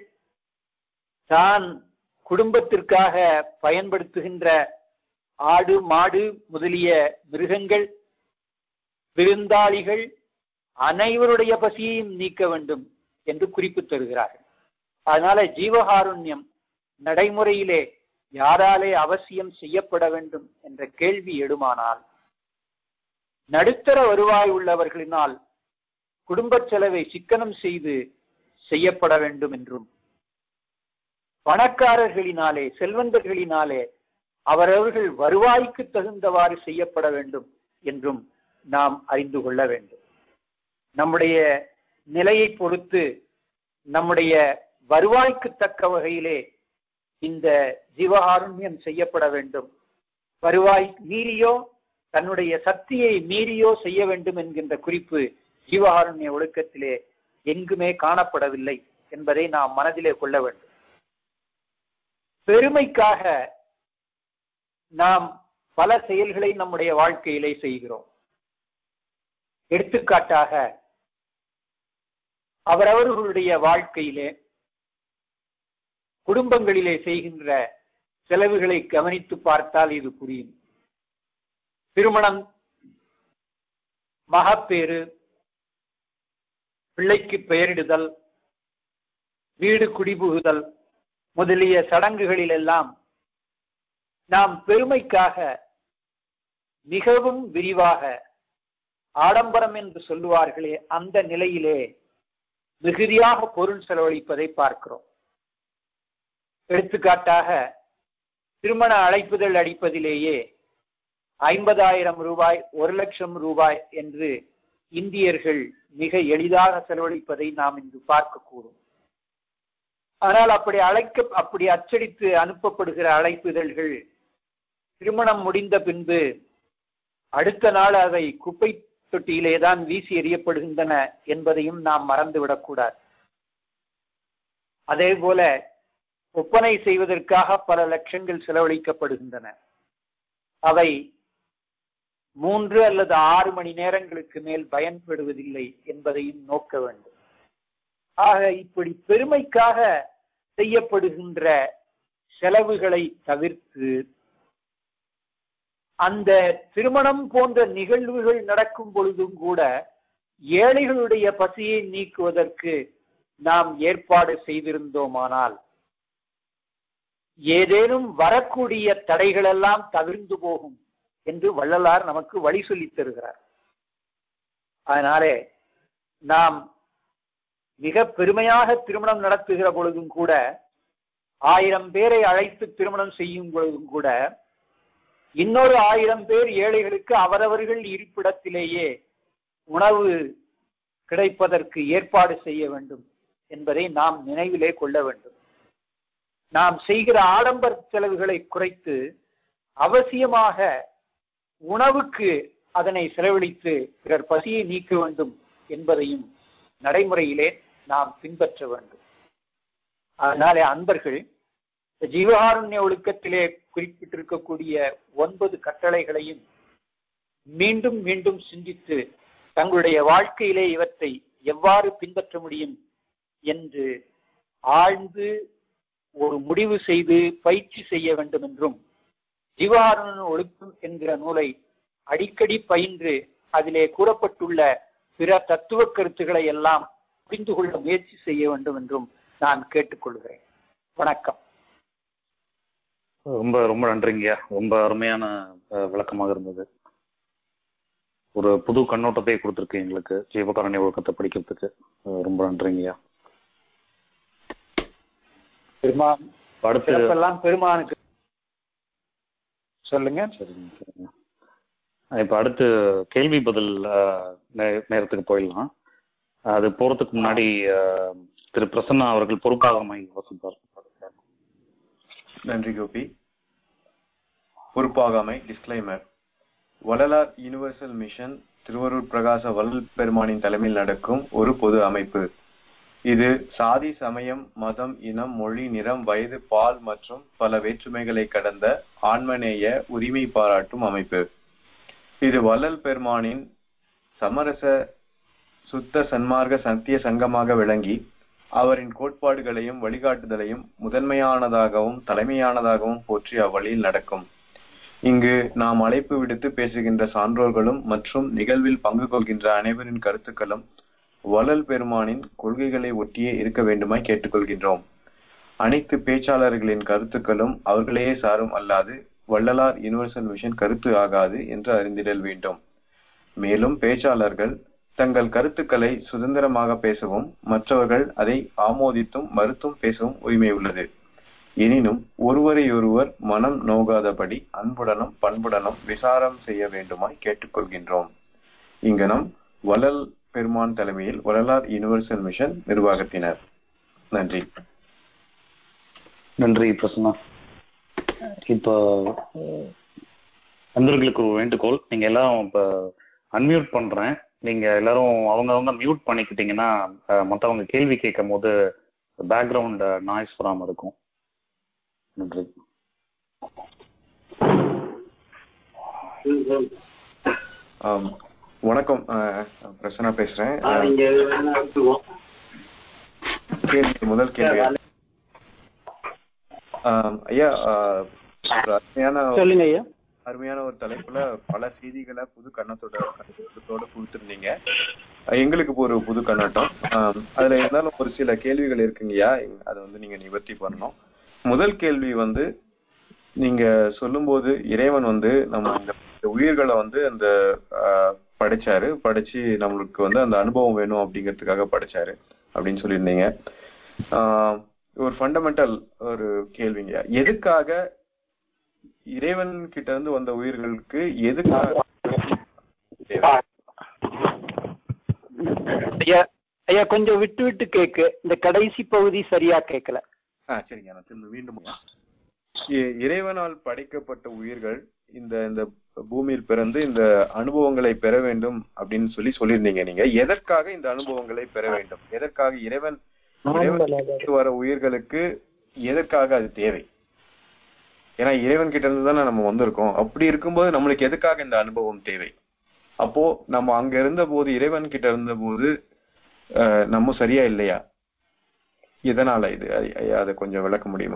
Speaker 2: தான் குடும்பத்திற்காக பயன்படுத்துகின்ற ஆடு மாடு முதலிய மிருகங்கள் விருந்தாளிகள் அனைவருடைய பசியையும் நீக்க வேண்டும் என்று குறிப்பு தருகிறார்கள் அதனால ஜீவகாருண்யம் நடைமுறையிலே யாராலே அவசியம் செய்யப்பட வேண்டும் என்ற கேள்வி எடுமானால் நடுத்தர வருவாய் உள்ளவர்களினால் குடும்ப செலவை சிக்கனம் செய்து செய்யப்பட வேண்டும் என்றும் பணக்காரர்களினாலே செல்வந்தர்களினாலே அவரவர்கள் வருவாய்க்கு தகுந்தவாறு செய்யப்பட வேண்டும் என்றும் நாம் அறிந்து கொள்ள வேண்டும் நம்முடைய நிலையை பொறுத்து நம்முடைய வருவாய்க்கு தக்க வகையிலே இந்த ஜீவகாருண்யம் செய்யப்பட வேண்டும் வருவாய் மீறியோ தன்னுடைய சக்தியை மீறியோ செய்ய வேண்டும் என்கின்ற குறிப்பு ஜீவகாருண்ய ஒழுக்கத்திலே எங்குமே காணப்படவில்லை என்பதை நாம் மனதிலே கொள்ள வேண்டும் பெருமைக்காக நாம் பல செயல்களை நம்முடைய வாழ்க்கையிலே செய்கிறோம் எடுத்துக்காட்டாக அவரவர்களுடைய வாழ்க்கையிலே குடும்பங்களிலே செய்கின்ற செலவுகளை கவனித்து பார்த்தால் இது புரியும் திருமணம் மகப்பேறு பிள்ளைக்கு பெயரிடுதல் வீடு குடிபுகுதல் முதலிய சடங்குகளில் எல்லாம் நாம் பெருமைக்காக மிகவும் விரிவாக ஆடம்பரம் என்று சொல்லுவார்களே அந்த நிலையிலே மிகுதியாக பொருள் செலவழிப்பதை பார்க்கிறோம் எடுத்துக்காட்டாக திருமண அழைப்புதல் அடிப்பதிலேயே ஐம்பதாயிரம் ரூபாய் ஒரு லட்சம் ரூபாய் என்று இந்தியர்கள் மிக எளிதாக செலவழிப்பதை நாம் இன்று பார்க்கக்கூடும் ஆனால் அப்படி அழைக்க அப்படி அச்சடித்து அனுப்பப்படுகிற அழைப்புதழ்கள் திருமணம் முடிந்த பின்பு அடுத்த நாள் அதை குப்பை தொட்டியிலே தான் வீசி எறியப்படுகின்றன என்பதையும் நாம் மறந்துவிடக்கூடாது அதே போல ஒப்பனை செய்வதற்காக பல லட்சங்கள் செலவழிக்கப்படுகின்றன அவை மூன்று அல்லது ஆறு மணி நேரங்களுக்கு மேல் பயன்படுவதில்லை என்பதையும் நோக்க வேண்டும் ஆக இப்படி பெருமைக்காக செய்யப்படுகின்ற செலவுகளை தவிர்த்து அந்த திருமணம் போன்ற நிகழ்வுகள் நடக்கும் பொழுதும் கூட ஏழைகளுடைய பசியை நீக்குவதற்கு நாம் ஏற்பாடு செய்திருந்தோமானால் ஏதேனும் வரக்கூடிய தடைகளெல்லாம் தவிர்ந்து போகும் என்று வள்ளலார் நமக்கு வழி சொல்லித் தருகிறார் அதனாலே நாம் மிக பெருமையாக திருமணம் நடத்துகிற பொழுதும் கூட ஆயிரம் பேரை அழைத்து திருமணம் செய்யும் பொழுதும் கூட இன்னொரு ஆயிரம் பேர் ஏழைகளுக்கு அவரவர்கள் இருப்பிடத்திலேயே உணவு கிடைப்பதற்கு ஏற்பாடு செய்ய வேண்டும் என்பதை நாம் நினைவிலே கொள்ள வேண்டும் நாம் செய்கிற ஆடம்பர செலவுகளை குறைத்து அவசியமாக உணவுக்கு அதனை செலவழித்து பிறர் பசியை நீக்க வேண்டும் என்பதையும் நடைமுறையிலே நாம் பின்பற்ற வேண்டும் அதனாலே அன்பர்கள் ஜீவகாருண்ய ஒழுக்கத்திலே குறிப்பிட்டிருக்கக்கூடிய ஒன்பது கட்டளைகளையும் மீண்டும் மீண்டும் சிந்தித்து தங்களுடைய வாழ்க்கையிலே இவற்றை எவ்வாறு பின்பற்ற முடியும் என்று ஆழ்ந்து ஒரு முடிவு செய்து பயிற்சி செய்ய வேண்டும் என்றும் ஜீவாரண ஒழுக்கம் என்கிற நூலை அடிக்கடி பயின்று அதிலே கூறப்பட்டுள்ள பிற தத்துவ கருத்துக்களை எல்லாம் புரிந்து கொள்ள முயற்சி செய்ய வேண்டும் என்றும் நான் கேட்டுக்கொள்கிறேன் வணக்கம்
Speaker 1: ரொம்ப ரொம்ப நன்றிங்கய்யா ரொம்ப அருமையான அஹ், விளக்கமாக இருந்தது ஒரு புது கண்ணோட்டத்தை கொடுத்துருக்கு எங்களுக்கு ஜீவகாரண்ய ஒழுக்கத்தை படிக்கிறதுக்கு அஹ், ரொம்ப நன்றிங்கய்யா
Speaker 2: பெருமான்
Speaker 1: அடுத்து
Speaker 2: சிறப்பெல்லாம் பெருமானுக்கு சொல்லுங்க
Speaker 1: சரிங்க சரிங்க இப்ப அடுத்து கேள்வி பதில் அஹ், நே- நேரத்துக்கு போயிடலாம் அது போறதுக்கு முன்னாடி அஹ், திரு பிரசன்னா அவர்கள் பொறுப்பாக வசிப்பார்
Speaker 3: நன்றி கோபி பொறுப்பாகாமை disclaimer Vallalar universal mission Thiruvarut Prakasa Vallal பெருமானின் தலைமையில் நடக்கும் ஒரு பொது அமைப்பு இது சாதி சமயம் மதம் இனம் மொழி நிறம் வயது பால் மற்றும் பல வேற்றுமைகளை கடந்த ஆன்மநேய உரிமை பாராட்டும் அமைப்பு இது வள்ளல் பெருமானின் சமரச சுத்த சன்மார்க்க சத்திய சங்கமாக விளங்கி அவரின் கோட்பாடுகளையும் வழிகாட்டுதலையும் முதன்மையானதாகவும் தலைமையானதாகவும் போற்றி அவ்வழியில் நடக்கும் இங்கு நாம் அழைப்பு விடுத்து பேசுகின்ற சான்றோர்களும் மற்றும் நிகழ்வில் பங்கு கொள்கின்ற அனைவரின் கருத்துக்களும் வள்ளல் பெருமானின் கொள்கைகளை ஒட்டியே இருக்க வேண்டுமாய் கேட்டுக்கொள்கின்றோம் அனைத்து பேச்சாளர்களின் கருத்துக்களும் அவர்களையே சாரும் அல்லாது வள்ளலார் யுனிவர்சல் மிஷன் கருத்து ஆகாது என்று அறிந்திடல் வேண்டும் மேலும் பேச்சாளர்கள் தங்கள் கருத்துக்களை சுதந்திரமாக பேசவும் மற்றவர்கள் அதை ஆமோதித்தும் மறுத்தும் பேசவும் உரிமை உள்ளது எனினும் ஒருவரையொருவர் மனம் நோகாதபடி அன்புடனும் பண்புடனும் விசாரம் செய்ய வேண்டுமாய் கேட்டுக்கொள்கின்றோம் இங்கனம் வள்ளல் பெருமான் தலைமையில் வள்ளலார் யுனிவர்சல் மிஷன் நிர்வாகத்தினர் நன்றி
Speaker 1: நன்றி பிரசன்னா இப்போ அஹ், நண்பர்களுக்கு ஒரு வேண்டுகோள் நீங்க எல்லாரும் இப்ப அன்மியூட் பண்றேன் நீங்க எல்லாரும் அவங்கவங்க மியூட் பண்ணிக்கிட்டீங்கன்னா அஹ், மத்தவங்க கேள்வி கேட்கும் போது பேக்ரவுண்ட் நாய்ஸ் வராம இருக்கும் நன்றி
Speaker 3: ஆம். வணக்கம் அஹ், பிரசன்னா பேசுறேன் கேள்வி முதல் கேள்வி ஆம், ஐயா அஹ், ஒரு அருமையான
Speaker 2: சொல்லுங்க ஐயா
Speaker 3: அருமையான ஒரு தலைப்புல பல செய்திகளை புது கண்ணத்தோட கண்ணோட்டத்தோட கொடுத்துருந்தீங்க எங்களுக்கு இப்போ ஒரு புது கண்ணோட்டம் ஆம், அதுல இருந்தாலும் ஒரு சில கேள்விகள் இருக்குங்கய்யா அதை வந்து நீங்க நிவர்த்தி பண்ணணும் முதல் கேள்வி வந்து நீங்க சொல்லும்போது இறைவன் வந்து நம்ம இந்த இந்த உயிர்களை வந்து அந்த ஆஹ், படைச்சாரு படைச்சு நம்மளுக்கு வந்து அந்த அனுபவம் வேணும் அப்படிங்கிறதுக்காக படைச்சாரு அப்படின்னு சொல்லியிருந்தீங்க ஆஹ், ஒரு ஃபண்டமெண்டல் ஒரு கேள்விங்க எதுக்காக இறைவன் கிட்ட இருந்து வந்த உயிர்களுக்கு எதுக்காக தேவை?
Speaker 2: ஐயா ஐயா கொஞ்சம் விட்டு விட்டு கேக்கு இந்த கடைசி பகுதி சரியா கேட்கல
Speaker 3: ஆ சரிங்க நான் திரும்ப மீண்டும் இ- இறைவனால் படைக்கப்பட்ட உயிர்கள் இந்த இந்த பூமியில் பிறந்து இந்த அனுபவங்களை பெற வேண்டும் அப்படின்னு சொல்லி சொல்லியிருந்தீங்க நீங்க எதற்காக இந்த அனுபவங்களை பெற வேண்டும் எதற்காக இறைவன் இறைவன் கிட்ட வர உயிர்களுக்கு எதற்காக அது தேவை ஏன்னா இறைவன் கிட்ட இருந்து தானே நம்ம வந்திருக்கோம் அப்படி இருக்கும்போது நம்மளுக்கு எதுக்காக இந்த அனுபவம் தேவை அப்போ நம்ம அங்க இருந்த போது இறைவன் கிட்ட இருந்த போது அஹ், நம்ம சரியா இல்லையா எதனால இது ஐ- ஐயா அதை கொஞ்சம் விளக்க முடியுமா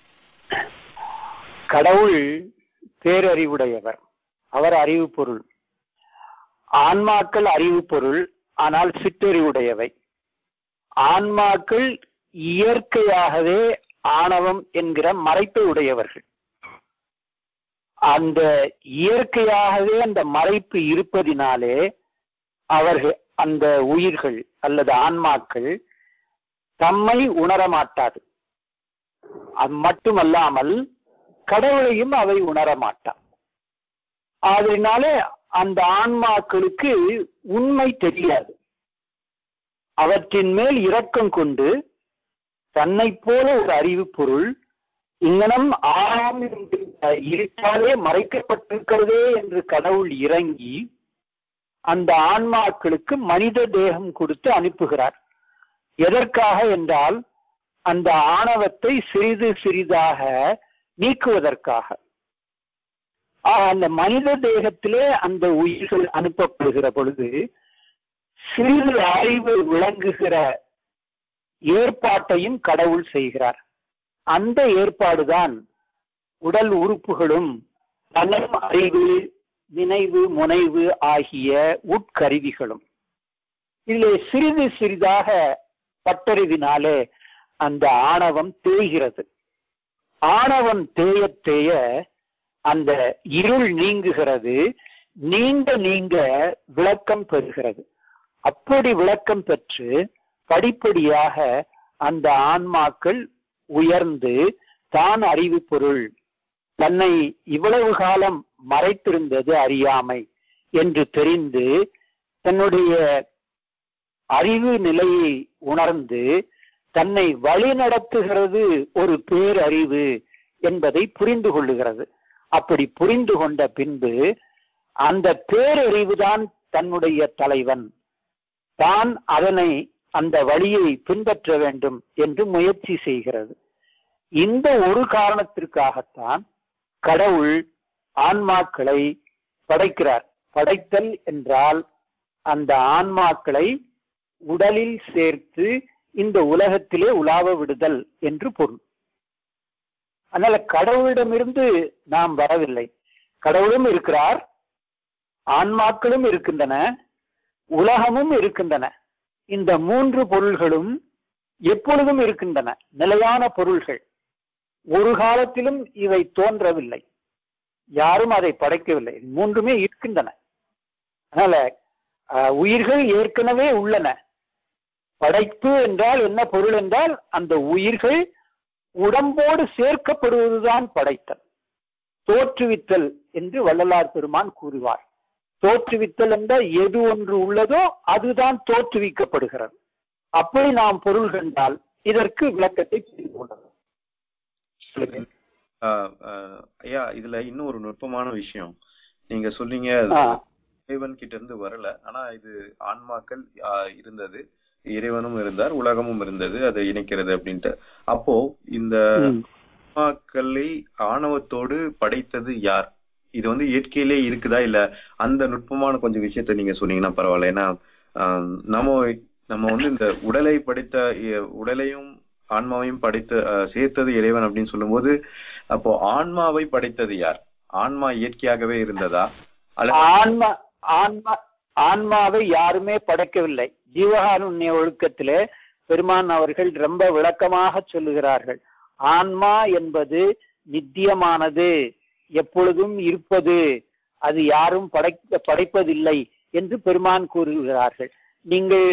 Speaker 2: கடவுள் பேரறிவுடையவர் அவர் அறிவு பொருள் ஆன்மாக்கள் அறிவு பொருள் ஆனால் சிற்றறிவுடையவை ஆன்மாக்கள் இயற்கையாகவே ஆணவம் என்கிற மறைப்பை உடையவர்கள் அந்த இயற்கையாகவே அந்த மறைப்பு இருப்பதினாலே அவர்கள் அந்த உயிர்கள் அல்லது ஆன்மாக்கள் தம்மை உணரமாட்டாது அது மட்டுமல்லாமல் கடவுளையும் அவை உணரமாட்டான் அதனாலே அந்த ஆன்மாக்களுக்கு உண்மை தெரியாது அவற்றின் மேல் இரக்கம் கொண்டு தன்னை போல ஒரு அறிவு பொருள் இங்கனம் ஆழம் என்கிற இருட்டாலே மறைக்கப்பட்டிருக்கிறதே என்று கடவுள் இறங்கி அந்த ஆன்மாக்களுக்கு மனித தேகம் கொடுத்து அனுப்புகிறார் எதற்காக என்றால் அந்த ஆணவத்தை சிறிது சிறிதாக நீக்குவதற்காக ஆக அந்த மனித தேகத்திலே அந்த உயிர்கள் அனுப்பப்படுகிற பொழுது சிறிது அறிவு விளங்குகிற ஏற்பாட்டையும் கடவுள் செய்கிறார் அந்த ஏற்பாடுதான் உடல் உறுப்புகளும் மனம் அறிவு நினைவு முனைவு ஆகிய உட்கருவிகளும் இதிலே சிறிது சிறிதாக பட்டறிவினாலே அந்த ஆணவம் தேய்கிறது ஆணவம் தேய தேய அந்த இருள் நீங்குகிறது நீங்க நீங்க விளக்கம் பெறுகிறது அப்படி விளக்கம் பெற்று படிப்படியாக அந்த ஆன்மாக்கள் உயர்ந்து தான் அறிவு பொருள் தன்னை இவ்வளவு காலம் மறைத்திருந்தது அறியாமை என்று தெரிந்து தன்னுடைய அறிவு நிலையை உணர்ந்து தன்னை வழி நடத்துகிறது ஒரு பேரறிவு என்பதை புரிந்து கொள்ளுகிறது அப்படி புரிந்து கொண்ட பின்பு அந்த பேரறிவுதான் தன்னுடைய தலைவன் தான் அதனை அந்த வழியை பின்பற்ற வேண்டும் என்று முயற்சி செய்கிறது இந்த ஒரு காரணத்திற்காகத்தான் கடவுள் ஆன்மாக்களை படைக்கிறார் படைத்தல் என்றால் அந்த ஆன்மாக்களை உடலில் சேர்த்து இந்த உலகத்திலே உலாவ விடுதல் என்று பொருள் அதனால கடவுளிடமிருந்து நாம் வரவில்லை கடவுளும் இருக்கிறார் ஆன்மாக்களும் இருக்கின்றன உலகமும் இருக்கின்றன இந்த மூன்று பொருள்களும் எப்பொழுதும் இருக்கின்றன நிலையான பொருள்கள் ஒரு காலத்திலும் இவை தோன்றவில்லை யாரும் அதை படைக்கவில்லை மூன்றுமே இருக்கின்றன அதனால அஹ், உயிர்கள் ஏற்கனவே உள்ளன படைப்பு என்றால் என்ன பொருள் என்றால் அந்த உயிர்கள் உடம்போடு சேர்க்கப்படுவதுதான் படைத்தல் தோற்றுவித்தல் என்று வள்ளலார் பெருமான் கூறுவார் தோற்றுவித்தல் என்றால் எது ஒன்று உள்ளதோ அதுதான் தோற்றுவிக்கப்படுகிறது அப்படி நாம் பொருள் கண்டால் இதற்கு விளக்கத்தை புரிந்து கொள்ளலாம் சொல்லுங்க.
Speaker 3: ஆஹ் ஆஹ் ஐயா இதுல இன்னும் ஒரு நுட்பமான விஷயம் நீங்க சொன்னீங்க
Speaker 2: ஆ,
Speaker 3: இறைவன் கிட்ட இருந்து வரல ஆனா இது ஆன்மாக்கள் ஆஹ் இருந்தது இறைவனும் இருந்தார் உலகமும் இருந்தது அதை இணைக்கிறது அப்படின்ட்டு அப்போ இந்த
Speaker 2: ம்.
Speaker 3: ஆன்மாக்களை ஆணவத்தோடு படைத்தது யார் இது வந்து இயற்கையிலே இருக்குதா இல்ல அந்த நுட்பமான கொஞ்சம் விஷயத்த நீங்க சொன்னீங்கன்னா பரவாயில்ல ஏன்னா ஆஹ் நம்ம நம்ம வந்து இந்த உடலை படைத்த இ- உடலையும் ஆன்மாவையும் படைத்த ஆஹ் சேர்த்தது இறைவன் அப்படின்னு சொல்லும்போது அப்போ ஆன்மாவை படைத்தது யார் ஆன்மா இயற்கையாகவே இருந்ததா அல்லது
Speaker 2: ஆன்மா ஆன்மா ஆன்மாவை யாருமே படைக்கவில்லை ஜீவகாருண்ய ஒழுக்கத்திலே பெருமான் அவர்கள் ரொம்ப விளக்கமாக சொல்லுகிறார்கள் ஆன்மா என்பது நித்தியமானது எப்பொழுதும் இருப்பது அது யாரும் படைக்க படைப்பதில்லை என்று பெருமான் கூறுகிறார்கள் நீங்கள்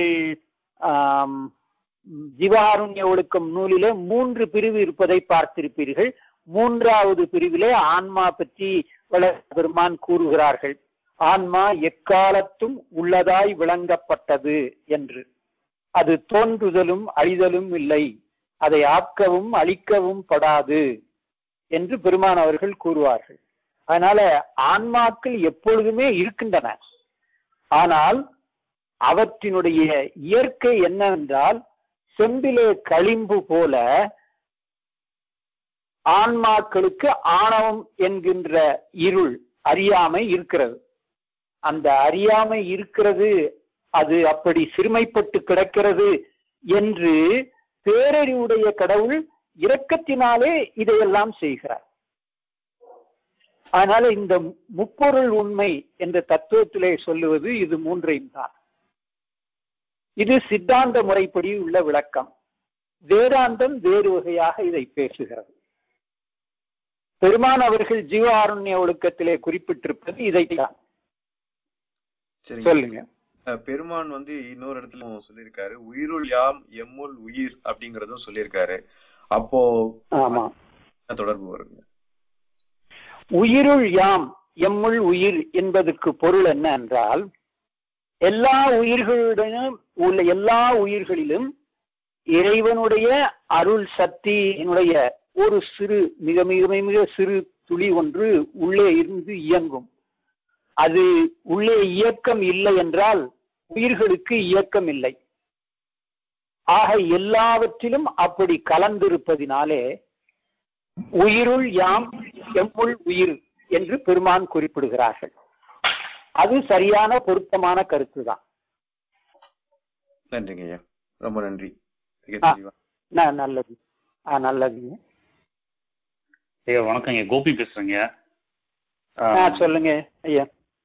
Speaker 2: ஆம், ஜீவகாருண்ய ஒழுக்கம் நூலிலே மூன்று பிரிவு இருப்பதை பார்த்திருப்பீர்கள் மூன்றாவது பிரிவிலே ஆன்மா பற்றி வள்ளல் பெருமான் கூறுகிறார்கள் ஆன்மா எக்காலத்தும் உள்ளதாய் விளங்கப்பட்டது என்று அது தோன்றுதலும் அழிதலும் இல்லை அதை ஆக்கவும் அழிக்கவும் படாது என்று பெருமான் அவர்கள் கூறுவார்கள் அதனால ஆன்மாக்கள் எப்பொழுதுமே இருக்கின்றன ஆனால் அவற்றினுடைய இயற்கை என்னவென்றால் செம்பிலே களிம்பு போல ஆன்மாக்களுக்கு ஆணவம் என்கின்ற இருள் அறியாமை இருக்கிறது அந்த அறியாமை இருக்கிறது அது அப்படி சிறுமைப்பட்டு கிடக்கிறது என்று பேரறிவுடைய கடவுள் இரக்கத்தினாலே இதையெல்லாம் செய்கிறார் அதனால இந்த முப்பொருள் உண்மை என்ற தத்துவத்திலே சொல்லுவது இது மூன்றையும் தான் இது சித்தாந்த முறைப்படி உள்ள விளக்கம் வேதாந்தம் வேறு வகையாக இதை பேசுகிறது பெருமான் அவர்கள் ஜீவாருண்ய ஒழுக்கத்திலே குறிப்பிட்டிருப்பது இதைத்தான்
Speaker 3: சரிங்க
Speaker 2: சொல்லுங்க
Speaker 3: அஹ் பெருமான் வந்து இன்னொரு இடத்துல சொல்லியிருக்காரு உயிருள் யாம் எம்முள் உயிர் அப்படிங்கறதும் சொல்லியிருக்காரு அப்போ
Speaker 2: ஆமா
Speaker 3: என்ன தொடர்பு வருங்க
Speaker 2: உயிருள் யாம் எம்முள் உயிர் என்பதற்கு பொருள் என்ன என்றால் எல்லா உயிர்களுடனும் உள்ள எல்லா உயிர்களிலும் இறைவனுடைய அருள் சக்தியினுடைய ஒரு சிறு மிக மிக மிக மிக சிறு துளி ஒன்று உள்ளே இருந்து இயங்கும் அது உள்ளே இயக்கம் இல்லை என்றால் உயிர்களுக்கு இயக்கம் இல்லை ஆக எல்லாவற்றிலும் அப்படி கலந்திருப்பதினாலே உயிருள் யாம் எம்முள் உயிர் என்று பெருமான் குறிப்பிடுகிறார்கள் அது சரியான பொருத்தமான கருத்துதான்
Speaker 3: நன்றிங்க ஐயா ரொம்ப நன்றி மிக
Speaker 2: ஆ.
Speaker 3: தெளிவா
Speaker 2: ந- நல்லது ஆ நல்லதுங்க
Speaker 1: ஐயா வணக்கம் ஐயா கோபி பேசுறேங்க
Speaker 2: ஆ, சொல்லுங்க ஐயா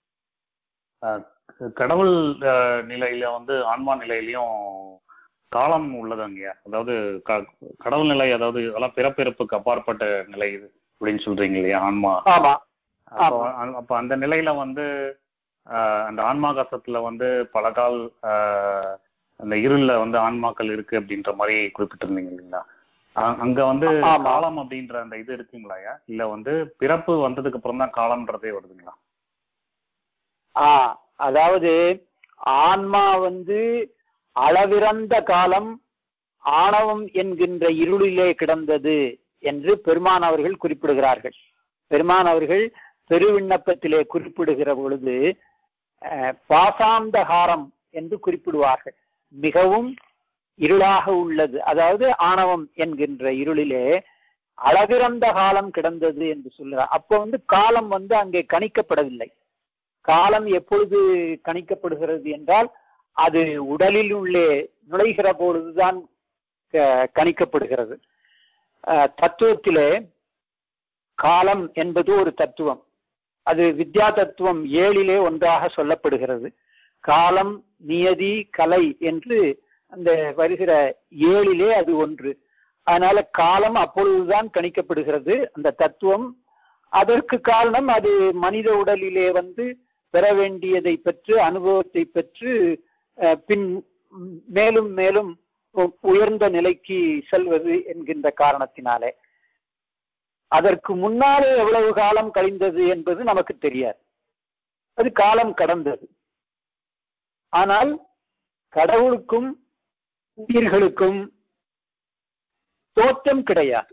Speaker 1: ஆஹ் கடவுள் ஆஹ் நிலையில வந்து ஆன்மா நிலையிலயும் காலம் உள்ளதுங்க அதாவது க- கடவுள் நிலை அதாவது அதெல்லாம் பிறப்பிறப்புக்கு அப்பாற்பட்ட நிலை இது அப்படின்னு சொல்றீங்க இல்லையா ஆன்மா
Speaker 2: ஆமா
Speaker 1: அப்போ அ- அப்ப அந்த நிலையில வந்து ஆஹ் அந்த ஆன்மாகாசத்துல வந்து பல கால் ஆஹ் அந்த இருள்ல வந்து ஆன்மாக்கள் இருக்கு அப்படின்ற மாதிரி குறிப்பிட்டிருந்தீங்க இல்லைங்களா அ- அங்க வந்து
Speaker 2: ஆமா.
Speaker 1: காலம் அப்படின்ற அந்த இது இருக்குங்களாயா இல்ல வந்து பிறப்பு வந்ததுக்கு அப்புறம் தான் காலம்ன்றதே வருதுங்களா
Speaker 2: ஆ அதாவது ஆன்மா வந்து அளவிறந்த காலம் ஆணவம் என்கின்ற இருளிலே கிடந்தது என்று பெருமான் அவர்கள் குறிப்பிடுகிறார்கள் பெருமான் அவர்கள் பெருவிண்ணப்பத்திலே குறிப்பிடுகிற பொழுது அஹ், பாசாந்தகாரம் என்று குறிப்பிடுவார்கள் மிகவும் இருளாக உள்ளது அதாவது ஆணவம் என்கின்ற இருளிலே அளவிறந்த காலம் கிடந்தது என்று சொல்கிறார் அப்போ வந்து காலம் வந்து அங்கே கணிக்கப்படவில்லை காலம் எப்பொழுது கணிக்கப்படுகிறது என்றால் அது உடலில் உள்ளே நுழைகிற பொழுதுதான் க- கணிக்கப்படுகிறது அஹ், தத்துவத்திலே காலம் என்பது ஒரு தத்துவம் அது வித்யா தத்துவம் ஏழிலே ஒன்றாக சொல்லப்படுகிறது காலம் நியதி கலை என்று அந்த வருகிற ஏழிலே அது ஒன்று அதனால காலம் அப்பொழுதுதான் கணிக்கப்படுகிறது அந்த தத்துவம் அதற்கு காரணம் அது மனித உடலிலே வந்து பெற வேண்டியதை பெற்று அனுபவத்தை பெற்று அஹ், பின் ம், மேலும் மேலும் உ- உயர்ந்த நிலைக்கு செல்வது என்கின்ற காரணத்தினாலே அதற்கு முன்னாலே எவ்வளவு காலம் கழிந்தது என்பது நமக்கு தெரியாது அது காலம் கடந்தது ஆனால் கடவுளுக்கும் உயிர்களுக்கும் தோற்றம் கிடையாது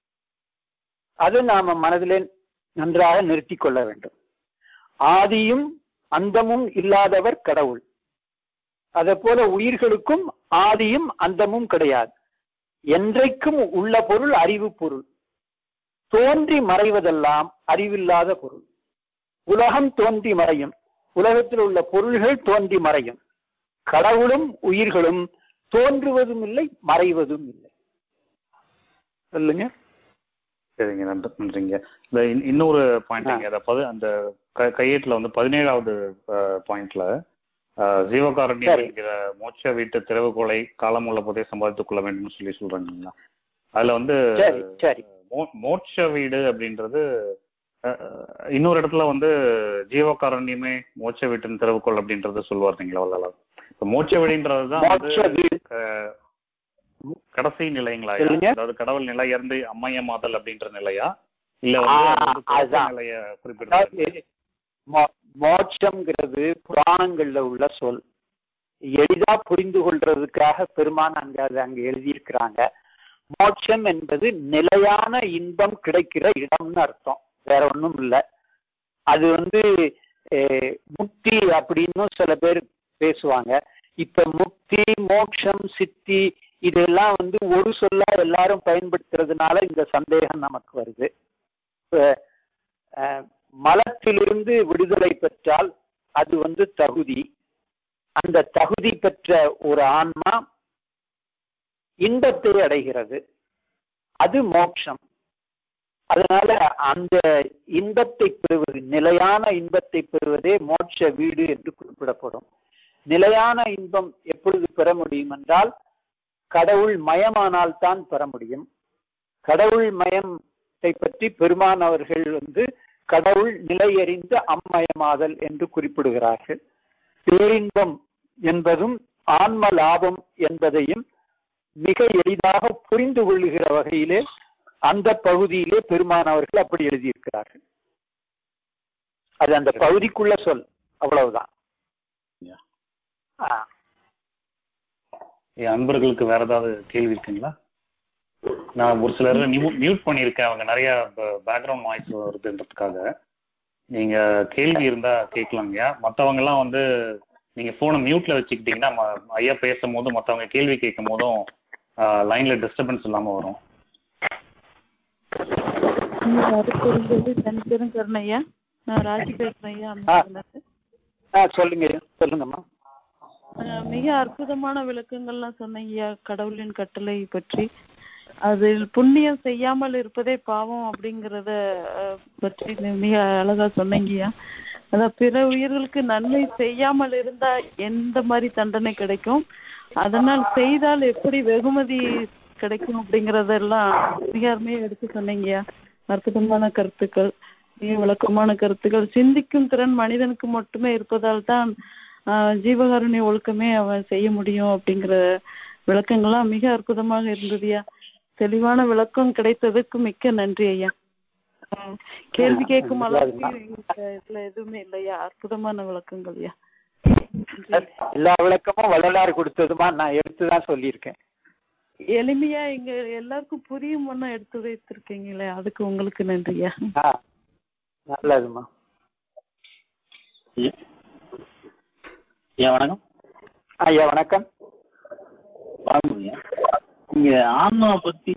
Speaker 2: அது நாம மனதிலே நன்றாக நிறுத்திக் கொள்ள வேண்டும் ஆதியும் அந்தமும் இல்லாதவர் கடவுள் அதே போல உயிர்களுக்கும் ஆதியும் அந்தமும் கிடையாது என்றைக்கும் உள்ள பொருள் அறிவு பொருள் தோன்றி மறைவதெல்லாம் அறிவில்லாத பொருள் உலகம் தோன்றி மறையும் உலகத்தில் உள்ள பொருள்கள் தோன்றி மறையும் கடவுளும் உயிர்களும் தோன்றுவதும் இல்லை மறைவதும் இல்லை சொல்லுங்க
Speaker 1: சரிங்க நன்றி நன்றிங்க இந்த இன்- இன்னொரு பாயிண்ட் அந்த பது அந்த க- கையேட்டுல வந்து பதினேழாவது பாயிண்ட்ல ஜீவகாரண்யம்
Speaker 2: சரி.
Speaker 1: என்கிற மோட்ச வீட்டு திறவுகோலை காலம் உள்ள போதே சம்பாதித்துக் கொள்ள வேண்டும்னு சொல்லி சொல்றாங்க அதுல வந்து
Speaker 2: சரி சரி
Speaker 1: மோ- மோட்ச வீடு அப்படின்றது அஹ், அஹ், இன்னொரு இடத்துல வந்து ஜீவகாரண்யமே மோட்ச வீட்டின் திறவுகோல் அப்படின்றத சொல்லுவார் நீங்களா வள்ளலார் இப்ப மோட்ச வீடுன்றதுதான் வந்து
Speaker 2: மோட்ச வீடு
Speaker 1: அஹ், கடைசி நிலைங்களா
Speaker 2: சொல்லுங்க.
Speaker 1: அதாவது கடவுள் நிலை இறந்து அம்மையமாதல் அப்படின்ற நிலையா இல்ல
Speaker 2: ஆ,
Speaker 1: வந்து அது வந்து தொடக்க
Speaker 2: அதுதான்.
Speaker 1: நிலைய குறிப்பிடுறது
Speaker 2: அதாவது மோ- மோட்சம்ங்கிறது புராணங்கள்ல உள்ள சொல் எளிதா புரிந்து கொள்றதுக்காக பெருமான் அங்க அது அங்க எழுதியிருக்கிறாங்க மோட்சம் என்பது நிலையான இன்பம் கிடைக்கிற இடம்னு அர்த்தம் வேற ஒண்ணும் இல்ல அது வந்து அஹ், முக்தி அப்படின்னு சில பேர் பேசுவாங்க இப்ப முக்தி மோட்சம் சித்தி இதெல்லாம் வந்து ஒரு சொல்லா எல்லாரும் பயன்படுத்துறதுனால இந்த சந்தேகம் நமக்கு வருது இப்ப, அஹ், மலத்திலிருந்து விடுதலை பெற்றால் அது வந்து தகுதி அந்த தகுதி பெற்ற ஒரு ஆன்மா இன்பத்தை அடைகிறது அது மோட்சம் அதனால அந்த இன்பத்தை பெறுவது நிலையான இன்பத்தை பெறுவதே மோட்ச வீடு என்று குறிப்பிடப்படும் நிலையான இன்பம் எப்பொழுது பெற முடியும் என்றால் கடவுள் மயமானால் தான் பெற முடியும் கடவுள் மயத்தை பற்றி பெருமான் அவர்கள் வந்து கடவுள் நிலையறிந்த அம்மயமாதல் என்று குறிப்பிடுகிறார்கள் பேரின்பம் என்பதும் ஆன்ம லாபம் என்பதையும் மிக எளிதாக புரிந்து கொள்ளுகிற வகையிலே அந்த பகுதியிலே பெருமான் அவர்கள் அப்படி எழுதியிருக்கிறார்கள் அது அந்த பகுதிக்குள்ள சொல் அவ்வளவுதான்
Speaker 1: Yeah.
Speaker 2: ஆ.
Speaker 1: என் அன்பர்களுக்கு வேற ஏதாவது கேள்வி இருக்குங்களா நான் ஒரு சிலர் மியூட் பண்ணியிருக்கேன் அவங்க நிறைய பேக்ரவுண்ட் நாய்ஸ் வருதுன்றதுக்காக நீங்க கேள்வி இருந்தா கேட்கலாங்கய்யா மத்தவங்க எல்லாம் வந்து நீங்க போனை மியூட்ல வச்சுக்கிட்டீங்கன்னா ம- ஐயா பேசும் போதும் மத்தவங்க கேள்வி கேட்கும் போதும் லைன்ல டிஸ்டர்பன்ஸ் இல்லாம வரும்
Speaker 4: தெரிஞ்சது தனிப்பெரும் கருணையா நான் ராஜி பேசுறேன் ஐயா அமெரிக்கால
Speaker 2: ஆ, சொல்லுங்க சொல்லுங்கம்மா
Speaker 4: அஹ் மிக அற்புதமான விளக்கங்கள்லாம் சொன்னீங்க கடவுளின் கட்டளை பற்றி அதில் புண்ணியம் செய்யாமல் இருப்பதே பாவம் அப்படிங்கிறத அஹ், பற்றி நீ- மிக அழகா சொன்னீங்கய்யா அதான் பிற உயிர்களுக்கு நன்மை செய்யாமல் இருந்தா எந்த மாதிரி தண்டனை கிடைக்கும் அதனால் செய்தால் எப்படி வெகுமதி கிடைக்கும் அப்படிங்கறதெல்லாம் மிக அருமையா எடுத்து சொன்னீங்கய்யா அற்புதமான கருத்துக்கள் மிக விளக்கமான கருத்துக்கள் சிந்திக்கும் திறன் மனிதனுக்கு மட்டுமே இருப்பதால் தான் ஆஹ், ஜீவகாருண்ய ஒழுக்கமே அவன் செய்ய முடியும் அப்படிங்கிற விளக்கங்கள்லாம் மிக அற்புதமாக இருந்ததுயா தெளிவான விளக்கம் கிடைத்ததுக்கு மிக்க நன்றி ஐயா ஆஹ், கேள்வி கேட்கும் அளவுக்கு இந்த இதுல எதுவுமே இல்லையா அற்புதமான விளக்கங்கள் ஐயா நன்றி.
Speaker 2: எல்லா விளக்கமும் வள்ளலார் கொடுத்ததுமா நான் எடுத்துதான் சொல்லியிருக்கேன்
Speaker 4: எளிமையா எங்க எல்லாருக்கும் புரியும் ஒன்னும் எடுத்து வைத்திருக்கீங்களே அதுக்கு உங்களுக்கு நன்றியா
Speaker 2: ஆ, நல்லதுமா
Speaker 5: ஐயா வணக்கம்
Speaker 2: ஐயா வணக்கம்
Speaker 5: வணக்கம் ஐயா நீங்க ஆன்மாவை பத்தி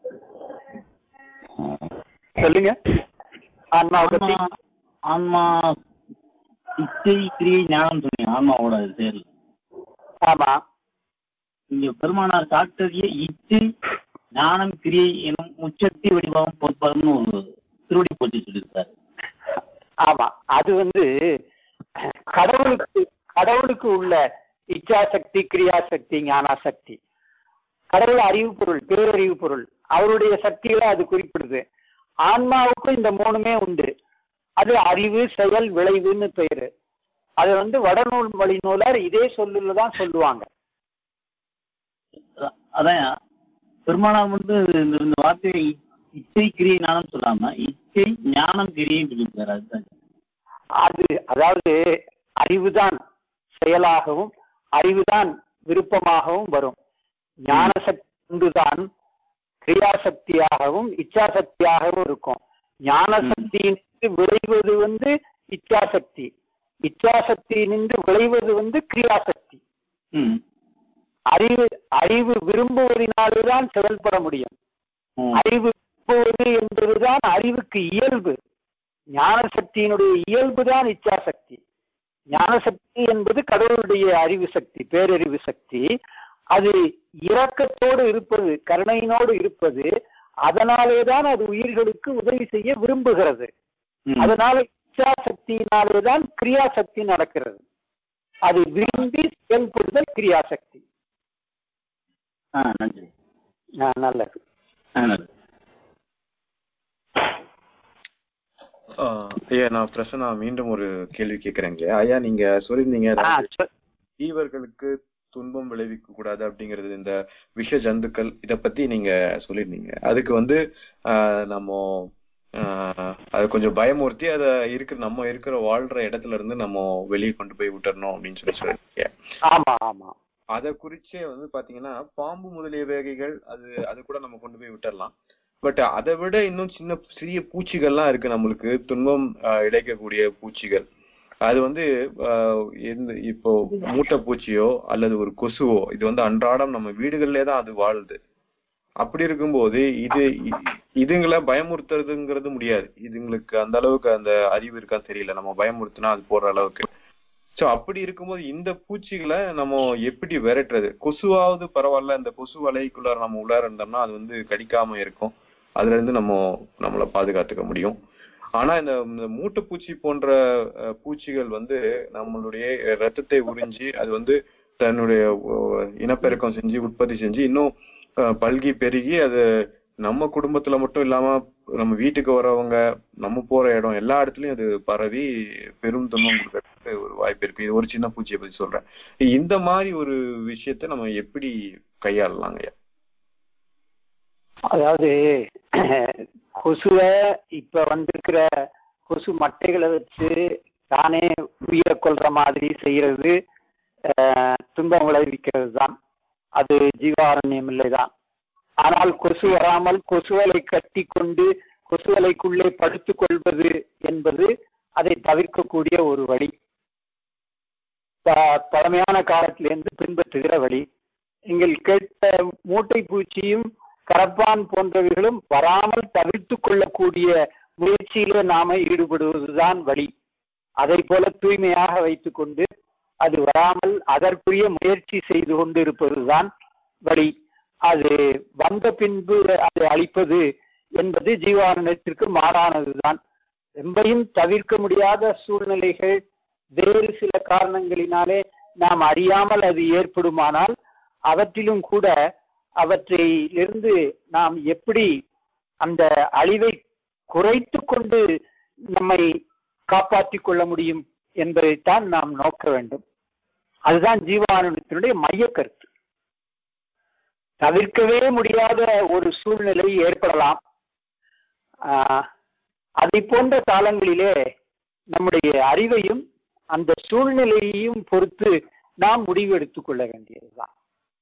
Speaker 2: சொல்லுங்க ஆன்மாவை பத்தி
Speaker 5: ஆன்மா ஆன்மா இச்சை கிரியை ஞானம் சொன்னீங்க ஆன்மாவோட செயல்
Speaker 2: ஆமா
Speaker 5: இங்க பெருமானார் காட்டறிய இச்சை ஞானம் கிரியை எனும் முச்சக்தி வடிவம் பொறுப்பதுன்னு ஒரு திருவடி போட்டி சொல்லியிருக்காரு
Speaker 2: ஆமா அது வந்து கடவுளுக்கு கடவுளுக்கு உள்ள இச்சாசக்தி கிரியாசக்தி ஞானாசக்தி கடவுள் அறிவு பொருள் பேரறிவு பொருள் அவருடைய சக்திகளை அது குறிப்பிடுது ஆன்மாவுக்கும் இந்த மூணுமே உண்டு அது அறிவு செயல் விளைவுன்னு பெயரு அது வந்து வடநூல் மொழி நூலர் இதே சொல்லுல தான் சொல்லுவாங்க
Speaker 5: அதான் அதான் பெருமானார் வந்து இந்த இந்த வார்த்தையை இச்சை கிரியை ஞானம் சொல்லாம இச்சை ஞானம் கிரியை சொல்லியிருக்காரு அதுதான்
Speaker 2: அது அதாவது அறிவுதான் செயலாகவும் அறிவுதான் விருப்பமாகவும் வரும் ஞான சக்தி ஒன்றுதான் கிரியாசக்தியாகவும் இச்சாசக்தியாகவும் இருக்கும் ஞான சக்தியினின்று விளைவது வந்து இச்சாசக்தி இச்சாசக்தியினின்று விளைவது வந்து கிரியாசக்தி
Speaker 5: ம்
Speaker 2: அறிவு அறிவு விரும்புவதனால்தான் செயல்பட முடியும்
Speaker 5: ம்.
Speaker 2: அறிவு விரும்புவது என்பதுதான் அறிவுக்கு இயல்பு ஞான சக்தியினுடைய இயல்பு தான் இச்சாசக்தி ஞான சக்தி என்பது கடவுளுடைய அறிவு சக்தி பேரறிவு சக்தி அது இரக்கத்தோடு இருப்பது கருணையினோடு இருப்பது அதனாலேதான் அது உயிர்களுக்கு உதவி செய்ய விரும்புகிறது
Speaker 5: ம்.
Speaker 2: அதனால இச்சாசக்தியினாலேதான் கிரியாசக்தி நடக்கிறது அது விரும்பி செயல்படுதல் கிரியாசக்தி
Speaker 5: ஆ நன்றி
Speaker 2: ஆ, நல்லது
Speaker 5: ஆ நன்றி
Speaker 3: ஆஹ் ஐயா நான் பிரசன்னா மீண்டும் ஒரு கேள்வி கேட்கறேங்க ஐயா நீங்க சொல்லியிருந்தீங்க
Speaker 2: ஆ,
Speaker 3: அதாவது
Speaker 2: சொ-
Speaker 3: ஜீவர்களுக்கு துன்பம் விளைவிக்க கூடாது அப்படிங்கிறது இந்த விஷ ஜந்துக்கள் இத பத்தி நீங்க சொல்லியிருந்தீங்க அதுக்கு வந்து ஆஹ் நம்ம ஆஹ் அது கொஞ்சம் பயமுறுத்தி அத இருக்கிற நம்ம இருக்கிற வாழ்ற இடத்துல இருந்து நம்ம வெளியே கொண்டு போய் விட்டுறணும் அப்படின்னு சொல்லி சொல்லியிருக்கீங்க
Speaker 2: ஆமா ஆமா
Speaker 3: அத குறிச்சே வந்து பாத்தீங்கன்னா பாம்பு முதலிய வேகைகள் அது அது கூட நம்ம கொண்டு போய் விட்டுறலாம் பட் அதை விட இன்னும் சின்ன சிறிய பூச்சிகள்லாம் இருக்கு நம்மளுக்கு துன்பம் ஆஹ் இழைக்கக்கூடிய பூச்சிகள் அது வந்து ஆஹ் எந்த இப்போ மூட்டை பூச்சியோ அல்லது ஒரு கொசுவோ இது வந்து அன்றாடம் நம்ம வீடுகள்லயே தான் அது வாழுது அப்படி இருக்கும்போது இது இ- இதுங்களை பயமுறுத்துறதுங்கிறது முடியாது இதுங்களுக்கு அந்த அளவுக்கு அந்த அறிவு இருக்கான்னு தெரியல நம்ம பயமுறுத்தினா அது போற அளவுக்கு சோ அப்படி இருக்கும்போது இந்த பூச்சிகளை நம்ம எப்படி விரட்டுறது கொசுவாவது பரவாயில்ல இந்த கொசு வலைக்குள்ளார நம்ம உள்ளார இருந்தோம்னா அது வந்து கடிக்காம இருக்கும் அதுல இருந்து நம்ம நம்மளை பாதுகாத்துக்க முடியும் ஆனா இந்த இந்த மூட்டைப்பூச்சி போன்ற அஹ், பூச்சிகள் வந்து நம்மளுடைய ரத்தத்தை உறிஞ்சி அது வந்து தன்னுடைய அஹ், இனப்பெருக்கம் செஞ்சு உற்பத்தி செஞ்சு இன்னும் அஹ், பல்கி பெருகி அது நம்ம குடும்பத்துல மட்டும் இல்லாம நம்ம வீட்டுக்கு வரவங்க நம்ம போற இடம் எல்லா இடத்துலயும் அது பரவி பெரும் துன்பம் கொடுக்கறதுக்கு ஒரு வாய்ப்பு இருக்கு இது ஒரு சின்ன பூச்சியை பத்தி சொல்றேன் இந்த மாதிரி ஒரு விஷயத்தை நம்ம எப்படி கையாளலாங்க
Speaker 2: அதாவது கொசுவை இப்ப வந்திருக்கிற கொசு மட்டைகளை வச்சு தானே உயிரை கொல்ற மாதிரி செய்யறது அஹ், துன்பம் விளைவிக்கிறது தான் அது ஜீவாரண்யம் இல்லைதான் ஆனால் கொசு வராமல் கொசுவலை கட்டி கொண்டு கொசுவலைக்குள்ளே படுத்துக் கொள்வது என்பது அதை தவிர்க்கக்கூடிய ஒரு வழி ப- பழமையான காலத்திலிருந்து பின்பற்றுகிற வழி நீங்கள் கேட்ட மூட்டை பூச்சியும் கரப்பான் போன்றவைகளும் வராமல் தவிர்த்து கொள்ளக்கூடிய முயற்சியிலே நாம ஈடுபடுவதுதான் வழி அதை போல தூய்மையாக வைத்துக்கொண்டு அது வராமல் அதற்குரிய முயற்சி செய்து கொண்டு இருப்பதுதான் வழி அது வந்த பின்பு அதை அழிப்பது என்பது ஜீவானந்தத்திற்கு மாறானதுதான் ரொம்பையும் தவிர்க்க முடியாத சூழ்நிலைகள் வேறு சில காரணங்களினாலே நாம் அறியாமல் அது ஏற்படுமானால் அவற்றிலும் கூட அவற்றிலிருந்து நாம் எப்படி அந்த அழிவை குறைத்து கொண்டு நம்மை காப்பாற்றிக் கொள்ள முடியும் என்பதைத்தான் நாம் நோக்க வேண்டும் அதுதான் ஜீவானந்தத்தினுடைய மைய கருத்து தவிர்க்கவே முடியாத ஒரு சூழ்நிலை ஏற்படலாம் ஆஹ் அதை போன்ற காலங்களிலே நம்முடைய அறிவையும் அந்த சூழ்நிலையையும் பொறுத்து நாம் முடிவு எடுத்துக் கொள்ள வேண்டியதுதான்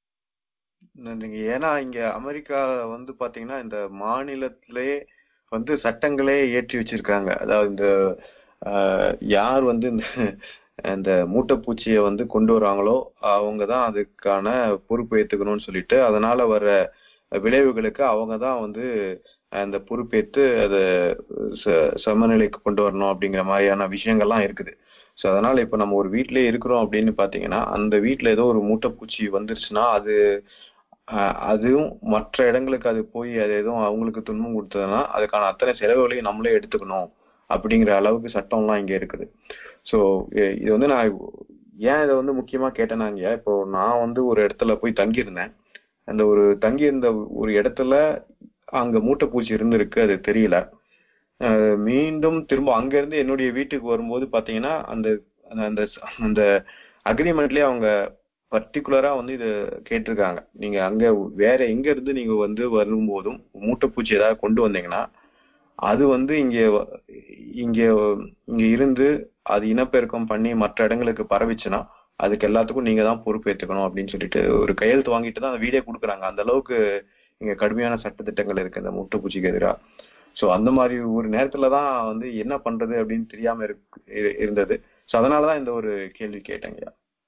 Speaker 3: நன்றிங்க ஏன்னா இங்க அமெரிக்கா வந்து பாத்தீங்கன்னா இந்த மாநிலத்திலே வந்து சட்டங்களே ஏற்றி வச்சிருக்காங்க அதாவது இந்த ஆஹ், யார் வந்து இந்த இந்த மூட்டைப்பூச்சியை வந்து கொண்டு வராங்களோ அவங்க தான் அதுக்கான பொறுப்பு ஏத்துக்கணும்னு சொல்லிட்டு அதனால வர விளைவுகளுக்கு அவங்க தான் வந்து அந்த பொறுப்பேற்று அதை ச- சமநிலைக்கு கொண்டு வரணும் அப்படிங்கிற மாதிரியான விஷயங்கள்லாம் இருக்குது ஸோ அதனால இப்போ நம்ம ஒரு வீட்டிலே இருக்கிறோம் அப்படின்னு பார்த்தீங்கன்னா அந்த வீட்டில் ஏதோ ஒரு மூட்டைப்பூச்சி வந்துருச்சுன்னா அது ஆஹ் அதுவும் மற்ற இடங்களுக்கு அது போய் அது எதுவும் அவங்களுக்கு துன்பம் கொடுத்ததுன்னா அதுக்கான அத்தனை செலவுகளையும் நம்மளே எடுத்துக்கணும் அப்படிங்கிற அளவுக்கு சட்டம்லாம் இங்க இருக்குது ஸோ இது வந்து நான் ஏன் இதை வந்து முக்கியமா கேட்டேனாங்க இப்போ நான் வந்து ஒரு இடத்துல போய் தங்கியிருந்தேன் அந்த ஒரு தங்கியிருந்த ஒரு இடத்துல அங்க மூட்டைப்பூச்சி இருந்திருக்கு அது தெரியல அஹ் மீண்டும் திரும்ப அங்க இருந்து என்னுடைய வீட்டுக்கு வரும்போது பாத்தீங்கன்னா அந்த அந்த- அந்த அந்த அக்ரிமெண்ட்லயே அவங்க பர்டிகுலரா வந்து இது கேட்டிருக்காங்க நீங்க அங்க வேற எங்க இருந்து நீங்க வந்து வரும்போதும் மூட்டைப்பூச்சி ஏதாவது கொண்டு வந்தீங்கன்னா அது வந்து இங்க வ- இங்க இங்க இருந்து அது இனப்பெருக்கம் பண்ணி மற்ற இடங்களுக்கு பரவிச்சுன்னா அதுக்கு எல்லாத்துக்கும் நீங்க தான் பொறுப்பேற்றுக்கணும் அப்படின்னு சொல்லிட்டு ஒரு கையெழுத்து வாங்கிட்டு தான் அந்த வீடே கொடுக்குறாங்க அந்த அளவுக்கு இங்க கடுமையான சட்டத்திட்டங்கள் இருக்கு இந்த மூட்டைப்பூச்சிக்கு எதிராக சோ அந்த மாதிரி ஒரு நேரத்துல தான் வந்து என்ன பண்றது அப்படின்னு தெரியாம இருக்கு இரு- இருந்தது சோ அதனாலதான் இந்த ஒரு கேள்வி கேட்டேங்க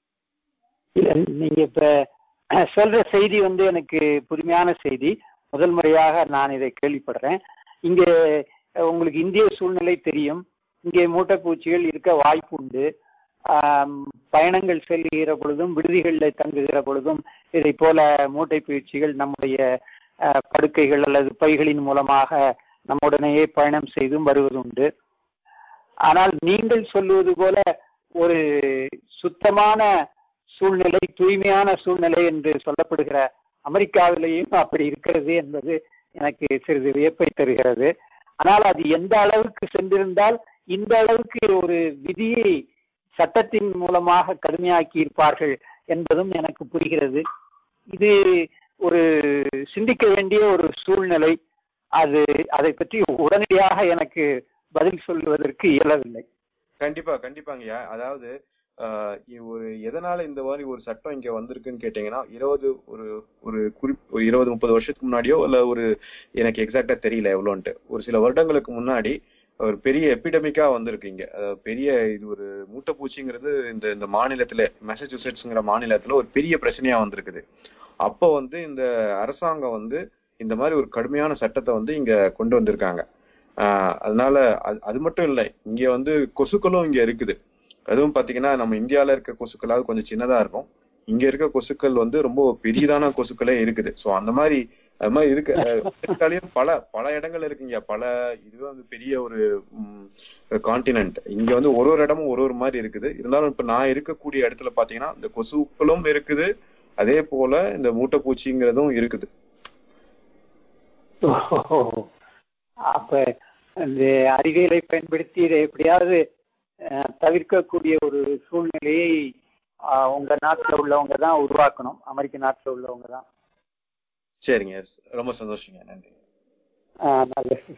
Speaker 2: இல்ல நீங்க இப்ப அஹ், சொல்ற செய்தி வந்து எனக்கு புதுமையான செய்தி முதல் முறையாக நான் இதை கேள்விப்படுறேன் இங்க அஹ், உங்களுக்கு இந்திய சூழ்நிலை தெரியும் இங்கே மூட்டைப்பூச்சிகள் இருக்க வாய்ப்பு உண்டு ஆம், பயணங்கள் செல்லுகிற பொழுதும் விடுதிகளில் தங்குகிற பொழுதும் இதை போல மூட்டைப்பூச்சிகள் நம்முடைய அஹ், படுக்கைகள் அல்லது பைகளின் மூலமாக நம்முடனேயே பயணம் செய்தும் வருவதுண்டு ஆனால் நீங்கள் சொல்லுவது போல ஒரு சுத்தமான சூழ்நிலை தூய்மையான சூழ்நிலை என்று சொல்லப்படுகிற அமெரிக்காவிலேயும் அப்படி இருக்கிறது என்பது எனக்கு சிறிது வியப்பை தருகிறது ஆனால் அது எந்த அளவுக்கு சென்றிருந்தால் இந்த அளவுக்கு ஒரு விதியை சட்டத்தின் மூலமாக கடுமையாக்கி இருப்பார்கள் என்பதும் எனக்கு புரிகிறது இது ஒரு சிந்திக்க வேண்டிய ஒரு சூழ்நிலை அது அதை பற்றி உடனடியாக எனக்கு பதில் சொல்வதற்கு இயலவில்லை
Speaker 3: கண்டிப்பா கண்டிப்பாங்கய்யா அதாவது ஆஹ் இ- ஒரு எதனால இந்த மாதிரி ஒரு சட்டம் இங்க வந்திருக்குன்னு கேட்டீங்கன்னா இருபது ஒரு ஒரு குறிப் ஒரு இருபது முப்பது வருஷத்துக்கு முன்னாடியோ இல்ல ஒரு எனக்கு எக்ஸாக்டா தெரியல எவ்வளோன்ட்டு ஒரு சில வருடங்களுக்கு முன்னாடி ஒரு பெரிய எபிடமிக்கா வந்திருக்கு இங்க அதாவது பெரிய இது ஒரு மூட்டைப்பூச்சிங்கிறது இந்த இந்த மாநிலத்துல மெசச்சூசெட்ஸ்ங்கிற மாநிலத்துல ஒரு பெரிய பிரச்சனையா வந்திருக்குது அப்போ வந்து இந்த அரசாங்கம் வந்து இந்த மாதிரி ஒரு கடுமையான சட்டத்தை வந்து இங்க கொண்டு வந்திருக்காங்க ஆஹ் அதனால அது அது மட்டும் இல்லை இங்க வந்து கொசுக்களும் இங்க இருக்குது அதுவும் பாத்தீங்கன்னா நம்ம இந்தியால இருக்க கொசுக்களாவது கொஞ்சம் சின்னதா இருக்கும் இங்க இருக்க கொசுக்கள் வந்து ரொம்ப பெரியதான கொசுக்களே இருக்குது சோ அந்த மாதிரி அது மாதிரி இருக்கு அஹ் அமெரிக்காலயும் பல பல இடங்கள் இருக்குங்க பல இதுவே வந்து பெரிய ஒரு காண்டினென்ட் இங்க வந்து ஒரு ஒரு இடமும் ஒரு ஒரு மாதிரி இருக்குது இருந்தாலும் இப்ப நான் இருக்கக்கூடிய இடத்துல பாத்தீங்கன்னா இந்த கொசுக்களும் இருக்குது அதே போல இந்த மூட்டைப்பூச்சிங்கிறதும் இருக்குது
Speaker 2: ஓஹோ. அப்ப இந்த அறிவியலை பயன்படுத்தி இதை எப்படியாவது அஹ், தவிர்க்கக்கூடிய ஒரு சூழ்நிலையை அஹ், உங்க நாட்டுல உள்ளவங்க தான் உருவாக்கணும் அமெரிக்க நாட்டுல உள்ளவங்க தான்
Speaker 3: சரிங்க ரொம்ப சந்தோஷங்க நன்றி
Speaker 2: அஹ், நல்லது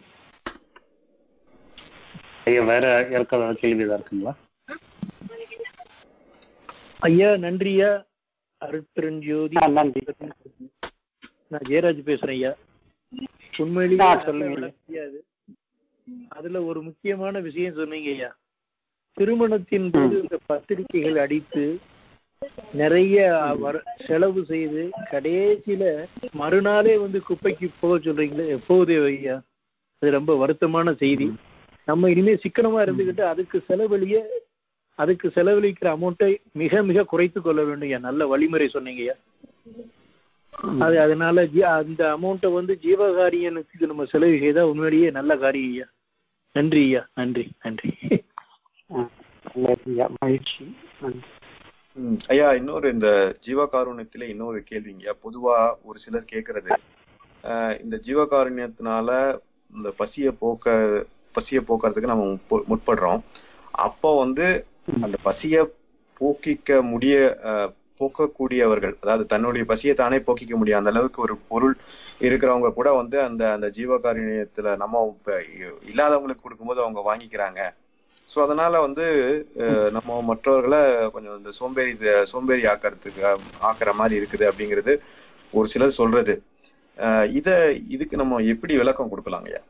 Speaker 1: ஐயா வேற யாருக்காவது கேள்வி ஏதாவது இருக்குங்களா
Speaker 6: ஐயா நன்றியா அருட்பெருஞ்சோதி
Speaker 2: ஆ, நன்றி.
Speaker 6: நான் ஜெயராஜ் பேசுறேன் ஐயா உண்மையிலேயே
Speaker 2: ஆ,
Speaker 6: நல்ல
Speaker 2: சொல்லுங்க ஐயா.
Speaker 6: வளர்ச்சியா அது. அதுல ஒரு முக்கியமான விஷயம் சொன்னீங்க ஐயா திருமணத்தின் போது இந்த பத்திரிகைகள் அடித்து நிறைய வர செலவு செய்து கடைசியில மறுநாளே வந்து குப்பைக்கு போக சொல்றீங்களே போகுதே ஐயா அது ரொம்ப வருத்தமான செய்தி நம்ம இனிமே சிக்கனமா இருந்துகிட்டு அதுக்கு செலவழிய அதுக்கு செலவழிக்கிற அமௌண்ட்டை மிக மிக குறைத்து கொள்ள வேண்டும் ஐயா நல்ல வழிமுறை சொன்னீங்க ஐயா அது அதனால ஜீ- அந்த அமௌண்ட்டை வந்து ஜீவகாரியனுக்கு நம்ம செலவு செய்தா உண்மையிலேயே நல்ல காரியம் ஐயா நன்றி ஐயா நன்றி நன்றி
Speaker 2: நல்லதுங்க மகிழ்ச்சி நன்றி
Speaker 3: ம், ஐயா இன்னொரு இந்த ஜீவகாருண்யத்துல இன்னொரு கேள்விங்க பொதுவா ஒரு சிலர் கேக்குறது அஹ், இந்த ஜீவகாருண்யத்தினால இந்த பசிய போக்க பசிய போக்குறதுக்கு நம்ம முற்ப- முற்படுறோம் அப்போ வந்து அந்த பசிய போக்கிக்க முடிய அஹ், போக்கக்கூடியவர்கள் அதாவது தன்னுடைய பசியை தானே போக்கிக்க முடியும் அந்த அளவுக்கு ஒரு பொருள் இருக்கிறவங்க கூட வந்து அந்த அந்த ஜீவகாருண்யத்துல நம்ம இப்ப இல்லாதவங்களுக்கு கொடுக்கும்போது அவங்க வாங்கிக்கிறாங்க சோ அதனால வந்து அஹ், நம்ம மற்றவர்களை கொஞ்சம் இந்த சோம்பேறி சோம்பேறி ஆக்கறதுக்கு ஆக்குற மாதிரி இருக்குது அப்படிங்கிறது ஒரு சிலர் சொல்றது அஹ், இத இதுக்கு நம்ம எப்படி விளக்கம் கொடுக்கலாம் ஐயா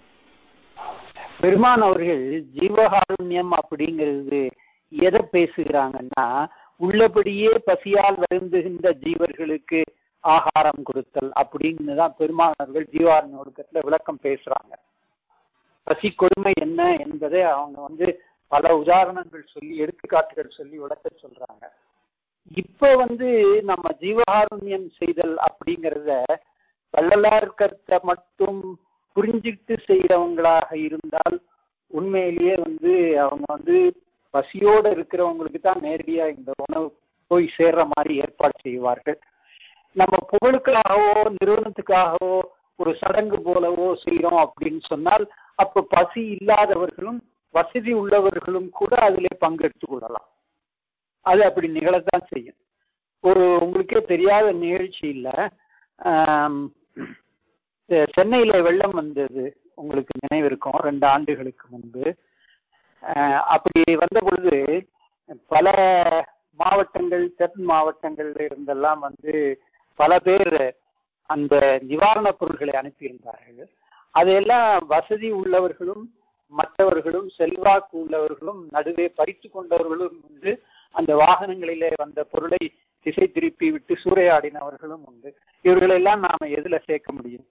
Speaker 2: பெருமான் அவர்கள் ஜீவகாருண்யம் அப்படிங்கிறது எதை பேசுகிறாங்கன்னா உள்ளபடியே பசியால் வருந்துகின்ற ஜீவர்களுக்கு ஆகாரம் கொடுத்தல் அப்படின்னு தான் பெருமான் அவர்கள் ஜீவாரண்ய ஒடுக்கத்துல விளக்கம் பேசுறாங்க பசி கொடுமை என்ன என்பதை அவங்க வந்து பல உதாரணங்கள் சொல்லி எடுத்துக்காட்டுகள் சொல்லி விளக்க சொல்றாங்க இப்ப வந்து நம்ம ஜீவகாருண்யம் செய்தல் அப்படிங்கிறத வள்ளலார் கருத்தை மட்டும் புரிஞ்சுட்டு செய்யறவங்களாக இருந்தால் உண்மையிலேயே வந்து அவங்க வந்து பசியோட இருக்கிறவங்களுக்கு தான் நேரடியா இந்த உணவு போய் சேர்ற மாதிரி ஏற்பாடு செய்வார்கள் நம்ம புகழுக்காகவோ நிறுவனத்துக்காகவோ ஒரு சடங்கு போலவோ செய்யறோம் அப்படின்னு சொன்னால் அப்ப பசி இல்லாதவர்களும் வசதி உள்ளவர்களும் கூட அதிலே பங்கெடுத்துக் கொள்ளலாம் அது அப்படி நிகழத்தான் செய்யும் ஒரு உங்களுக்கே தெரியாத நிகழ்ச்சி இல்ல ஆம், செ- சென்னையில வெள்ளம் வந்தது உங்களுக்கு நினைவு இருக்கும் ரெண்டு ஆண்டுகளுக்கு முன்பு அஹ், அப்படி வந்த பொழுது பல மாவட்டங்கள் தென் மாவட்டங்கள்ல இருந்தெல்லாம் வந்து பல பேர் அந்த நிவாரணப் பொருட்களை அனுப்பியிருந்தார்கள் அதையெல்லாம் வசதி உள்ளவர்களும் மற்றவர்களும் செல்வாக்கு உள்ளவர்களும் நடுவே பறித்து கொண்டவர்களும் உண்டு அந்த வாகனங்களிலே வந்த பொருளை திசை திருப்பி விட்டு சூறையாடினவர்களும் உண்டு இவர்களெல்லாம் நாம எதுல சேர்க்க முடியும்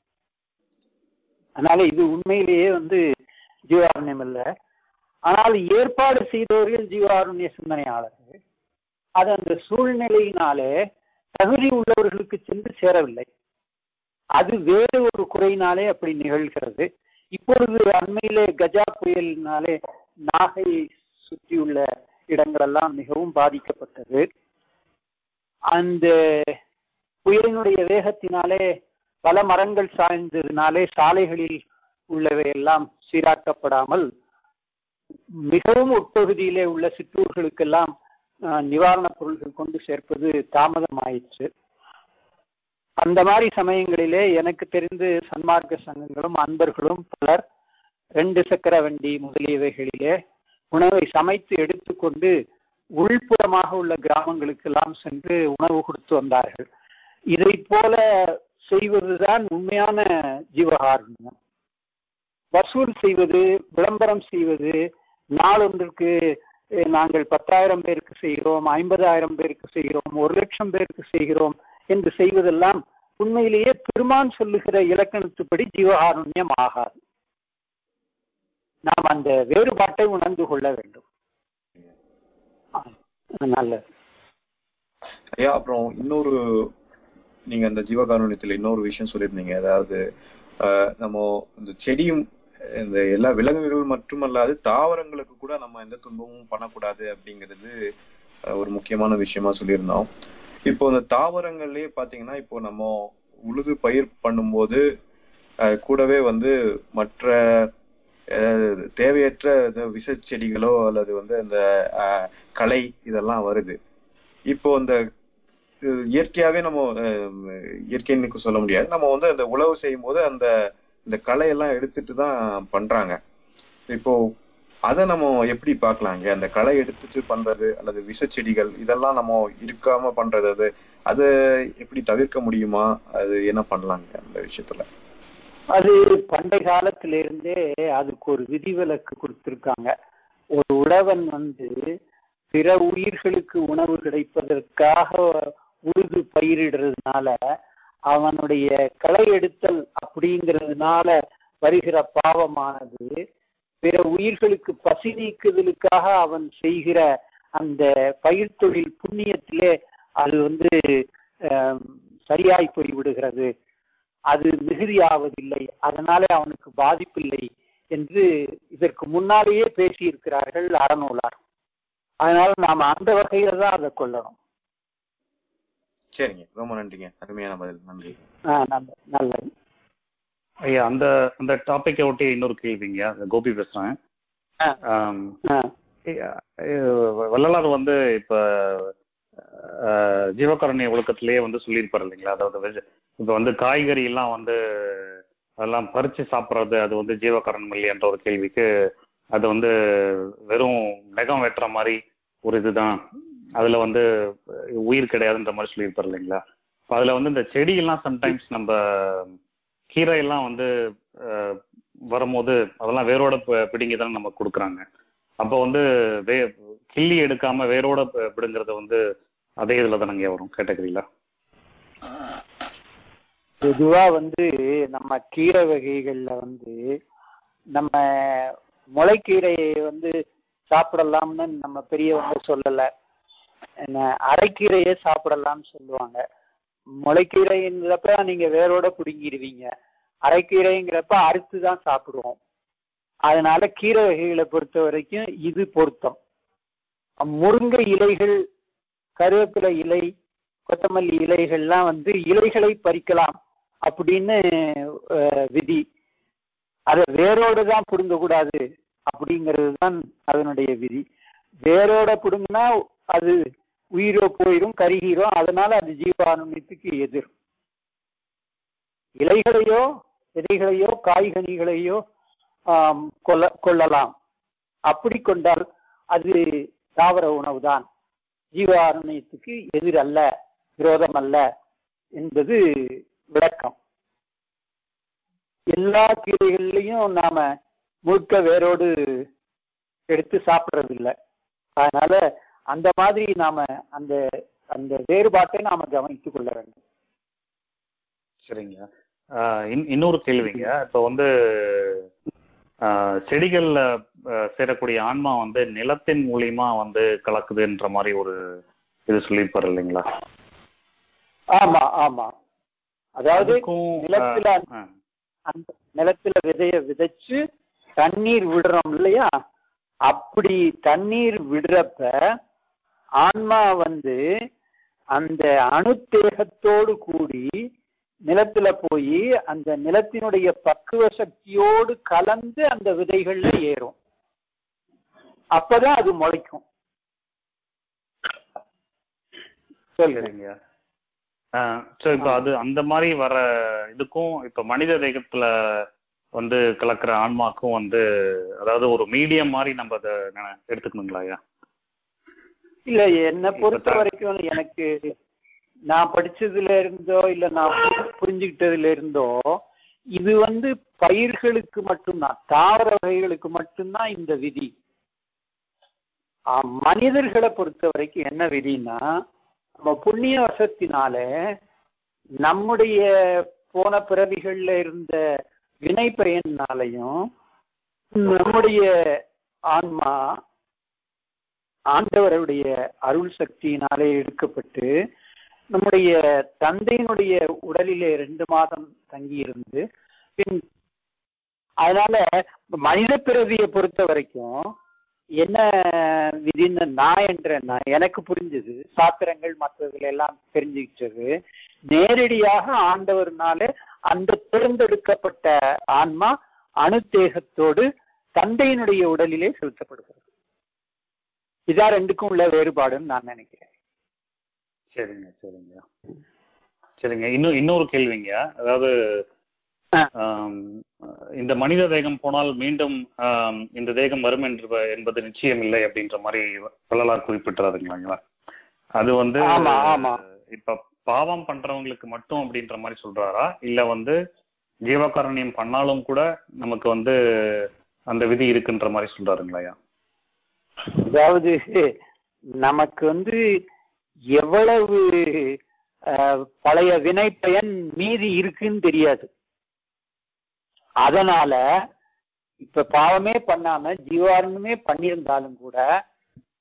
Speaker 2: அதனால இது உண்மையிலேயே வந்து ஜீவாரண்யம் இல்லை ஆனால் ஏற்பாடு செய்தவர்கள் ஜீவாருண்ய சிந்தனையாளர்கள் அது அந்த சூழ்நிலையினாலே தகுதி உள்ளவர்களுக்கு சென்று சேரவில்லை அது வேறு ஒரு குறையினாலே அப்படி நிகழ்கிறது இப்பொழுது அண்மையிலே கஜா புயலினாலே நாகையை சுற்றியுள்ள இடங்களெல்லாம் மிகவும் பாதிக்கப்பட்டது அந்த புயலினுடைய வேகத்தினாலே பல மரங்கள் சாய்ந்ததினாலே சாலைகளில் உள்ளவை எல்லாம் சீராக்கப்படாமல் மிகவும் உட்பகுதியிலே உள்ள சிற்றூர்களுக்கெல்லாம் அஹ், நிவாரணப் பொருட்கள் கொண்டு சேர்ப்பது தாமதமாயிற்று அந்த மாதிரி சமயங்களிலே எனக்கு தெரிந்து சன்மார்க்க சங்கங்களும் அன்பர்களும் பலர் ரெண்டு சக்கர வண்டி முதலியவைகளிலே உணவை சமைத்து எடுத்துக்கொண்டு உள்புறமாக உள்ள கிராமங்களுக்கெல்லாம் சென்று உணவு கொடுத்து வந்தார்கள் இதை போல செய்வதுதான் உண்மையான ஜீவகாருண்யம் வசூல் செய்வது விளம்பரம் செய்வது நாளொன்றுக்கு அஹ், நாங்கள் பத்தாயிரம் பேருக்கு செய்கிறோம் ஐம்பதாயிரம் பேருக்கு செய்கிறோம் ஒரு லட்சம் பேருக்கு செய்கிறோம் என்று செய்வதெல்லாம் உண்மையிலேயே பெருமான் சொல்லுகிற இலக்கணத்துப்படி ஜீவகாருண்யம் ஆகாது நாம் அந்த வேறுபாட்டை உணர்ந்து கொள்ள வேண்டும் ஆ, நல்லது
Speaker 3: ஐயா அப்புறம் இன்னொரு நீங்க அந்த ஜீவகாருண்யத்துல இன்னொரு விஷயம் சொல்லியிருந்தீங்க அதாவது ஆஹ், நம்ம இந்த செடியும் இந்த எல்லா விலங்குகள் மட்டுமல்லாது தாவரங்களுக்கு கூட நம்ம எந்த துன்பமும் பண்ணக்கூடாது அப்படிங்கிறது ஆஹ், ஒரு முக்கியமான விஷயமா சொல்லியிருந்தோம் இப்போ இந்த தாவரங்கள்லயே பாத்தீங்கன்னா இப்போ நம்ம உழுது பயிர் பண்ணும்போது ஆஹ், கூடவே வந்து மற்ற ஆஹ், தேவையற்ற இந்த விஷ செடிகளோ அல்லது வந்து அந்த ஆஹ், களை இதெல்லாம் வருது இப்போ இந்த அஹ், இயற்கையாவே நம்ம அஹ், இயற்கைன்னு சொல்ல முடியாது நம்ம வந்து அந்த உழவு செய்யும் போது அந்த இந்த களையெல்லாம் எடுத்துட்டு தான் பண்றாங்க இப்போ அதை நம்ம எப்படி பார்க்கலாங்க அந்த களை எடுத்துட்டு பண்றது அல்லது விஷச்செடிகள் இதெல்லாம் நம்ம இருக்காம பண்றது அது அதை எப்படி தவிர்க்க முடியுமா அது என்ன பண்ணலாங்க அந்த விஷயத்துல
Speaker 2: அது பண்டை காலத்திலிருந்தே அதுக்கு ஒரு விதிவிலக்கு கொடுத்திருக்காங்க ஒரு உழவன் வந்து பிற உயிர்களுக்கு உணவு கிடைப்பதற்காக உழுது பயிரிடுறதுனால அவனுடைய களை எடுத்தல் அப்படிங்கிறதுனால வருகிற பாவமானது பிற உயிர்களுக்கு பசி நீக்குதலுக்காக அவன் செய்கிற அந்த பயிர் தொழில் புண்ணியத்திலே அது வந்து ஆம், சரியாய் போய்விடுகிறது அது மிகுதியாவதில்லை அதனாலே அவனுக்கு பாதிப்பில்லை என்று இதற்கு முன்னாலேயே பேசியிருக்கிறார்கள் அறநூலார் அதனால நாம அந்த வகையில தான் அதை கொள்ளணும்
Speaker 3: சரிங்க ரொம்ப நன்றிங்க அருமையான பதில் நன்றி
Speaker 2: ஆஹ் நல்ல- நல்லது
Speaker 1: ஐயா அந்த அந்த டாபிக்கை ஒட்டி இன்னொரு கேள்விங்க கோபி பேசுறேன்
Speaker 2: ஆ.
Speaker 1: ஆம்,
Speaker 2: ஆஹ்
Speaker 1: ஐயா, அஹ் வள்ளலார் வந்து இப்ப அஹ், ஜீவகாருண்ய ஒழுக்கத்திலேயே வந்து சொல்லியிருப்பாரு இல்லைங்களா அதாவது வெஜ்- இப்ப வந்து காய்கறி எல்லாம் வந்து அதெல்லாம் பறிச்சு சாப்பிடுறது அது வந்து ஜீவகாரணம் இல்லையன்ற ஒரு கேள்விக்கு அது வந்து வெறும் நெகம் வெட்டுற மாதிரி ஒரு இதுதான் அதுல வந்து உயிர் கிடையாதுன்ற மாதிரி சொல்லியிருப்பாரு இல்லைங்களா இப்ப அதுல வந்து இந்த செடியெல்லாம் சம்டைம்ஸ் நம்ம கீரை எல்லாம் வந்து அஹ், வரும்போது அதெல்லாம் வேரோட ப- பிடுங்கி தான் நமக்கு கொடுக்குறாங்க அப்போ வந்து வே கிள்ளி எடுக்காம வேரோட ப- பிடுங்கிறது வந்து அதே இதுல தானங்க வரும் கேட்டகரியில
Speaker 2: பொதுவா வந்து நம்ம கீரை வகைகள்ல வந்து நம்ம முளைக்கீரையை வந்து சாப்பிடலாம்னு நம்ம பெரியவங்க சொல்லல என்ன அரைக்கீரையே சாப்பிடலாம்னு சொல்லுவாங்க முளைக்கீரைங்கிறப்ப நீங்க வேரோட பிடுங்கிடுவீங்க அரைக்கீரைங்கிறப்ப அறுத்து தான் சாப்பிடுவோம் அதனால கீரை வகைகளை பொறுத்த வரைக்கும் இது பொருத்தம் முருங்கை இலைகள் கருவேப்பிலை இலை கொத்தமல்லி இலைகள்லாம் வந்து இலைகளை பறிக்கலாம் அப்படின்னு அஹ், விதி அதை வேரோடு தான் பிடுங்க கூடாது அப்படிங்கிறது தான் அதனுடைய விதி வேரோட பிடுங்கினா அது உயிரோ போயிடும் கருகிரும் அதனால அது ஜீவானந்தத்துக்கு எதிர் இலைகளையோ விதைகளையோ காய்கனிகளையோ ஆம், கொள்ள கொள்ளலாம் அப்படி கொண்டால் அது தாவர உணவுதான் ஜீவாரண்யத்துக்கு எதிர் அல்ல விரோதம் அல்ல என்பது விளக்கம் எல்லா கீரைகள்லையும் நாம முழுக்க வேரோடு எடுத்து சாப்பிடுறதில்லை அதனால அந்த மாதிரி நாம அந்த அந்த வேறுபாட்டை நாம கவனித்துக் கொள்ள வேண்டும்
Speaker 1: சரிங்க ஆஹ் இன்- இன்னொரு கேள்விங்க இப்போ வந்து ஆஹ் செடிகள்ல ஆஹ் சேரக்கூடிய ஆன்மா வந்து நிலத்தின் மூலியமா வந்து கலக்குதுன்ற மாதிரி ஒரு இது சொல்லியிருப்பாரு இல்லைங்களா
Speaker 2: ஆமா ஆமா அதாவது
Speaker 1: அதுக்கும்,
Speaker 2: நிலத்துல
Speaker 1: ஆஹ்,
Speaker 2: அந்த நிலத்துல விதைய விதைச்சு தண்ணீர் விடுறோம் இல்லையா அப்படி தண்ணீர் விடுறப்ப ஆன்மா வந்து அந்த அணுத்தேகத்தோடு கூடி நிலத்துல போய் அந்த நிலத்தினுடைய பக்குவ சக்தியோடு கலந்து அந்த விதைகள்ல ஏறும் அப்பதான் அது முளைக்கும் சொல்லுங்க
Speaker 1: சரிங்க ஸோ இப்போ அது அந்த மாதிரி வர இதுக்கும் இப்போ மனித தேகத்துல வந்து கலக்கிற ஆன்மாக்கும் வந்து அதாவது ஒரு மீடியம் மாதிரி நம்ம அதை நெ- எடுத்துக்கணுங்களா ஐயா
Speaker 2: இல்ல என்னை பொறுத்த வரைக்கும் எனக்கு நான் படிச்சதுல இருந்தோ இல்ல நான் புரி- புரிஞ்சுக்கிட்டதுல இருந்தோ இது வந்து பயிர்களுக்கு மட்டும்தான் தாவர வகைகளுக்கு மட்டும்தான் இந்த விதி ஆ, மனிதர்களை பொறுத்த வரைக்கும் என்ன விதின்னா நம்ம புண்ணிய வசத்தினால நம்முடைய போன பிறவிகள்ல இருந்த வினை பயனாலையும் நம்முடைய ஆன்மா ஆண்டவருடைய அருள் சக்தியினாலே எடுக்கப்பட்டு நம்முடைய தந்தையினுடைய உடலிலே ரெண்டு மாதம் தங்கியிருந்து பின் அதனால மனித பிறவியை பொறுத்த வரைக்கும் என்ன விதின்னு நான் என்ற நான் எனக்கு புரிஞ்சது சாத்திரங்கள் மற்றதுல எல்லாம் தெரிஞ்சுக்கிட்டது நேரடியாக ஆண்டவர்னால அந்த தேர்ந்தெடுக்கப்பட்ட ஆன்மா அணுத்தேகத்தோடு தந்தையினுடைய உடலிலே செலுத்தப்படுகிறது இதான் ரெண்டுக்கும் உள்ள வேறுபாடுன்னு நான் நினைக்கிறேன்
Speaker 1: சரிங்க சரிங்க சரிங்க இன்னும் இன்னொரு கேள்விங்க அதாவது
Speaker 2: ஆ.
Speaker 1: ஆம், இந்த மனித தேகம் போனால் மீண்டும் ஆம், இந்த தேகம் வரும் என்று என்பது நிச்சயம் இல்லை அப்படின்ற மாதிரி வள்ளலார் குறிப்பிட்டுறாருங்களாங்களா அது வந்து
Speaker 2: ஆமா, ஆமா.
Speaker 1: இப்ப பாவம் பண்றவங்களுக்கு மட்டும் அப்படின்ற மாதிரி சொல்றாரா இல்ல வந்து ஜீவகாரண்யம் பண்ணாலும் கூட நமக்கு வந்து அந்த விதி இருக்குன்ற மாதிரி சொல்றாருங்களாயா
Speaker 2: அதாவது நமக்கு வந்து எவ்வளவு அஹ், பழைய வினை பயன் மீதி இருக்குன்னு தெரியாது அதனால இப்ப பாவமே பண்ணாம ஜீவாரணமே பண்ணியிருந்தாலும் கூட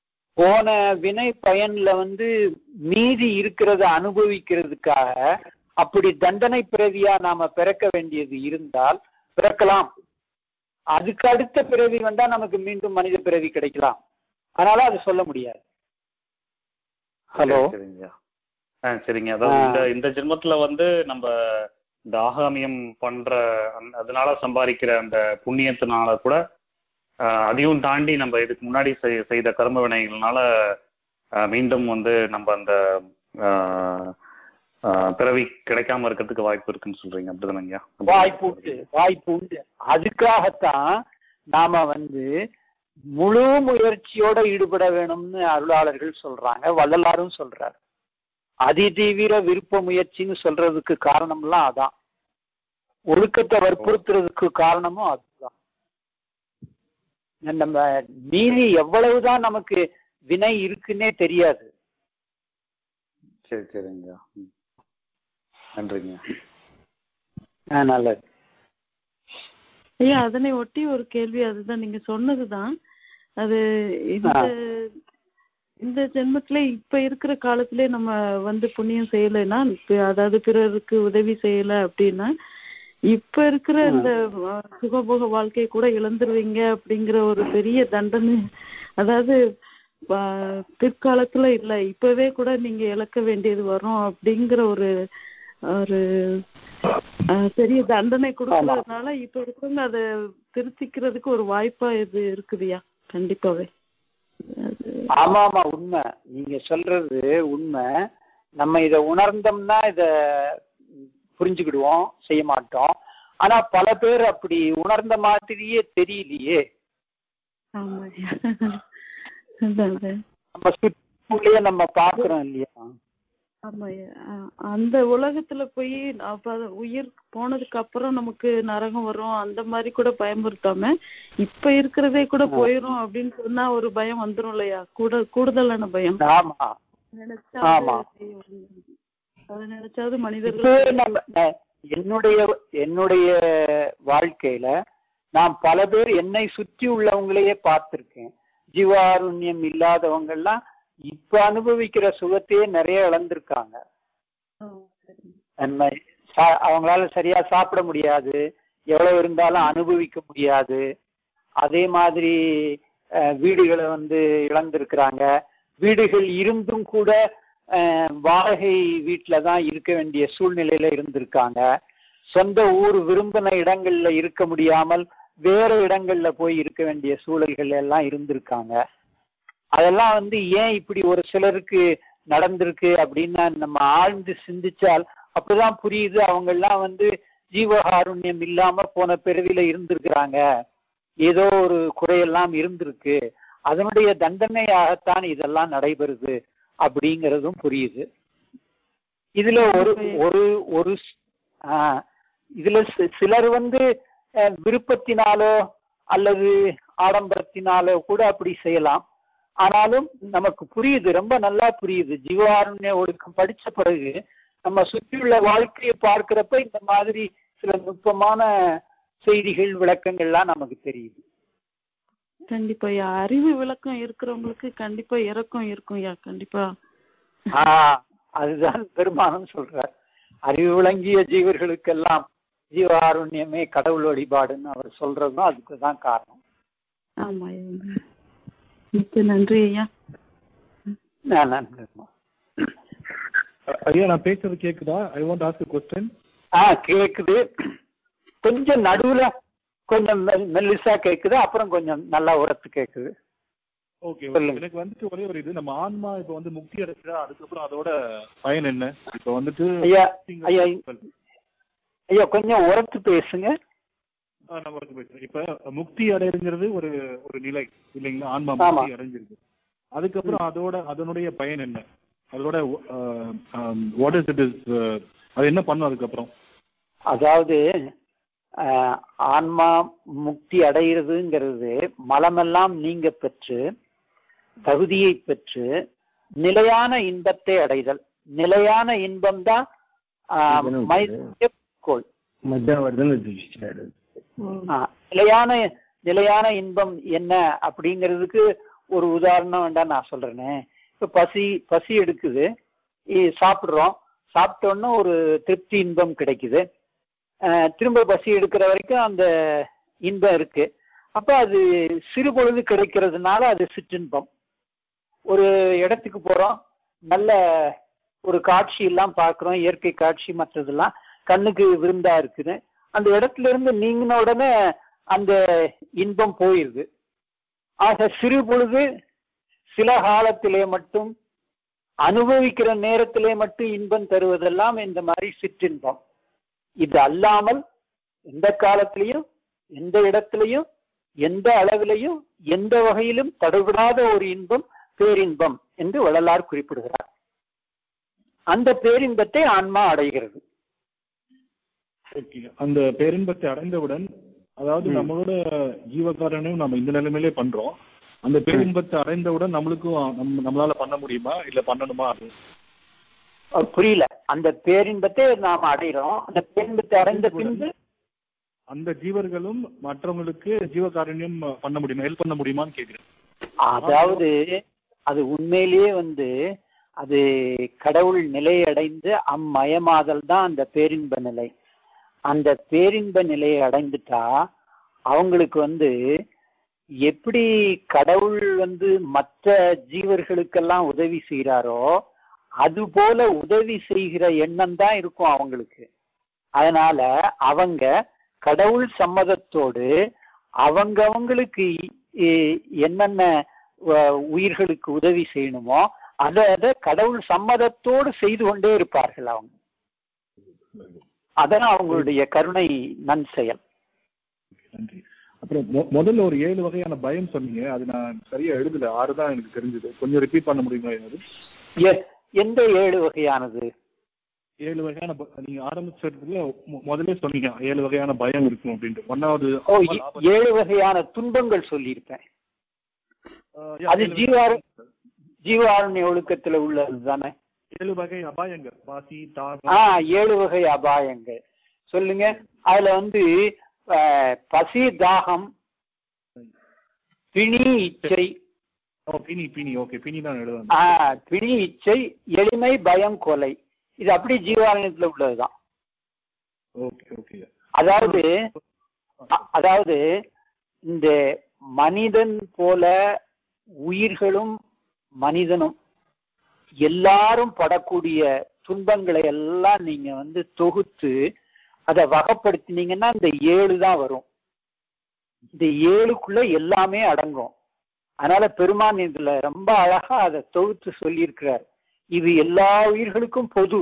Speaker 2: போன வினை பயன்ல வந்து மீதி இருக்கிறத அனுபவிக்கிறதுக்காக அப்படி தண்டனை பிறவியா நாம பிறக்க வேண்டியது இருந்தால் பிறக்கலாம் அதுக்கு அடுத்த பிறவி வந்தா நமக்கு மீண்டும் மனித பிறவி கிடைக்கலாம் அதனால அது சொல்ல முடியாது ஹலோ
Speaker 1: சரிங்க ஆ சரிங்க அதாவது
Speaker 2: ஆ.
Speaker 1: இந்த இந்த ஜென்மத்துல வந்து நம்ம இந்த ஆகாமியம் பண்ற அந்த- அதனால சம்பாதிக்கிற அந்த புண்ணியத்தினால கூட ஆ, அதையும் தாண்டி நம்ம இதுக்கு முன்னாடி செய்- செய்த கர்ம வினைகள்னால ஆ, மீண்டும் வந்து நம்ம அந்த ஆ, ஆ, பிறவி கிடைக்காம இருக்கிறதுக்கு வாய்ப்பு இருக்குன்னு சொல்றீங்க அப்படிதானங்க
Speaker 2: வாய்ப்பு உண்டு வாய்ப்பு உண்டு அதுக்காகத்தான் நாம வந்து முழு முயற்சியோட ஈடுபட வேணும்னு அருளாளர்கள் சொல்றாங்க வள்ளலாரும் சொல்றாரு அதிதீவிர விருப்ப முயற்சின்னு சொல்றதுக்கு காரணம்லாம் அதான் ஒழுக்கத்தை வற்புறுத்துறதுக்கு காரணமும் அதுதான் நம்ம மீறி எவ்வளவுதான் நமக்கு வினை இருக்குன்னே தெரியாது
Speaker 1: சரி சரிங்க ம். நன்றிங்க
Speaker 2: ஆஹ் நல்லது
Speaker 4: ஐயா அதனை ஒட்டி ஒரு கேள்வி அதுதான் நீங்க சொன்னதுதான் அது இந்த இந்த ஜென்மத்துல இப்ப இருக்கிற காலத்திலே நம்ம வந்து புண்ணியம் செய்யலைன்னா இப்ப அதாவது பிறருக்கு உதவி செய்யல அப்படின்னா இப்ப இருக்கிற இந்த அஹ், சுகபோக வாழ்க்கையை கூட இழந்துருவீங்க அப்படிங்கிற ஒரு பெரிய தண்டனை அதாவது அஹ், பிற்காலத்துல இல்ல இப்பவே கூட நீங்க இழக்க வேண்டியது வரும் அப்படிங்கிற ஒரு ஒரு அஹ், பெரிய தண்டனை கொடுக்கறதுனால இப்ப இருக்கிறவங்க அதை திருத்திக்கிறதுக்கு ஒரு வாய்ப்பா இது இருக்குதுயா கண்டிப்பாவே அது
Speaker 2: ஆமா ஆமா உண்மை நீங்க சொல்றது உண்மை நம்ம இத உணர்ந்தோம்னா இத புரிஞ்சுக்கிடுவோம் செய்ய மாட்டோம் ஆனா பல பேர் அப்படி உணர்ந்த மாதிரியே தெரியலையே
Speaker 4: ஆமாய்யா அதான் அதான்.
Speaker 2: நம்ம சுற்றுலயே நம்ம பாக்குறோம் இல்லையா
Speaker 4: ஆமாய்யா அ- அந்த உலகத்துல போய் அப்ப அது உயிர் போனதுக்கு அப்புறம் நமக்கு நரகம் வரும் அந்த மாதிரி கூட பயமுறுத்தாம இப்ப இருக்கிறதே கூட போயிரும் அப்படின்னு சொன்னா ஒரு பயம் வந்துரும் இல்லையா கூட கூடுதலான பயம்
Speaker 2: ஆமா
Speaker 4: நினைச்சாவது
Speaker 2: ஆமா.
Speaker 4: அதை நினைச்சாவது மனிதர்கள்
Speaker 2: இப்போ நம்ம நான் என்னுடைய என்னுடைய வாழ்க்கையில நான் பல பேர் என்னை சுற்றி உள்ளவங்களையே பார்த்திருக்கேன் ஜீவாருண்யம் இல்லாதவங்க எல்லாம் இப்ப அனுபவிக்கிற சுகத்தையே நிறைய இழந்திருக்காங்க
Speaker 4: ஆ, சரிங்க.
Speaker 2: நம்ம சா- அவங்களால சரியா சாப்பிட முடியாது எவ்வளவு இருந்தாலும் அனுபவிக்க முடியாது அதே மாதிரி அஹ், வீடுகளை வந்து இழந்திருக்கிறாங்க வீடுகள் இருந்தும் கூட அஹ், வாடகை வீட்டுல தான் இருக்க வேண்டிய சூழ்நிலையில இருந்திருக்காங்க சொந்த ஊர் விரும்பின இடங்கள்ல இருக்க முடியாமல் வேற இடங்கள்ல போய் இருக்க வேண்டிய சூழல்கள் எல்லாம் இருந்திருக்காங்க அதெல்லாம் வந்து ஏன் இப்படி ஒரு சிலருக்கு நடந்திருக்கு அப்படின்னு நம்ம ஆழ்ந்து சிந்திச்சால் அப்பதான் புரியுது அவங்க எல்லாம் வந்து ஜீவகாருண்யம் இல்லாம போன பிறவில இருந்திருக்கிறாங்க ஏதோ ஒரு குறையெல்லாம் இருந்திருக்கு அதனுடைய தண்டனையாகத்தான் இதெல்லாம் நடைபெறுது அப்படிங்கிறதும் புரியுது இதுல ஒரு ஒரு ஒரு ஸ்- ஆஹ், இதுல சி- சிலர் வந்து அஹ், விருப்பத்தினாலோ அல்லது ஆடம்பரத்தினாலோ கூட அப்படி செய்யலாம் ஆனாலும் நமக்கு புரியுது ரொம்ப நல்லா புரியுது ஜீவாருண்ய ஒழுக்கம் படிச்ச பிறகு நம்ம சுற்றியுள்ள வாழ்க்கையை பார்க்கிறப்ப இந்த மாதிரி சில நுட்பமான செய்திகள் விளக்கங்கள்லாம் நமக்கு தெரியுது
Speaker 4: கண்டிப்பா ஐயா அறிவு விளக்கம் இருக்கிறவங்களுக்கு கண்டிப்பா இறக்கம் இருக்கும் ஐயா கண்டிப்பா
Speaker 2: ஆஹ் அதுதான் பெருமானம் சொல்றார் அறிவு விளங்கிய ஜீவர்களுக்கெல்லாம் ஜீவாருண்யமே கடவுள் வழிபாடுன்னு அவர் சொல்றதும் அதுக்கு தான் காரணம்
Speaker 4: ஆமா ஐயா மிக்க நன்றி ஐயா
Speaker 2: நான் நன்றி
Speaker 7: ஐயா நான் பேசுறது கேக்குதா ஐ வாண்ட் ஆஸ்க் கொஸ்டின்
Speaker 2: ஆ கேக்குது கொஞ்சம் நடுவுல கொஞ்சம் மெல்- மெல்லிசா கேக்குது அப்புறம் கொஞ்சம் நல்லா உரத்து கேக்குது
Speaker 7: ஓகே
Speaker 2: சொல்லுங்க.
Speaker 7: எனக்கு வந்துட்டு ஒரே ஒரு இது நம்ம ஆன்மா இப்ப வந்து முக்தி அடைச்சா அதுக்கப்புறம் அதோட பயன் என்ன இப்ப வந்துட்டு
Speaker 2: ஐயா ஐயா ஐயா கொஞ்சம் உரத்து பேசுங்க
Speaker 7: ஆ, நான் வந்து பேசுறேன். இப்ப முக்தி அடைகிறது ஒரு ஒரு நிலை இல்லைங்களா ஆன்மா
Speaker 2: ஆமா.
Speaker 7: முக்தி அடைஞ்சிருக்கு அதுக்கப்புறம் அதோட அதனுடைய பயன் என்ன அதோட வாட் இஸ் இட் இஸ் அது என்ன பண்ணும் அதுக்கப்புறம்
Speaker 2: அதாவது ஆஹ், ஆன்மா முக்தி அடைகிறதுங்கிறது மலமெல்லாம் நீங்க பெற்று தகுதியை பெற்று நிலையான இன்பத்தை அடைதல் நிலையான இன்பம் தான் மனித கோள் ஆ, நிலையான நிலையான இன்பம் என்ன அப்படிங்கிறதுக்கு ஒரு உதாரணம் வேண்டாம் நான் சொல்றேனே இப்ப பசி பசி எடுக்குது இ- சாப்பிடுறோம் சாப்பிட்டோன்னா ஒரு திருப்தி இன்பம் கிடைக்குது அஹ், திரும்ப பசி எடுக்கிற வரைக்கும் அந்த இன்பம் இருக்கு அப்ப அது சிறு பொழுது கிடைக்கிறதுனால அது சிற்றின்பம் ஒரு இடத்துக்கு போறோம் நல்ல ஒரு காட்சி எல்லாம் பார்க்கிறோம் இயற்கை காட்சி மற்றதெல்லாம் கண்ணுக்கு விருந்தா இருக்குது அந்த இடத்துல இருந்து நீங்கின உடனே அந்த இன்பம் போயிருது ஆக சிறு பொழுது சில காலத்திலே மட்டும் அனுபவிக்கிற நேரத்திலே மட்டும் இன்பம் தருவதெல்லாம் இந்த மாதிரி சிற்றின்பம் இது அல்லாமல் எந்த காலத்திலையும் எந்த இடத்திலையும் எந்த அளவிலையும் எந்த வகையிலும் தடுபடாத ஒரு இன்பம் பேரின்பம் என்று வள்ளலார் குறிப்பிடுகிறார் அந்த பேரின்பத்தை ஆன்மா அடைகிறது
Speaker 7: ஓகே அந்த பேரின்பத்தை அடைந்தவுடன் அதாவது
Speaker 2: ம்.
Speaker 7: நம்மளோட ஜீவகாரணையும் நம்ம இந்த நிலைமையிலே பண்றோம் அந்த பேரின்பத்தை அடைந்தவுடன் நம்மளுக்கும் நம்ம நம்மளால பண்ண முடியுமா இல்ல பண்ணணுமா அது
Speaker 2: அஹ் புரியல அந்த பேரின்பத்தை நாம் அடைகிறோம் அந்த பேரின்பத்தை அடைந்த பின்பு
Speaker 7: அந்த ஜீவர்களும் மற்றவங்களுக்கு ஜீவகாரண்யம் பண்ண முடியுமா ஹெல்ப் பண்ண முடியுமான்னு கேக்குறேன்
Speaker 2: அதாவது அது உண்மையிலேயே வந்து அது கடவுள் நிலை அடைந்து அம்மயமாதல் தான் அந்த பேரின்ப நிலை அந்த பேரின்ப நிலையை அடைந்துட்டா அவங்களுக்கு வந்து எப்படி கடவுள் வந்து மற்ற ஜீவர்களுக்கெல்லாம் உதவி செய்கிறாரோ அது போல உதவி செய்கிற எண்ணம் தான் இருக்கும் அவங்களுக்கு அதனால அவங்க கடவுள் சம்மதத்தோடு அவங்க அவங்களுக்கு இ- என்னென்ன அஹ், உயிர்களுக்கு உதவி செய்யணுமோ அதை அதை கடவுள் சம்மதத்தோடு செய்து கொண்டே இருப்பார்கள் அவங்க அதான் அவங்களுடைய கருணை நன் செயல்
Speaker 7: நன்றி அப்புறம் மொ- முதல்ல ஒரு ஏழு வகையான பயம் சொன்னீங்க அது நான் சரியா எழுதல ஆறு தான் எனக்கு தெரிஞ்சது கொஞ்சம் ரிப்பீட் பண்ண முடியுமா அது
Speaker 2: எ- எந்த ஏழு வகையானது
Speaker 7: ஏழு வகையான ப- நீங்க ஆரம்பிச்சதுல மொ- முதல்ல சொன்னீங்க ஏழு வகையான பயம் இருக்கும் அப்படின்ட்டு ஒன்னாவது
Speaker 2: ஓ இ- ஏழு வகையான துன்பங்கள் சொல்லியிருப்பேன்
Speaker 7: ஆஹ் yeah,
Speaker 2: அது
Speaker 7: ஏழு
Speaker 2: ஜீவார ஜீவாரண்ய ஒழுக்கத்துல உள்ளது தானே
Speaker 7: ஏழு வகை அபாயங்கள் பாசி தாகம்
Speaker 2: ஆ ஏழு வகை அபாயங்கள் சொல்லுங்க அதுல வந்து அஹ், பசி தாகம் பிணி இச்சை
Speaker 7: ஓ பினி பினி ஓகே பினி தான் எழுதுவாங்க
Speaker 2: ஆ, பிணி இச்சை எளிமை பயம் கொலை இது அப்படி ஜீவாரண்யத்துல உள்ளதுதான்
Speaker 7: ஓகே ஓகே
Speaker 2: அதாவது அ- அதாவது இந்த மனிதன் போல உயிர்களும் மனிதனும் எல்லாரும் படக்கூடிய துன்பங்களை எல்லாம் நீங்க வந்து தொகுத்து அதை வகைப்படுத்தினீங்கன்னா இந்த ஏழு தான் வரும் இந்த ஏழுக்குள்ள எல்லாமே அடங்கும் அதனால பெருமான் இதுல ரொம்ப அழகா அதை தொகுத்து சொல்லியிருக்கிறார் இது எல்லா உயிர்களுக்கும் பொது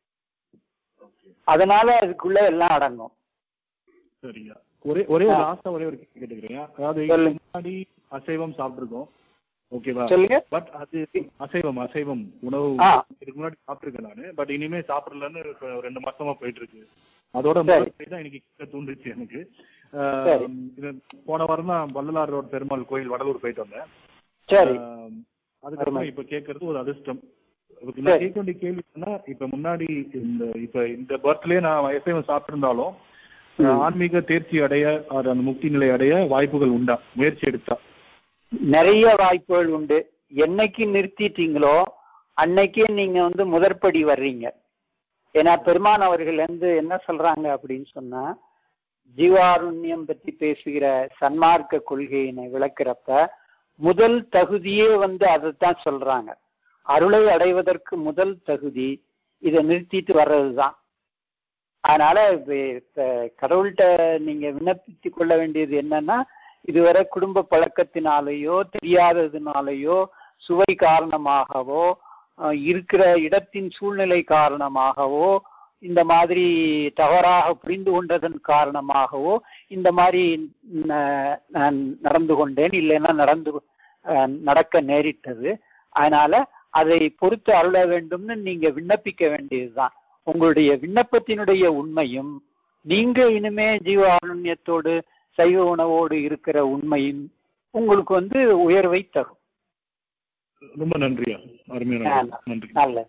Speaker 2: அதனால அதுக்குள்ள எல்லாம் அடங்கும்
Speaker 7: சரியா ஒரே ஒரே ஒரு
Speaker 2: ஆ.
Speaker 7: லாஸ்டா ஒரே ஒரு கேள்வி கேட்டுக்கிறேன் அதாவது
Speaker 2: சொல்லுங்க.
Speaker 7: இதுக்கு முன்னாடி அசைவம் சாப்பிட்டுருக்கோம் ஓகேவா
Speaker 2: சொல்லுங்க
Speaker 7: பட் அது அசைவம் அசைவம் உணவு
Speaker 2: ஆ.
Speaker 7: இதுக்கு முன்னாடி சாப்பிட்டுருக்கேன் நானு பட் இனிமே சாப்பிடலன்னு இப்ப ஒரு ரெண்டு மாசமா போயிட்டு இருக்கு அதோட
Speaker 2: சரி.
Speaker 7: முதல் தான் இன்னைக்கு கேட்க தூண்டுச்சு எனக்கு
Speaker 2: சரி.
Speaker 7: ஆஹ் இது போன வாரம் தான் வள்ளலார் ரோட் பெருமாள் கோயில் வடலூர் போயிட்டு வந்தேன்
Speaker 2: சரி
Speaker 7: ஆஹ் அதுக்கப்புறம்
Speaker 2: அருமை.
Speaker 7: இப்ப கேட்கறது ஒரு அதிர்ஷ்டம் இதுக்கு நான்
Speaker 2: சரி.
Speaker 7: கேட்க வேண்டிய கேள்வி என்னன்னா இப்ப முன்னாடி இந்த இப்ப இந்த பர்த்லயே நான் அசைவம் சாப்பிட்டிருந்தாலும்
Speaker 2: ம்.
Speaker 7: ஆன்மீக தேர்ச்சி அடைய அது அந்த முக்தி நிலை அடைய வாய்ப்புகள் உண்டா முயற்சி எடுத்தா
Speaker 2: நிறைய வாய்ப்புகள் உண்டு என்னைக்கு நிறுத்திட்டீங்களோ அன்னைக்கே நீங்க வந்து முதற்படி வர்றீங்க ஏன்னா பெருமான் அவர்கள் வந்து என்ன சொல்றாங்க அப்படின்னு சொன்னா ஜீவாருண்யம் பற்றி பேசுகிற சன்மார்க்க கொள்கையினை விளக்குறப்ப முதல் தகுதியே வந்து அதைத்தான் சொல்றாங்க அருளை அடைவதற்கு முதல் தகுதி இதை நிறுத்திட்டு வர்றதுதான் அதனால இப்ப இப்ப கடவுள்கிட்ட நீங்க விண்ணப்பித்துக் கொள்ள வேண்டியது என்னன்னா இதுவரை குடும்ப பழக்கத்தினாலேயோ தெரியாததுனாலேயோ சுவை காரணமாகவோ அஹ், இருக்கிற இடத்தின் சூழ்நிலை காரணமாகவோ இந்த மாதிரி தவறாக புரிந்து கொண்டதன் காரணமாகவோ இந்த மாதிரி ந- நான் நடந்து கொண்டேன் இல்லைன்னா நடந்து அஹ், நடக்க நேரிட்டது அதனால அதை பொறுத்து அருள வேண்டும்னு நீங்க விண்ணப்பிக்க வேண்டியதுதான் உங்களுடைய விண்ணப்பத்தினுடைய உண்மையும் நீங்க இனிமே ஜீவாருண்யத்தோடு சைவ உணவோடு இருக்கிற உண்மையும் உங்களுக்கு வந்து உயர்வை தரும்
Speaker 7: ரொம்ப நன்றியா அருமையான
Speaker 2: நல்ல.
Speaker 7: நன்றி
Speaker 2: நல்ல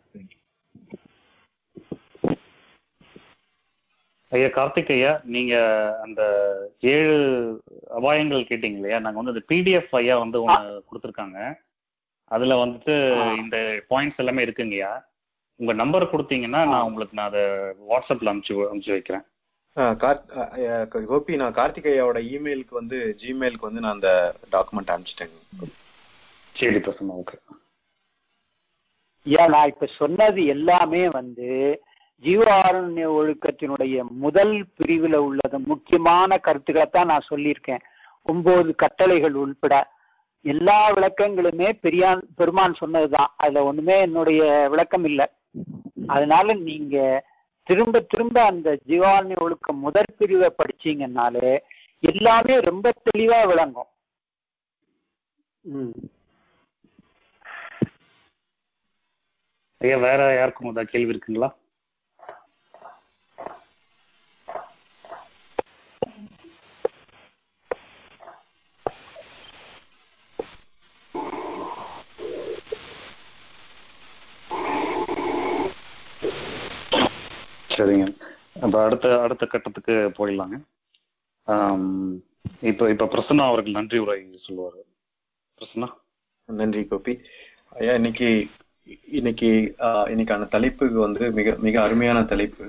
Speaker 1: ஐயா கார்த்திக் ஐயா நீங்க அந்த ஏழு அபாயங்கள் கேட்டீங்க இல்லையா நாங்க வந்து அந்த பிடிஎஃப் ஐயா வந்து ஒண்ணு கொடுத்துருக்காங்க அதுல வந்துட்டு
Speaker 2: ஆ.
Speaker 1: இந்த பாயிண்ட்ஸ் எல்லாமே இருக்குங்கய்யா உங்க நம்பர் கொடுத்தீங்கன்னா நான் உங்களுக்கு நான் அதை வாட்ஸ்அப்ல அனுப்பிச்சு அனுப்பிச்சு வைக்கிறேன்
Speaker 3: ஆ, கார்த்- ஆ, ஆ, கோபி நான் கார்த்திகேயாவோட இமெயிலுக்கு வந்து ஜிமெயிலுக்கு வந்து நான் அந்த டாக்குமெண்ட் அனுப்பிச்சிட்டேங்க
Speaker 1: சரி பிரசன்னா ஓகே
Speaker 2: ஏன் நான் இப்ப சொன்னது எல்லாமே வந்து ஜீவாரண்ய ஒழுக்கத்தினுடைய முதல் பிரிவுல உள்ளது முக்கியமான கருத்துக்களை தான் நான் சொல்லியிருக்கேன் ஒன்பது கட்டளைகள் உள்பட எல்லா விளக்கங்களுமே பெரியான் பெருமான் சொன்னதுதான் அதுல ஒண்ணுமே என்னுடைய விளக்கம் இல்லை அதனால நீங்க திரும்ப திரும்ப அந்த ஜீவாரண்ய ஒழுக்கம் முதல் பிரிவை படிச்சீங்கன்னாலே எல்லாமே ரொம்ப தெளிவா விளங்கும் ம்
Speaker 1: ஐயா வேற யாருக்கும் ஏதாவது கேள்வி இருக்குங்களா சரிங்க அப்ப அடுத்த அடுத்த கட்டத்துக்கு போயிடலாங்க ஆம், இப்ப இப்ப பிரசன்னா அவர்கள் நன்றி உரை சொல்லுவாரு பிரசன்னா
Speaker 3: நன்றி கோபி ஐயா இன்னைக்கு இன்னைக்கு ஆஹ், இன்னைக்கான தலைப்பு வந்து மிக மிக அருமையான தலைப்பு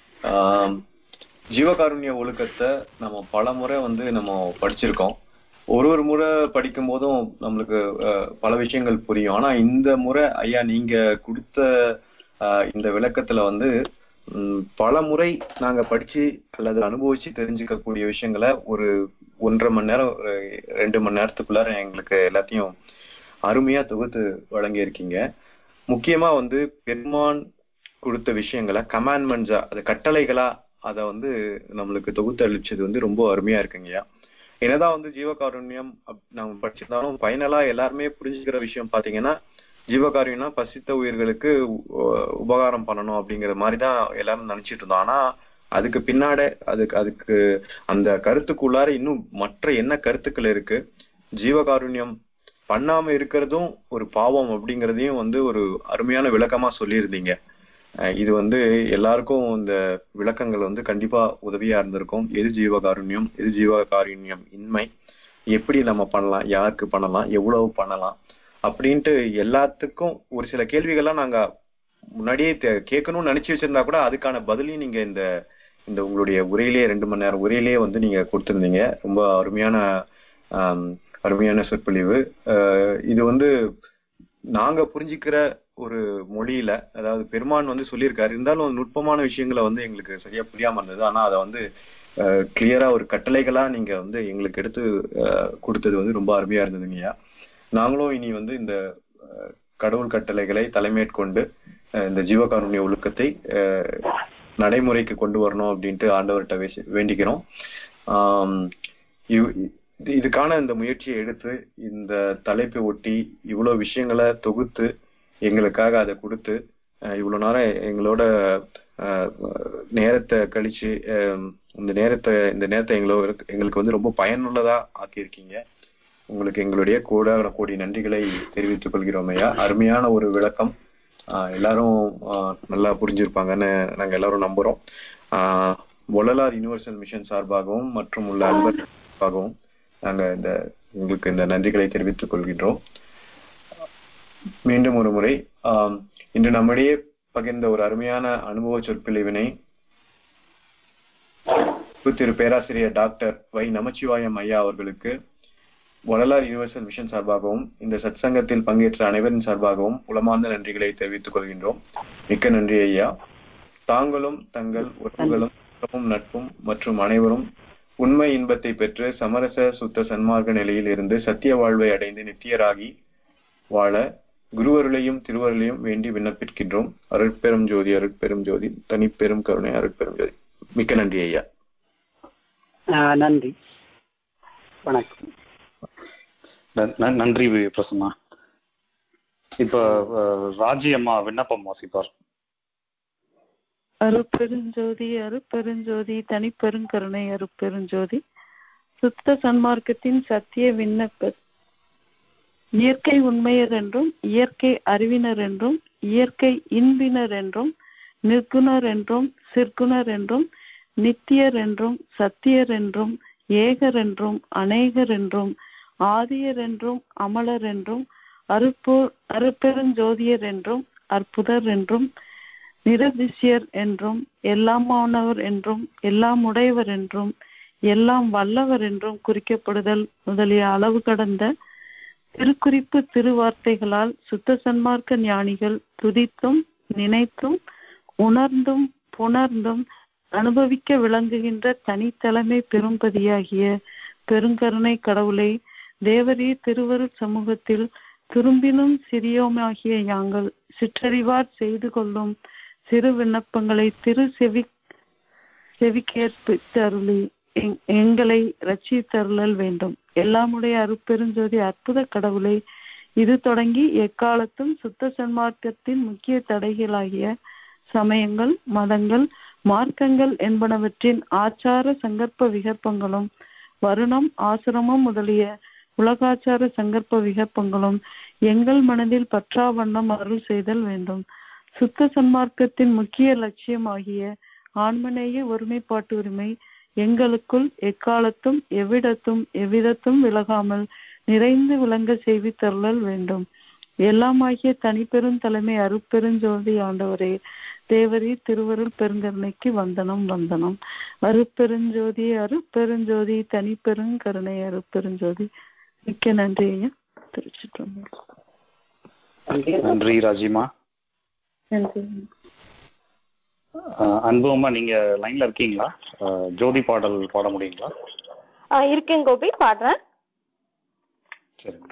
Speaker 3: ஆம், ஜீவகாருண்ய ஒழுக்கத்தை நம்ம பல முறை வந்து நம்ம படிச்சிருக்கோம் ஒரு ஒரு முறை படிக்கும் போதும் நம்மளுக்கு ஆஹ், பல விஷயங்கள் புரியும் ஆனா இந்த முறை ஐயா நீங்க கொடுத்த ஆஹ், இந்த விளக்கத்துல வந்து ம், பல முறை நாங்க படிச்சு அல்லது அனுபவிச்சு தெரிஞ்சுக்கக்கூடிய விஷயங்களை ஒரு ஒன்றரை மணி நேரம் ஒரு ரெண்டு மணி நேரத்துக்குள்ளார எங்களுக்கு எல்லாத்தையும் அருமையா தொகுத்து வழங்கியிருக்கீங்க முக்கியமா வந்து பெருமான் கொடுத்த விஷயங்களை கமாண்ட்மெண்ட்ஸா அது கட்டளைகளா அதை வந்து நம்மளுக்கு தொகுத்து அளிச்சது வந்து ரொம்ப அருமையா இருக்குங்கய்யா என்னதான் வந்து ஜீவகாருண்யம் அப்- நம்ம படிச்சிருந்தாலும் ஃபைனலா எல்லாருமே புரிஞ்சுக்கிற விஷயம் பாத்தீங்கன்னா ஜீவகாருண்யம்னா பசித்த உயிர்களுக்கு உ- உபகாரம் பண்ணணும் அப்படிங்கிற மாதிரி தான் எல்லாரும் நினைச்சிட்டு இருந்தோம் ஆனா அதுக்கு பின்னாடி அதுக்கு அதுக்கு அந்த கருத்துக்குள்ளார இன்னும் மற்ற என்ன கருத்துக்கள் இருக்கு ஜீவகாருண்யம் பண்ணாம இருக்கிறதும் ஒரு பாவம் அப்படிங்கறதையும் வந்து ஒரு அருமையான விளக்கமா சொல்லியிருந்தீங்க அஹ் இது வந்து எல்லாருக்கும் இந்த விளக்கங்கள் வந்து கண்டிப்பா உதவியா இருந்திருக்கும் எது ஜீவகாருண்யம் எது ஜீவகாருண்யம் இன்மை எப்படி நம்ம பண்ணலாம் யாருக்கு பண்ணலாம் எவ்வளவு பண்ணலாம் அப்படின்ட்டு எல்லாத்துக்கும் ஒரு சில கேள்விகள்லாம் நாங்க முன்னாடியே தே- கேட்கணும்னு நினைச்சு வச்சிருந்தா கூட அதுக்கான பதிலையும் நீங்க இந்த இந்த உங்களுடைய உரையிலேயே ரெண்டு மணி நேரம் உரையிலேயே வந்து நீங்க கொடுத்திருந்தீங்க ரொம்ப அருமையான ஆம், அருமையான சொற்பொழிவு அஹ் இது வந்து நாங்க புரிஞ்சுக்கிற ஒரு மொழியில அதாவது பெருமான் வந்து சொல்லியிருக்காரு இருந்தாலும் நுட்பமான விஷயங்களை வந்து எங்களுக்கு சரியா புரியாம இருந்தது ஆனா அதை வந்து கிளியரா ஒரு கட்டளைகளா நீங்க வந்து எங்களுக்கு எடுத்து அஹ், கொடுத்தது வந்து ரொம்ப அருமையா இருந்ததுங்கய்யா நாங்களும் இனி வந்து இந்த அஹ், கடவுள் கட்டளைகளை தலைமேற்கொண்டு அஹ், இந்த ஜீவகாருண்ய ஒழுக்கத்தை அஹ், நடைமுறைக்கு கொண்டு வரணும் அப்படின்ட்டு ஆண்டவர்கிட்ட வேசி- வேண்டிக்கிறோம் ஆம், இவ்- இது- இதுக்கான இந்த முயற்சியை எடுத்து இந்த தலைப்பை ஒட்டி இவ்வளவு விஷயங்களை தொகுத்து எங்களுக்காக அதை கொடுத்து அஹ், இவ்வளவு நேரம் எங்களோட அஹ், நேரத்தை கழிச்சு அஹ், இந்த நேரத்தை இந்த நேரத்தை எங்களோட எங்களுக்கு வந்து ரொம்ப பயனுள்ளதா ஆக்கியிருக்கீங்க உங்களுக்கு எங்களுடைய கூட கோடி நன்றிகளை தெரிவித்துக் கொள்கிறோம் ஐயா அருமையான ஒரு விளக்கம் ஆஹ் எல்லாரும் ஆஹ் நல்லா புரிஞ்சிருப்பாங்கன்னு நாங்க எல்லாரும் நம்புறோம் ஆஹ் ஒலலார் யுனிவர்சல் மிஷன் சார்பாகவும் மற்றும் உள்ள அன்பர் சார்பாகவும் நாங்க இந்த உங்களுக்கு இந்த நன்றிகளை தெரிவித்துக் கொள்கின்றோம் மீண்டும் ஒரு முறை ஆம், இன்று நம்மிடையே பகிர்ந்த ஒரு அருமையான அனுபவ சொற்பிழிவினை திரு பேராசிரியர் டாக்டர் வை நமச்சிவாயம் ஐயா அவர்களுக்கு வள்ளலார் யுனிவர்சல் மிஷன் சார்பாகவும் இந்த சத்சங்கத்தில் பங்கேற்ற அனைவரின் சார்பாகவும் உளமார்ந்த நன்றிகளை தெரிவித்துக் கொள்கின்றோம் மிக்க நன்றி ஐயா தாங்களும் தங்கள் உறவுகளும் உறவும், நட்பும் மற்றும் அனைவரும் உண்மை இன்பத்தை பெற்று சமரச சுத்த சன்மார்க்க நிலையில் இருந்து சத்திய வாழ்வை அடைந்து நித்தியராகி வாழ குருவருளையும் திருவருளையும் வேண்டி விண்ணப்பிக்கின்றோம் அருட்பெரும் ஜோதி அருட்பெரும் ஜோதி தனிப்பெரும் கருணை அருட்பெரும் ஜோதி மிக்க நன்றி ஐயா
Speaker 2: ஆஹ் நன்றி வணக்கம்
Speaker 1: ந- ந- நன்றி வி- பிரசன்னா இப்ப அஹ், ராஜி அம்மா விண்ணப்பம் வாசிப்பார்
Speaker 4: அருட்பெருஞ்சோதி அருட்பெருஞ்சோதி தனிப்பெருங்கருணை அருட்பெருஞ்சோதி சுத்த சன்மார்க்கத்தின் சத்திய விண்ணப்ப இயற்கை உண்மையர் என்றும் இயற்கை அறிவினர் என்றும் இயற்கை இன்பினர் என்றும் நிர்குணர் என்றும் சிற்குணர் என்றும் நித்தியர் என்றும் சத்தியர் என்றும் ஏகர் என்றும் அநேகர் என்றும் ஆதியர் என்றும் அமலர் என்றும் அருப்போ அருப்பெருஞ்சோதியர் என்றும் அற்புதர் என்றும் நிரதிசியர் என்றும் எல்லாமானவர் என்றும் எல்லாம் உடையவர் என்றும் எல்லாம் வல்லவர் என்றும் குறிக்கப்படுதல் முதலிய அளவு கடந்த திருக்குறிப்பு திருவார்த்தைகளால் சுத்த சன்மார்க்க ஞானிகள் துதித்தும் நினைத்தும் உணர்ந்தும் புணர்ந்தும் அனுபவிக்க விளங்குகின்ற தனித்தலைமை பெரும்பதியாகிய பெருங்கருணை கடவுளை தேவரே திருவருட் சமூகத்தில் திரும்பினும் சிறியோமாகிய யாங்கள் சிற்றறிவார் செய்து கொள்ளும் சிறு விண்ணப்பங்களை திரு செவி செவிக்கேற்பித்தருளி எங்- எங்களை ரட்சித்தருளல் வேண்டும் எல்லாமுடைய அருட்பெருஞ்சோதி அற்புத கடவுளை இது தொடங்கி எக்காலத்தும் சுத்த சன்மார்க்கத்தின் முக்கிய தடைகளாகிய சமயங்கள் மதங்கள் மார்க்கங்கள் என்பனவற்றின் ஆச்சார சங்கற்ப விகற்பங்களும் வருணம் ஆசிரமம் முதலிய உலகாச்சார சங்கற்ப விகற்பங்களும் எங்கள் மனதில் பற்றா வண்ணம் அருள் செய்தல் வேண்டும் சுத்த சன்மார்க்கத்தின் முக்கிய லட்சியமாகிய ஆன்மநேய ஒருமைப்பாட்டு உரிமை எங்களுக்குள் எக்காலத்தும் எவ்விடத்தும் எவ்விதத்தும் விலகாமல் நிறைந்து விளங்க செய்வித்தருளல் வேண்டும் எல்லாமாகிய தனிப்பெரும் தலைமை அருட்பெருஞ்சோதி ஆண்டவரே தேவரே திருவருள் பெருங்கருணைக்கு வந்தனம் வந்தனம் அருட்பெருஞ்சோதி அருட்பெருஞ்சோதி தனிப்பெருங்கருணை அருட்பெருஞ்சோதி மிக்க நன்றி ஐயா திருச்சிற்றம்பலம்
Speaker 1: நன்றி ராஜிமா
Speaker 4: நன்றி
Speaker 1: அஹ் அன்பு அம்மா நீங்க லைன்ல இருக்கீங்களா அஹ் ஜோதி பாடல் பாட முடியுங்களா
Speaker 8: ஆ, இருக்கேன் கோபி பாடுறேன்
Speaker 1: சரிங்க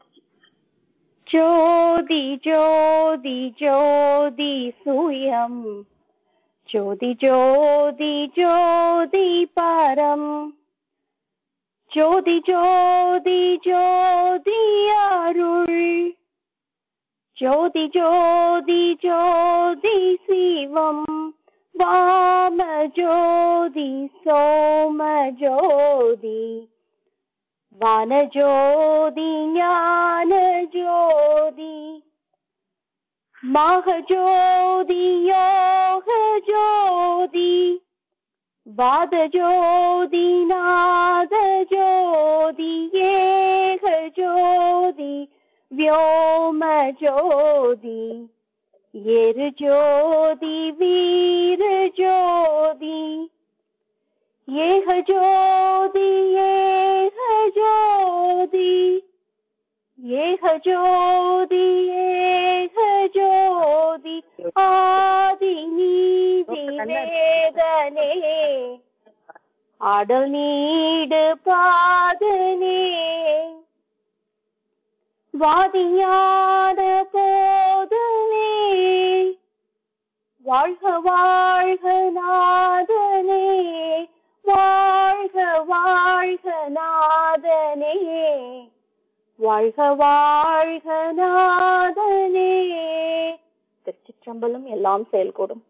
Speaker 8: ஜோதி ஜோதி ஜோதி சூயம் ஜோதி ஜோதி ஜோதி பரம் ஜோதி ஜோதி ஜோதி அருள் ஜோதி ஜோதி ஜோதி சிவம் வாம ஜோதி சோம ஜோதி வானஜோதி ஞான ஜோதி மகஜோதி யோக ஜோதி வாத ஜோதி நாத ஜோதி ஏக ஜோதி व्योम ज्योति येर ज्योति वीर ज्योति येह ज्योति येह ज्योति येह ज्योति येह ज्योति आदि நீதி வேதனே ஆடல் நீடு பாதனே வாதியான போதனே வாழ்க வாழ்க நாதனே வாழ்க வாழ்க நாதனே வாழ்க வாழ்க நாதனே திருச்சிற்றம்பலம் எல்லாம் செயல்கூடும்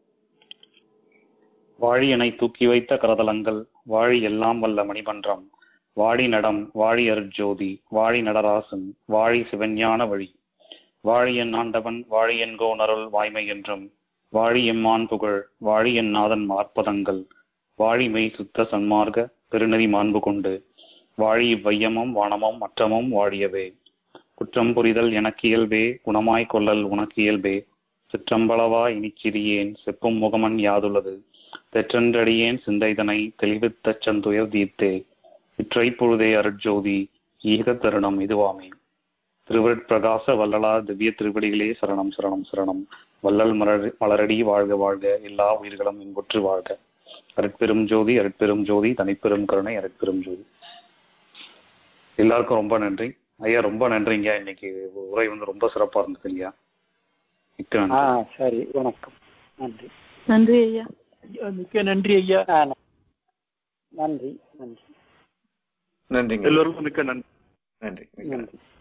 Speaker 1: வாழியனை தூக்கி வைத்த கரதலங்கள் வாழி எல்லாம் வல்ல மணிமன்றம் வாழி நடம் வாழி அருட்ஜோதி வாழி நடராசன் வாழி சிவஞான வழி வாழியன் ஆண்டவன் வாழியன்கோ நருள் வாய்மை என்றும் வாழி எம்மான் புகழ் வாழி என் நாதன் மார்பதங்கள் வாழி மெய் சுத்த சன்மார்க்க பெருநெறி மாண்பு கொண்டு வாழி இவ்வையமும் வானமும் மற்றமும் வாழியவே குற்றம் புரிதல் எனக்கு இயல்பே குணமாய் கொள்ளல் உனக்கு இயல்பே சிற்றம்பளவா இனிச்சிறியேன் செப்பும் முகமன் யாதுள்ளது தெற்றன்றடியேன் சிந்தைதனை தெளிவித்தச் சந்துயர் தீர்த்தே இற்றை பொழுதே அருட்ஜோதி ஈக தருணம் இதுவாமே திருவருட்பிரகாச வள்ளலார் திவ்ய திருவடிகளே சரணம் சரணம் சரணம் வள்ளல் மலர் மலரடி வாழ்க வாழ்க எல்லா உயிர்களும் இன்புற்று வாழ்க அருட்பெரும் ஜோதி அருட்பெரும் ஜோதி தனிப்பெரும் கருணை அருட்பெரும் ஜோதி எல்லாருக்கும் ரொம்ப நன்றி ஐயா ரொம்ப நன்றிங்க இன்னைக்கு உரை வந்து ரொம்ப சிறப்பா இருந்தது இல்லையா மிக்க
Speaker 2: ஆ
Speaker 1: நன்றி
Speaker 2: சரி வணக்கம் நன்றி
Speaker 4: நன்றி ஐயா
Speaker 6: மிக்க நன்றி ஐயா
Speaker 2: ஆ, நன்றி நன்றி
Speaker 3: நன்றிங்க
Speaker 7: எல்லோருக்கும் மிக்க நன்றி
Speaker 3: நன்றி மிக்க நன்றி
Speaker 2: நன்றி